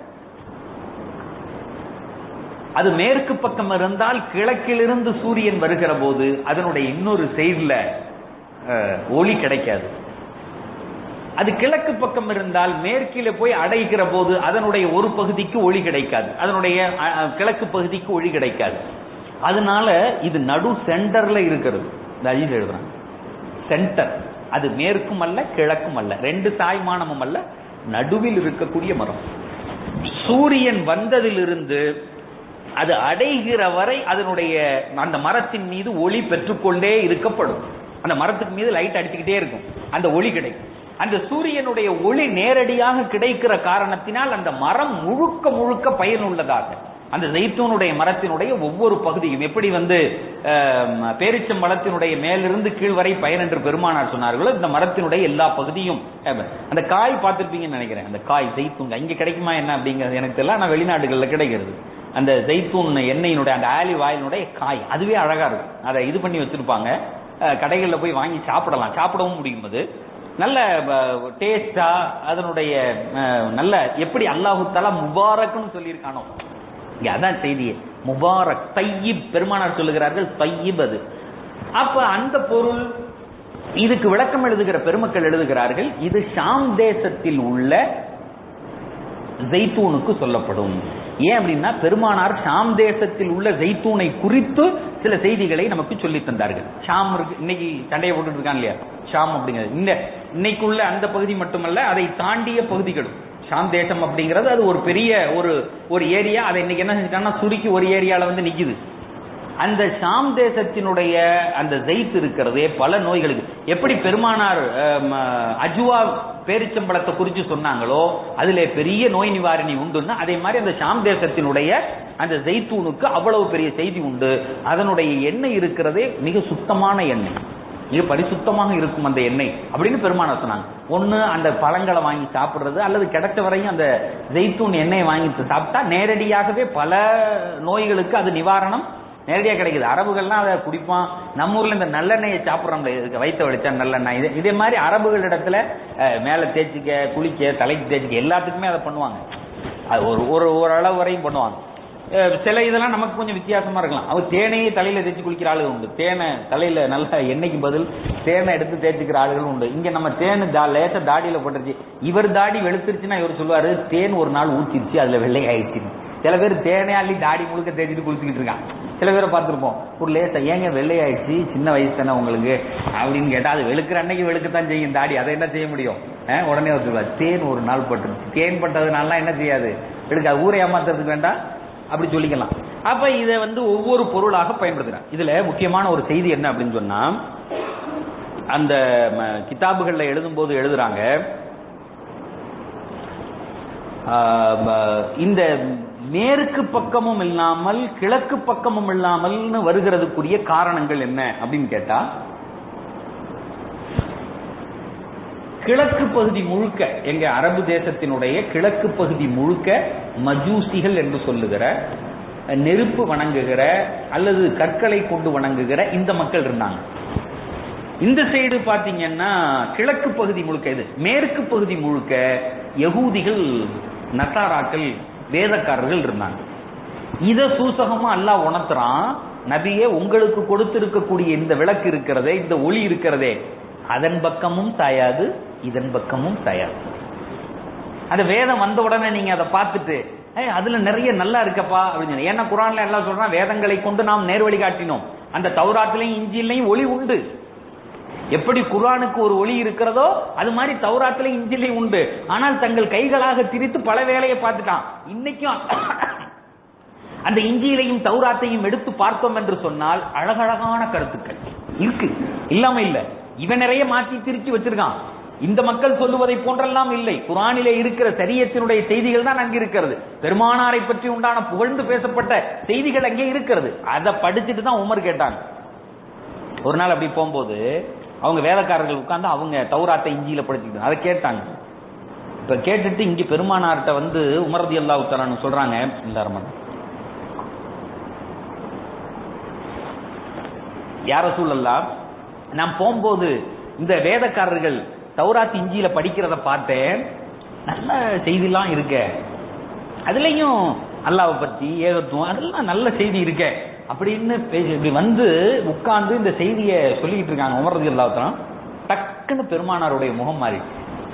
அது மேற்கு பக்கம் இருந்தால் கிழக்கிலிருந்து சூரியன் வருகிற போது அதனுடைய இன்னொரு சைடுல ஒளி கிடைக்காது அது கிழக்கு பக்கம் இருந்தால் மேற்கில போய் அடைகிற போது அதனுடைய ஒரு பகுதிக்கு ஒளி கிடைக்காது அதனுடைய அ, அ, கிழக்கு பகுதிக்கு ஒளி கிடைக்காது அதனால இது நடு சென்டர்ல இருக்கிறது இந்த அஜீஸ் எழுதுறாங்க சென்டர் அது மேற்கும் அல்ல கிழக்கும் அல்ல ரெண்டு தாய்மானமும் அல்ல நடுவில் இருக்கக்கூடிய மரம் சூரியன் வந்ததிலிருந்து அது அடைகிற வரை அதனுடைய அந்த மரத்தின் மீது ஒளி பெற்றுக்கொண்டே இருக்கப்படும் அந்த மரத்துக்கு மீது லைட் அடிச்சுக்கிட்டே இருக்கும் அந்த ஒளி கிடைக்கும் அந்த சூரியனுடைய ஒளி நேரடியாக கிடைக்கிற காரணத்தினால் அந்த மரம் முழுக்க முழுக்க பயனுள்ளதாக அந்த ஜெய்தூனுடைய மரத்தினுடைய ஒவ்வொரு பகுதியும் எப்படி வந்து ஆம், பேரிச்சம் மரத்தினுடைய மேலிருந்து கீழ் வரை பயன் என்று பெருமானார் சொன்னார்களோ இந்த மரத்தினுடைய எல்லா பகுதியும் அஹ், அந்த காய் பார்த்திருப்பீங்கன்னு நினைக்கிறேன் அந்த காய் ஜெய்தூன் இங்க கிடைக்குமா என்ன அப்படிங்கிறது எனக்கு தெரியல ஆனா வெளிநாடுகளில் கிடைக்கிறது அந்த ஜெய்தூன் எண்ணெயினுடைய அந்த ஆலிவ் ஆயிலுடைய காய் அதுவே அழகா இருக்கும் அதை இது பண்ணி வச்சிருப்பாங்க அஹ், கடைகள்ல போய் வாங்கி சாப்பிடலாம் சாப்பிடவும் முடியும் அது நல்ல டேஸ்டா அதனுடைய அஹ், நல்ல எப்படி அல்லாஹு தலா முபாரக்னு சொல்லியிருக்கானோ இங்க அதான் செய்தியே முபாரக் தையிப் பெருமானார் சொல்லுகிறார்கள் தையிப் அது அப்ப அந்த பொருள் இதுக்கு விளக்கம் எழுதுகிற பெருமக்கள் எழுதுகிறார்கள் இது ஷாம் தேசத்தில் உள்ள ஜெய்தூனுக்கு சொல்லப்படும் ஏன் அப்படின்னா பெருமானார் ஷாம் தேசத்தில் உள்ள ஜெய்தூனை குறித்து சில செய்திகளை நமக்கு சொல்லி தந்தார்கள் ஷாம் இருக்கு இன்னைக்கு சண்டையை போட்டுட்டு இருக்கான் இல்லையா ஷாம் அப்படிங்கிறது இந்த இன்னைக்குள்ள அந்த பகுதி மட்டுமல்ல அதை தாண்டிய பகுதிகளும் ஷாம் தேசம் அப்படிங்கிறது அது ஒரு பெரிய ஒரு ஒரு ஏரியா அதை இன்னைக்கு என்ன செஞ்சுட்டாங்கன்னா சுருக்கி ஒரு ஏரியால வந்து நிக்குது அந்த ஷாம் தேசத்தினுடைய அந்த ஜெயித் இருக்கிறதே பல நோய்களுக்கு எப்படி பெருமானார் அஹ், ம, அஜுவா பேரிச்சம்பழத்தை குறித்து சொன்னாங்களோ அதுல பெரிய நோய் நிவாரணி உண்டுன்னா அதே மாதிரி அந்த ஷாம் தேசத்தினுடைய அந்த ஜெய்தூனுக்கு அவ்வளவு பெரிய செய்தி உண்டு அதனுடைய எண்ணெய் இருக்கிறதே மிக சுத்தமான எண்ணெய் மிக பரிசுத்தமாக இருக்கும் அந்த எண்ணெய் அப்படின்னு பெருமானார் சொன்னாங்க ஒண்ணு அந்த பழங்களை வாங்கி சாப்பிடுறது அல்லது கிடைச்ச வரையும் அந்த ஜெய்தூன் எண்ணெயை வாங்கி சாப்பிட்டா நேரடியாகவே பல நோய்களுக்கு அது நிவாரணம் நேரடியா கிடைக்குது அரபுகள்லாம் அதை குடிப்பான் நம்ம ஊர்ல இந்த நல்லெண்ணெயை சாப்பிட்றோம்ல இதுக்கு வயிற்ற வலிச்சா நல்லெண்ணெய் இது இதே மாதிரி அரபுகள் இடத்துல அஹ், மேல தேய்ச்சிக்க குளிக்க தலைக்கு தேய்ச்சிக்க எல்லாத்துக்குமே அதை பண்ணுவாங்க அது ஒரு ஒரு ஒரு அளவு வரையும் பண்ணுவாங்க அஹ், சில இதெல்லாம் நமக்கு கொஞ்சம் வித்தியாசமா இருக்கலாம் அவர் தேனையே தலையில தேய்ச்சி குளிக்கிற ஆளுகள் உண்டு தேனை தலையில நல்ல எண்ணெய்க்கு பதில் தேனை எடுத்து தேய்ச்சிக்கிற ஆளுகளும் உண்டு இங்க நம்ம தேன் தா லேசா தாடியில போட்டுருச்சு இவர் தாடி வெளுத்துருச்சுன்னா இவர் சொல்லுவாரு தேன் ஒரு நாள் ஊத்திருச்சு அதுல வெள்ளை ஆயிடுச்சு சில பேர் தேனே அள்ளி தாடி முழுக்க தேய்ச்சிட்டு குளிச்சுக்கிட்டு இருக்கான் சில பேரை பார்த்துருப்போம் ஒரு லேசா ஏங்க வெள்ளை ஆயிடுச்சு சின்ன வயசு தானே உங்களுக்கு அப்படின்னு கேட்டா அது வெளுக்கிற அன்னைக்கு வெளுக்கத்தான் செய்யும் தாடி அதை என்ன செய்ய முடியும் அஹ், உடனே அவர் சொல்லுவார் தேன் ஒரு நாள் பட்டுருச்சு தேன் பட்டதுனால என்ன செய்யாது வெளுக்காது ஊரை ஏமாத்துறதுக்கு வேண்டாம் அப்படி சொல்லிக்கலாம் அப்ப இதை வந்து ஒவ்வொரு பொருளாக பயன்படுத்துறாங்க இதுல முக்கியமான ஒரு செய்தி என்ன அப்படின்னு சொன்னா அந்த ம, கிதாபுகள்ல எழுதும்போது எழுதுறாங்க ஆஹ், ம, இந்த மேற்கு பக்கமும் இல்லாமல் கிழக்கு பக்கமும் இல்லாமல்னு வருகிறதுக்குரிய காரணங்கள் என்ன அப்படின்னு கேட்டா கிழக்கு பகுதி முழுக்க எங்க அரபு தேசத்தினுடைய கிழக்கு பகுதி முழுக்க மஜூசிகள் என்று சொல்லுகிற நெருப்பு வணங்குகிற அல்லது கற்களை கொண்டு வணங்குகிற இந்த மக்கள் இருந்தாங்க இந்த சைடு பாத்தீங்கன்னா கிழக்கு பகுதி முழுக்க இது மேற்கு பகுதி முழுக்க யகூதிகள் நசாராக்கள் வேதக்காரர்கள் இருந்தாங்க இத சூசகமா அல்லாஹ் உணர்த்துறான் நபியே உங்களுக்கு கொடுத்திருக்கக்கூடிய இந்த விளக்கு இருக்கிறதே இந்த ஒளி இருக்கிறதே அதன் பக்கமும் சாயாது இதன் பக்கமும் சாயாது அந்த வேதம் வந்த உடனே நீங்க அதை பார்த்துட்டு ஏய் அதுல நிறைய நல்லா இருக்கப்பா அப்படின்னு சொன்னா. ஏன்னா குரான்ல எல்லாம் சொல்றான் வேதங்களை கொண்டு நாம் நேர்வழி காட்டினோம் அந்த தௌராத்திலையும் இஞ்சிலையும் ஒளி உண்டு எப்படி குர்ஆனுக்கு ஒரு ஒளி இருக்கிறதோ அது மாதிரி தௌராத்திலையும் இஞ்சிலையும் உண்டு ஆனால் தங்கள் கைகளாக திரித்து பல வேலையை பார்த்துட்டான் இன்னைக்கும் அந்த இஞ்சியிலையும் தௌராத்தையும் எடுத்து பார்த்தோம் என்று சொன்னால் அழகழகான கருத்துக்கள் இருக்கு இல்லாம இல்ல இவன் நிறைய மாற்றி திருச்சி வச்சிருக்கான் இந்த மக்கள் சொல்லுவதை போன்றெல்லாம் இல்லை குரானிலே இருக்கிற சரியத்தினுடைய செய்திகள் தான் அங்கே இருக்கிறது பெருமானாரை பற்றி உண்டான புகழ்ந்து பேசப்பட்ட செய்திகள் அங்கே இருக்கிறது அதை படிச்சுட்டு தான் உமர் கேட்டாங்க ஒரு நாள் அப்படி போகும்போது அவங்க வேலைக்காரர்கள் உட்கார்ந்து அவங்க தௌராத்தை இஞ்சியில படிச்சுக்கிட்டு அதை கேட்டாங்க இப்ப கேட்டுட்டு இங்க பெருமானார்ட்ட வந்து உமரதி அல்லா உத்தரான்னு சொல்றாங்க இல்லாரமன் யார சூழல்லா நான் போகும்போது இந்த வேதக்காரர்கள் தௌராத் இஞ்சியில படிக்கிறத பார்த்தேன் நல்ல செய்திலாம் இருக்க அதுலயும் அல்லாவை பத்தி ஏகத்துவம் அதெல்லாம் நல்ல செய்தி இருக்க அப்படின்னு பேசி இப்படி வந்து உட்கார்ந்து இந்த செய்தியை சொல்லிக்கிட்டு இருக்காங்க உமரது அல்லாத்தலாம் டக்குன்னு பெருமானாருடைய முகம் மாறிடுச்சு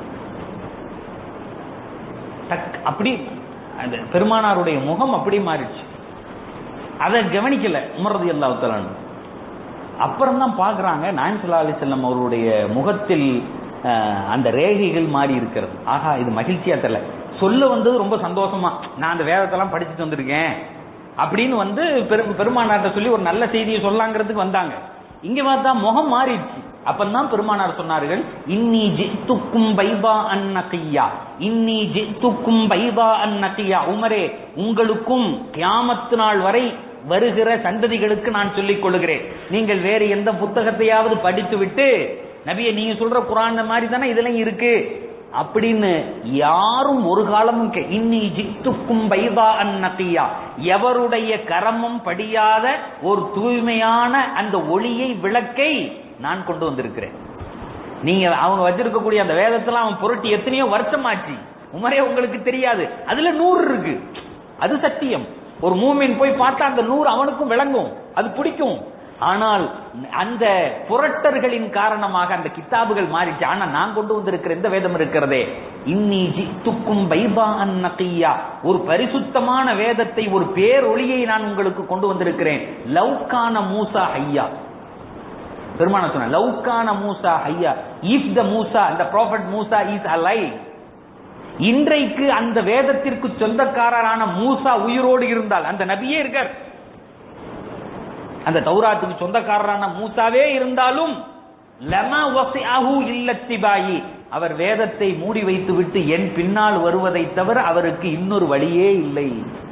டக் அப்படி அந்த பெருமானாருடைய முகம் அப்படி மாறிடுச்சு அதை கவனிக்கல உமரது அல்லாத்தலான்னு அப்புறம் தான் பாக்குறாங்க நாயம் சுல்லா அலி செல்லம் அவருடைய முகத்தில் அஹ், அந்த ரேகைகள் மாறி இருக்கிறது ஆஹா இது மகிழ்ச்சியா தெரியல சொல்ல வந்தது ரொம்ப சந்தோஷமா நான் அந்த வேதத்தெல்லாம் படிச்சுட்டு வந்திருக்கேன் அப்படின்னு வந்து பெரு பெருமானார்ட்ட சொல்லி ஒரு நல்ல செய்தியை சொல்லாங்கிறதுக்கு வந்தாங்க இங்க பார்த்தா முகம் மாறிடுச்சு அப்பந்தான் பெருமானார் சொன்னார்கள் இன்னி ஜித்துக்கும் பைபா அன் நகியா இன்னி ஜித்துக்கும் பைபா அன் நகியா உமரே உங்களுக்கும் கியாமத்து நாள் வரை வருகிற சந்ததிகளுக்கு நான் சொல்லிக் கொள்கிறேன் நீங்கள் வேறு எந்த புத்தகத்தையாவது படித்து விட்டு நபியை நீங்க சொல்ற குரான் மாதிரி தானே இதெல்லாம் இருக்கு அப்படின்னு யாரும் ஒரு காலமும் கே- இன்னி ஜித்துக்கும் பைதா அன் நகியா எவருடைய கரமும் படியாத ஒரு தூய்மையான அந்த ஒளியை விளக்கை நான் கொண்டு வந்திருக்கிறேன் நீங்க அவங்க வச்சிருக்கக்கூடிய அந்த வேதத்தெல்லாம் அவன் புரட்டி எத்தனையோ வருஷம் ஆச்சு உமரே உங்களுக்கு தெரியாது அதுல நூறு இருக்கு அது சத்தியம் ஒரு மூமின் போய் பார்த்தா அந்த நூறு அவனுக்கும் விளங்கும் அது பிடிக்கும் ஆனால் அந்த புரட்டர்களின் காரணமாக அந்த கித்தாபுகள் மாறிச்சு ஆனா நான் கொண்டு வந்திருக்கிற இந்த வேதம் இருக்கிறதே இன்னி ஜித்துக்கும் பைபா அன் நகியா ஒரு பரிசுத்தமான வேதத்தை ஒரு பேரொளியை நான் உங்களுக்கு கொண்டு வந்திருக்கிறேன் லவ்கான மூசா ஐயா பெருமான சொன்ன லவ்கான மூசா ஐயா if the Musa the prophet Musa is alive இன்றைக்கு அந்த வேதத்திற்கு சொந்தக்காரரான மூசா உயிரோடு இருந்தால் அந்த நபியே இருக்கார் அந்த தௌராத்துக்கு சொந்தக்காரரான மூசாவே இருந்தாலும் லம வசிஅஹு இல்லத்திபாயி அவர் வேதத்தை மூடி வைத்து விட்டு என் பின்னால் வருவதை தவிர அவருக்கு இன்னொரு வழியே இல்லை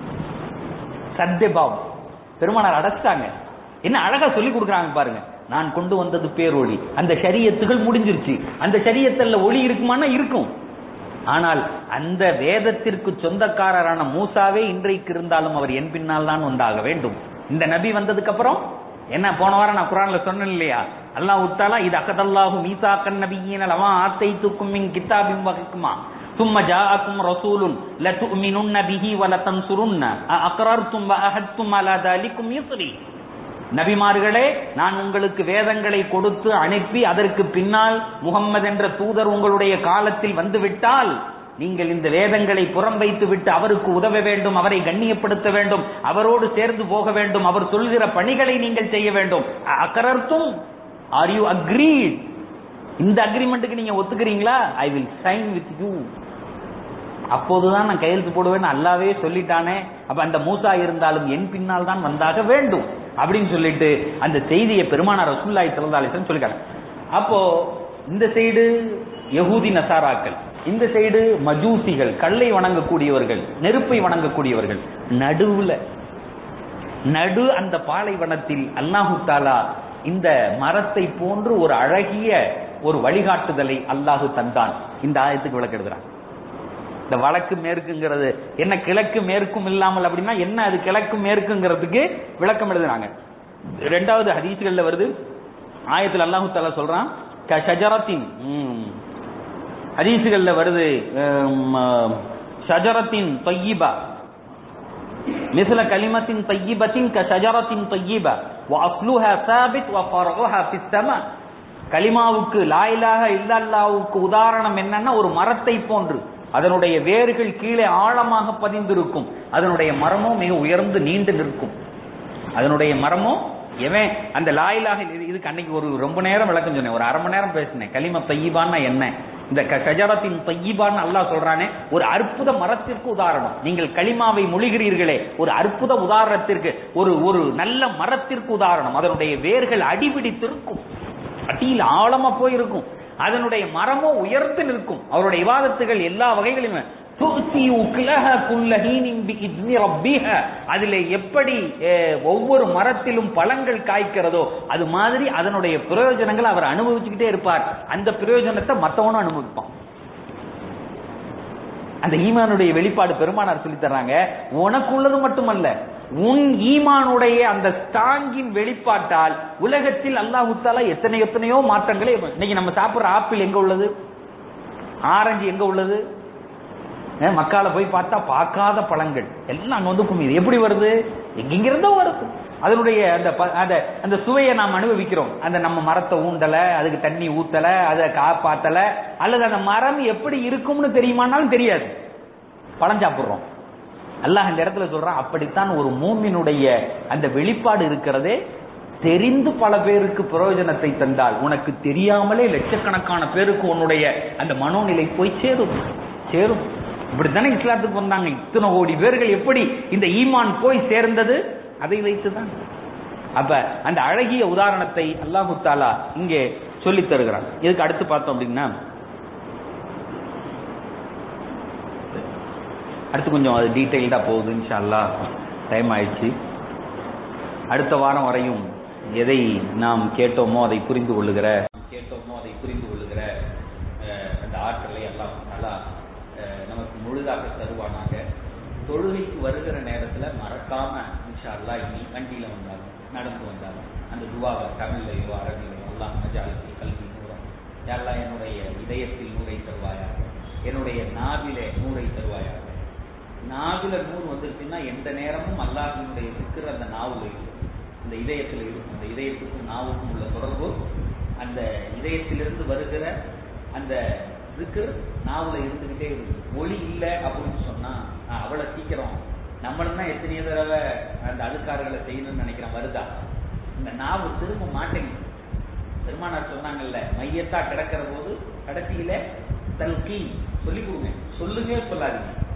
சத்தியபாவம் பெருமானார் அடைச்சிட்டாங்க என்ன அழகா சொல்லி கொடுக்குறாங்க பாருங்க நான் கொண்டு வந்தது பேரொளி அந்த ஷரியத்துகள் முடிஞ்சிருச்சு அந்த ஷரியத்துல ஒளி இருக்குமானா இருக்கும் ஆனால் அந்த வேதத்திற்கு சொந்தக்காரரான மூசாவே இன்றைக்கு இருந்தாலும் அவர் என் பின்னால் தான் வந்தாக வேண்டும் இந்த நபி வந்ததுக்கு அப்புறம் என்ன போன வாரம் நான் குரான்ல சொன்னேன் இல்லையா அல்லாஹ் உத்தாலா இது அகதல்லாஹு மீசாக்கன் நபியின் லமா ஆத்தை துக்கும் மின் கித்தாபின் வகிக்குமா ثم جاءكم رسول لتؤمنن به ولتنصرن أأقررتم وأخذتم على ذلكم يصري நபிமார்களே நான் உங்களுக்கு வேதங்களை கொடுத்து அனுப்பி அதற்கு பின்னால் முகம்மது என்ற தூதர் உங்களுடைய காலத்தில் வந்துவிட்டால் நீங்கள் இந்த வேதங்களை புறம் வைத்து விட்டு அவருக்கு உதவ வேண்டும் அவரை கண்ணியப்படுத்த வேண்டும் அவரோடு சேர்ந்து போக வேண்டும் அவர் சொல்கிற பணிகளை நீங்கள் செய்ய வேண்டும் அக்கரர்த்தும் ஆர் யூ அக்ரீட் இந்த அக்ரிமெண்ட்டுக்கு நீங்க ஒத்துக்கிறீங்களா I will sign with you அப்போதுதான் நான் கையெழுத்து போடுவேன் அல்லாவே சொல்லிட்டானே அப்ப அந்த மூசா இருந்தாலும் என் பின்னால் தான் வந்தாக வேண்டும் அப்படின்னு சொல்லிட்டு அந்த செய்தியை பெருமானார் ரசூல்லாய் சிறந்தாலேசன் சொல்லிக்காங்க அப்போ இந்த சைடு யகூதி நசாராக்கள் இந்த சைடு மஜூசிகள் கல்லை வணங்கக்கூடியவர்கள் நெருப்பை வணங்கக்கூடியவர்கள் நடுவுல நடு அந்த பாலைவனத்தில் அல்லாஹு தாலா இந்த மரத்தை போன்று ஒரு அழகிய ஒரு வழிகாட்டுதலை அல்லாஹு தந்தான் இந்த ஆயத்துக்கு விளக்கு எழுதுறான் இந்த வழக்கு மேற்குங்கிறது என்ன கிழக்கு மேற்கும் இல்லாமல் அப்படின்னா என்ன அது கிழக்கு மேற்குங்கிறதுக்கு விளக்கம் எழுதுறாங்க ரெண்டாவது ஹதீஸ்கள்ல வருது ஆயத்தில் அல்லாஹு தாலா சொல்றான் ஷஜரத்தின் ஹதீசுகள்ல வருது ஷஜரத்தின் தொய்யிபா மிஸ்ல கலிமத்தின் தொய்யிபத்தின் க ஷஜரத்தின் தொய்யிபா வஅஸ்லுஹா சாபித் வஃபர்உஹா ஃபிஸ் ஸமா கலிமாவுக்கு லாயிலாக இல்லல்லாவுக்கு உதாரணம் என்னன்னா ஒரு மரத்தை போன்று அதனுடைய வேர்கள் கீழே ஆழமாக பதிந்திருக்கும் அதனுடைய மரமோ மிக உயர்ந்து நீண்டு நிற்கும் அதனுடைய மரமோ எவன் அந்த லாயிலாக இதுக்கு அன்னைக்கு ஒரு ரொம்ப நேரம் விளக்கம் சொன்னேன் ஒரு அரை மணி நேரம் பேசினேன் கலிம தையிபான்னா என்ன இந்த கஜரத்தின் தையிபான்னு அல்லாஹ் சொல்றானே ஒரு அற்புத மரத்திற்கு உதாரணம் நீங்கள் களிமாவை மொழிகிறீர்களே ஒரு அற்புத உதாரணத்திற்கு ஒரு ஒரு நல்ல மரத்திற்கு உதாரணம் அதனுடைய வேர்கள் அடிபிடித்திருக்கும் அடியில் ஆழமா போயிருக்கும் அதனுடைய மரமோ உயர்ந்து நிற்கும் அவருடைய விவாதத்துகள் எல்லா வகைகளிலும் அதில் எப்படி ஒவ்வொரு மரத்திலும் பழங்கள் காய்க்கிறதோ அது மாதிரி அதனுடைய பிரயோஜனங்கள் அவர் அனுபவிச்சுக்கிட்டே இருப்பார் அந்த பிரயோஜனத்தை மற்றவனும் அனுபவிப்பான் அந்த ஈமானுடைய வெளிப்பாடு பெருமானார் சொல்லி தர்றாங்க உனக்குள்ளது மட்டுமல்ல உன் ஈமானுடைய அந்த ஸ்டாங்கின் வெளிப்பாட்டால் உலகத்தில் அல்லாஹு தாலா எத்தனை எத்தனையோ மாற்றங்களே இன்னைக்கு நம்ம சாப்பிடுற ஆப்பிள் எங்க உள்ளது ஆரஞ்சு எங்க உள்ளது மக்கால போய் பார்த்தா பார்க்காத பழங்கள் எல்லாம் அங்க வந்து குமியுது எப்படி வருது எங்கிருந்தோ வருது அதனுடைய அந்த அந்த அந்த சுவையை நாம் அனுபவிக்கிறோம் அந்த நம்ம மரத்தை ஊண்டல அதுக்கு தண்ணி ஊத்தல அதை காப்பாத்தல அல்லது அந்த மரம் எப்படி இருக்கும்னு தெரியுமானாலும் தெரியாது பழம் சாப்பிடுறோம் அல்லாஹ் இந்த இடத்துல சொல்றான் அப்படித்தான் ஒரு மூமினுடைய அந்த வெளிப்பாடு இருக்கிறதே தெரிந்து பல பேருக்கு பிரயோஜனத்தை தந்தால் உனக்கு தெரியாமலே லட்சக்கணக்கான பேருக்கு உன்னுடைய அந்த மனோநிலை போய் சேரும் சேரும் இப்படித்தானே இஸ்லாத்துக்கு வந்தாங்க இத்தனை கோடி பேர்கள் எப்படி இந்த ஈமான் போய் சேர்ந்தது அதை வைத்துதான் அப்ப அந்த அழகிய உதாரணத்தை அல்லாஹு தாலா இங்கே சொல்லி தருகிறான் இதுக்கு அடுத்து பார்த்தோம் அப்படின்னா அடுத்து கொஞ்சம் அது டீட்டெயில்டா போகுது இன்ஷா டைம் ஆயிடுச்சு அடுத்த வாரம் வரையும் எதை நாம் கேட்டோமோ அதை புரிந்து கொள்ளுகிற கேட்டோமோ அதை புரிந்து கொள்ளுகிற அந்த ஆற்றலை எல்லாம் நல்லா நமக்கு முழுதாக தருவானாங்க தொழுகைக்கு வருகிற நேரத்துல மறக்காம இன்ஷா அல்லா இனி வண்டியில வந்தாலும் நடந்து வந்தாலும் அந்த துவாவை தமிழ்லையோ அரபிலையோ எல்லாம் மஜாலத்தில் கல்வி நூறம் எல்லாம் என்னுடைய இதயத்தில் நூறை தருவாயாக என்னுடைய நாவிலே நூறை தருவாயாக நாவில நூறு வந்துருச்சுன்னா எந்த நேரமும் அல்லாஹினுடைய இருக்கிற அந்த நாவுல இருக்கும் அந்த இதயத்தில் இருக்கும் அந்த இதயத்துக்கும் நாவுக்கும் உள்ள தொடர்பு அந்த இதயத்திலிருந்து வருகிற அந்த இருக்கு நாவுல இருந்துகிட்டே இருக்கும் ஒளி இல்லை அப்படின்னு சொன்னா அவ்வளவு சீக்கிரம் நம்மளும் தான் எத்தனையோ தடவை அந்த அழுக்காறுகளை செய்யணும்னு நினைக்கிறேன் வருதா இந்த நாவு திரும்ப மாட்டேங்குது பெருமானார் சொன்னாங்கல்ல மையத்தா கிடக்கிற போது கடைசியில தல்கி சொல்லி கொடுங்க சொல்லுங்க சொல்லாதீங்க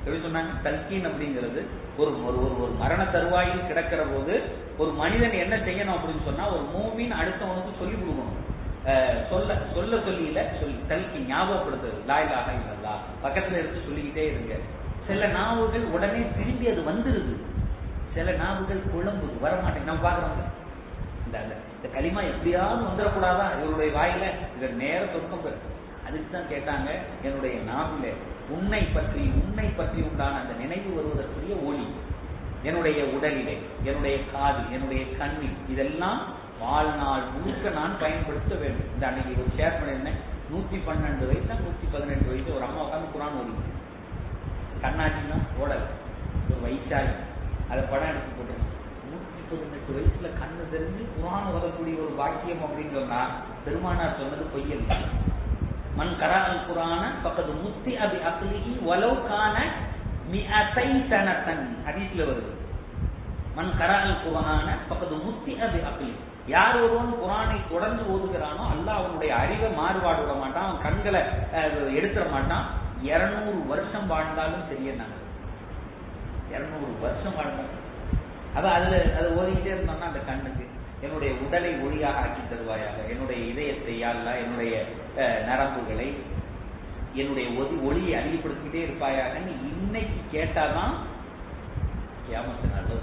எப்படி சொன்னாங்க தல்கீன் அப்படிங்கிறது ஒரு ஒரு ஒரு ஒரு மரண தருவாயில் கிடக்கிற போது ஒரு மனிதன் என்ன செய்யணும் அப்படின்னு சொன்னா ஒரு மூவின் அடுத்தவனுக்கு சொல்லி கொடுக்கணும் அஹ் சொல்ல சொல்ல சொல்லியில சொல்லி தல்கி ஞாபகப்படுத்துறது லாயிலாக இல்லல்லா பக்கத்துல இருந்து சொல்லிக்கிட்டே இருங்க சில நாவுகள் உடனே திரும்பி அது வந்துருது சில நாவுகள் குழம்புது வரமாட்டேங்க நம்ம பாக்குறோம் இந்த அந்த- இந்த களிமா எப்படியாவது வந்துடக்கூடாதா இவருடைய வாயில இதை நேர சொர்க்கம் பெறும் அதுக்கு தான் கேட்டாங்க என்னுடைய நாவில உன்னை பற்றி உன்னை பற்றி உண்டான அந்த நினைவு வருவதற்குரிய ஒளி என்னுடைய உடலிலே என்னுடைய காது என்னுடைய கண்ணில் இதெல்லாம் வாழ்நாள் முழுக்க நான் பயன்படுத்த வேண்டும் இந்த அன்னைக்கு ஒரு ஷேர் பண்ணிருந்தேன் நூத்தி பன்னெண்டு வயசு நூத்தி பதினெட்டு வயசு ஒரு அம்மா உட்காந்து குரான் ஓடி கண்ணாடினா ஓடல ஒரு வயசாளி அதை படம் எடுத்து போட்டுருங்க நூத்தி பதினெட்டு வயசுல கண்ணு தெரிஞ்சு குரான் ஓதக்கூடிய ஒரு பாக்கியம் அப்படின்னு சொன்னா பெருமானார் சொன்னது பொய்யல் மன் கரால் குரான பக்கத்து முத்தி அபி அக்லிஹி வலவ் கான மிஅத்தை சனத்தன் ஹதீஸ்ல வருது மன் கரால் குரான பக்கத்து முத்தி அபி அக்லி யார் ஒருவன் குரானை தொடர்ந்து ஓதுகிறானோ அல்லாஹ் அவனுடைய அறிவை மாறுபாடு விட மாட்டான் அவன் கண்களை அஹ், எடுத்துட மாட்டான் இருநூறு வருஷம் வாழ்ந்தாலும் தெரியனாங்க இருநூறு வருஷம் வாழ்ந்தாலும் அப்ப அதுல அதை ஓதிக்கிட்டே இருந்தோம்னா அந்த கண்ணுக்கு என்னுடைய உடலை ஒளியாக ஆக்கி தருவாயாக என்னுடைய இதயத்தை யாழ்லா என்னுடைய அஹ், நரம்புகளை என்னுடைய ஒதி ஒளியை அதிகப்படுத்திக்கிட்டே இருப்பாயாகன்னு இன்னைக்கு கேட்டாதான் கியாமத்து நல்லது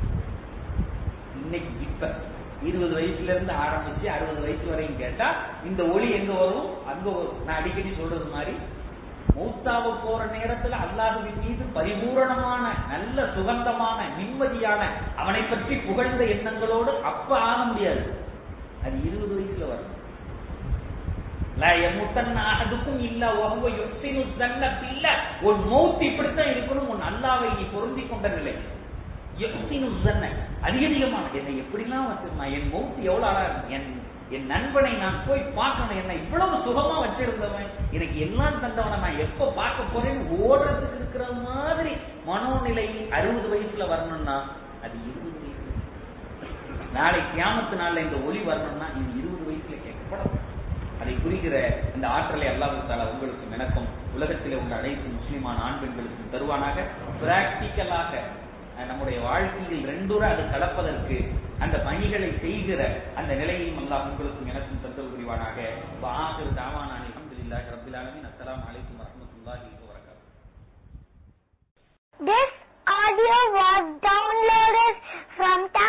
இன்னைக்கு இப்ப இருபது வயசுல இருந்து ஆரம்பிச்சு அறுபது வயசு வரையும் கேட்டா இந்த ஒளி எங்க வரும் அங்க வரும் நான் அடிக்கடி சொல்றது மாதிரி மூத்தாவ போற நேரத்துல அல்லாஹுவின் மீது பரிபூரணமான நல்ல சுகந்தமான நிம்மதியான அவனை பற்றி புகழ்ந்த எண்ணங்களோடு அப்ப ஆக முடியாது அது இருபது வயசுல வரும் லா யமுத்தன்ன அஹதுக்கும் இல்லா வஹுவ யுஹ்சினு தன்ன பில்ல உன் மௌத் இப்படித்தான் இருக்கணும் உன் அல்லாவை நீ பொருந்திக் கொண்ட நிலை யுஹ்சினு தன்ன அதிக அதிகமான என்னை எப்படிலாம் வச்சிருந்தான் என் மௌத் எவ்வளவு அழகா இருக்கு. என் என் நண்பனை நான் போய் பார்க்கணும் என்ன இவ்வளவு சுகமா வச்சிருந்தவன் எனக்கு எல்லாம் தந்தவனை நான் எப்ப பார்க்க போறேன்னு ஓடுறதுக்கு இருக்கிற மாதிரி மனோநிலை அறுபது வயசுல வரணும்னா அது இருபது வயசுல நாளை கியாமத்து நாள்ல இந்த ஒளி வரணும்னா இது இருபது வயசுல கேட்கப்படும் அதை குறிக்கிற இந்த ஆற்றலை அல்லாஹு தாலா உங்களுக்கும் எனக்கும் உலகத்திலே உள்ள அனைத்து முஸ்லிமான ஆண் பெண்களுக்கும் தருவானாக பிராக்டிக்கலாக அஹ், நம்முடைய வாழ்க்கையில் ரெண்டுற அது கலப்பதற்கு அந்த பணிகளை செய்கிற அந்த நிலையையும் அல்லாஹ் உங்களுக்கும் எனக்கும் தந்தல் புரிவானாக வாஹிரு தாவானானி அல்ஹம்துலில்லாஹி ரப்பில் ஆலமீன் அஸ்ஸலாமு அலைக்கும் வரஹ்மத்துல்லாஹி வபரகாத்துஹு This audio was downloaded from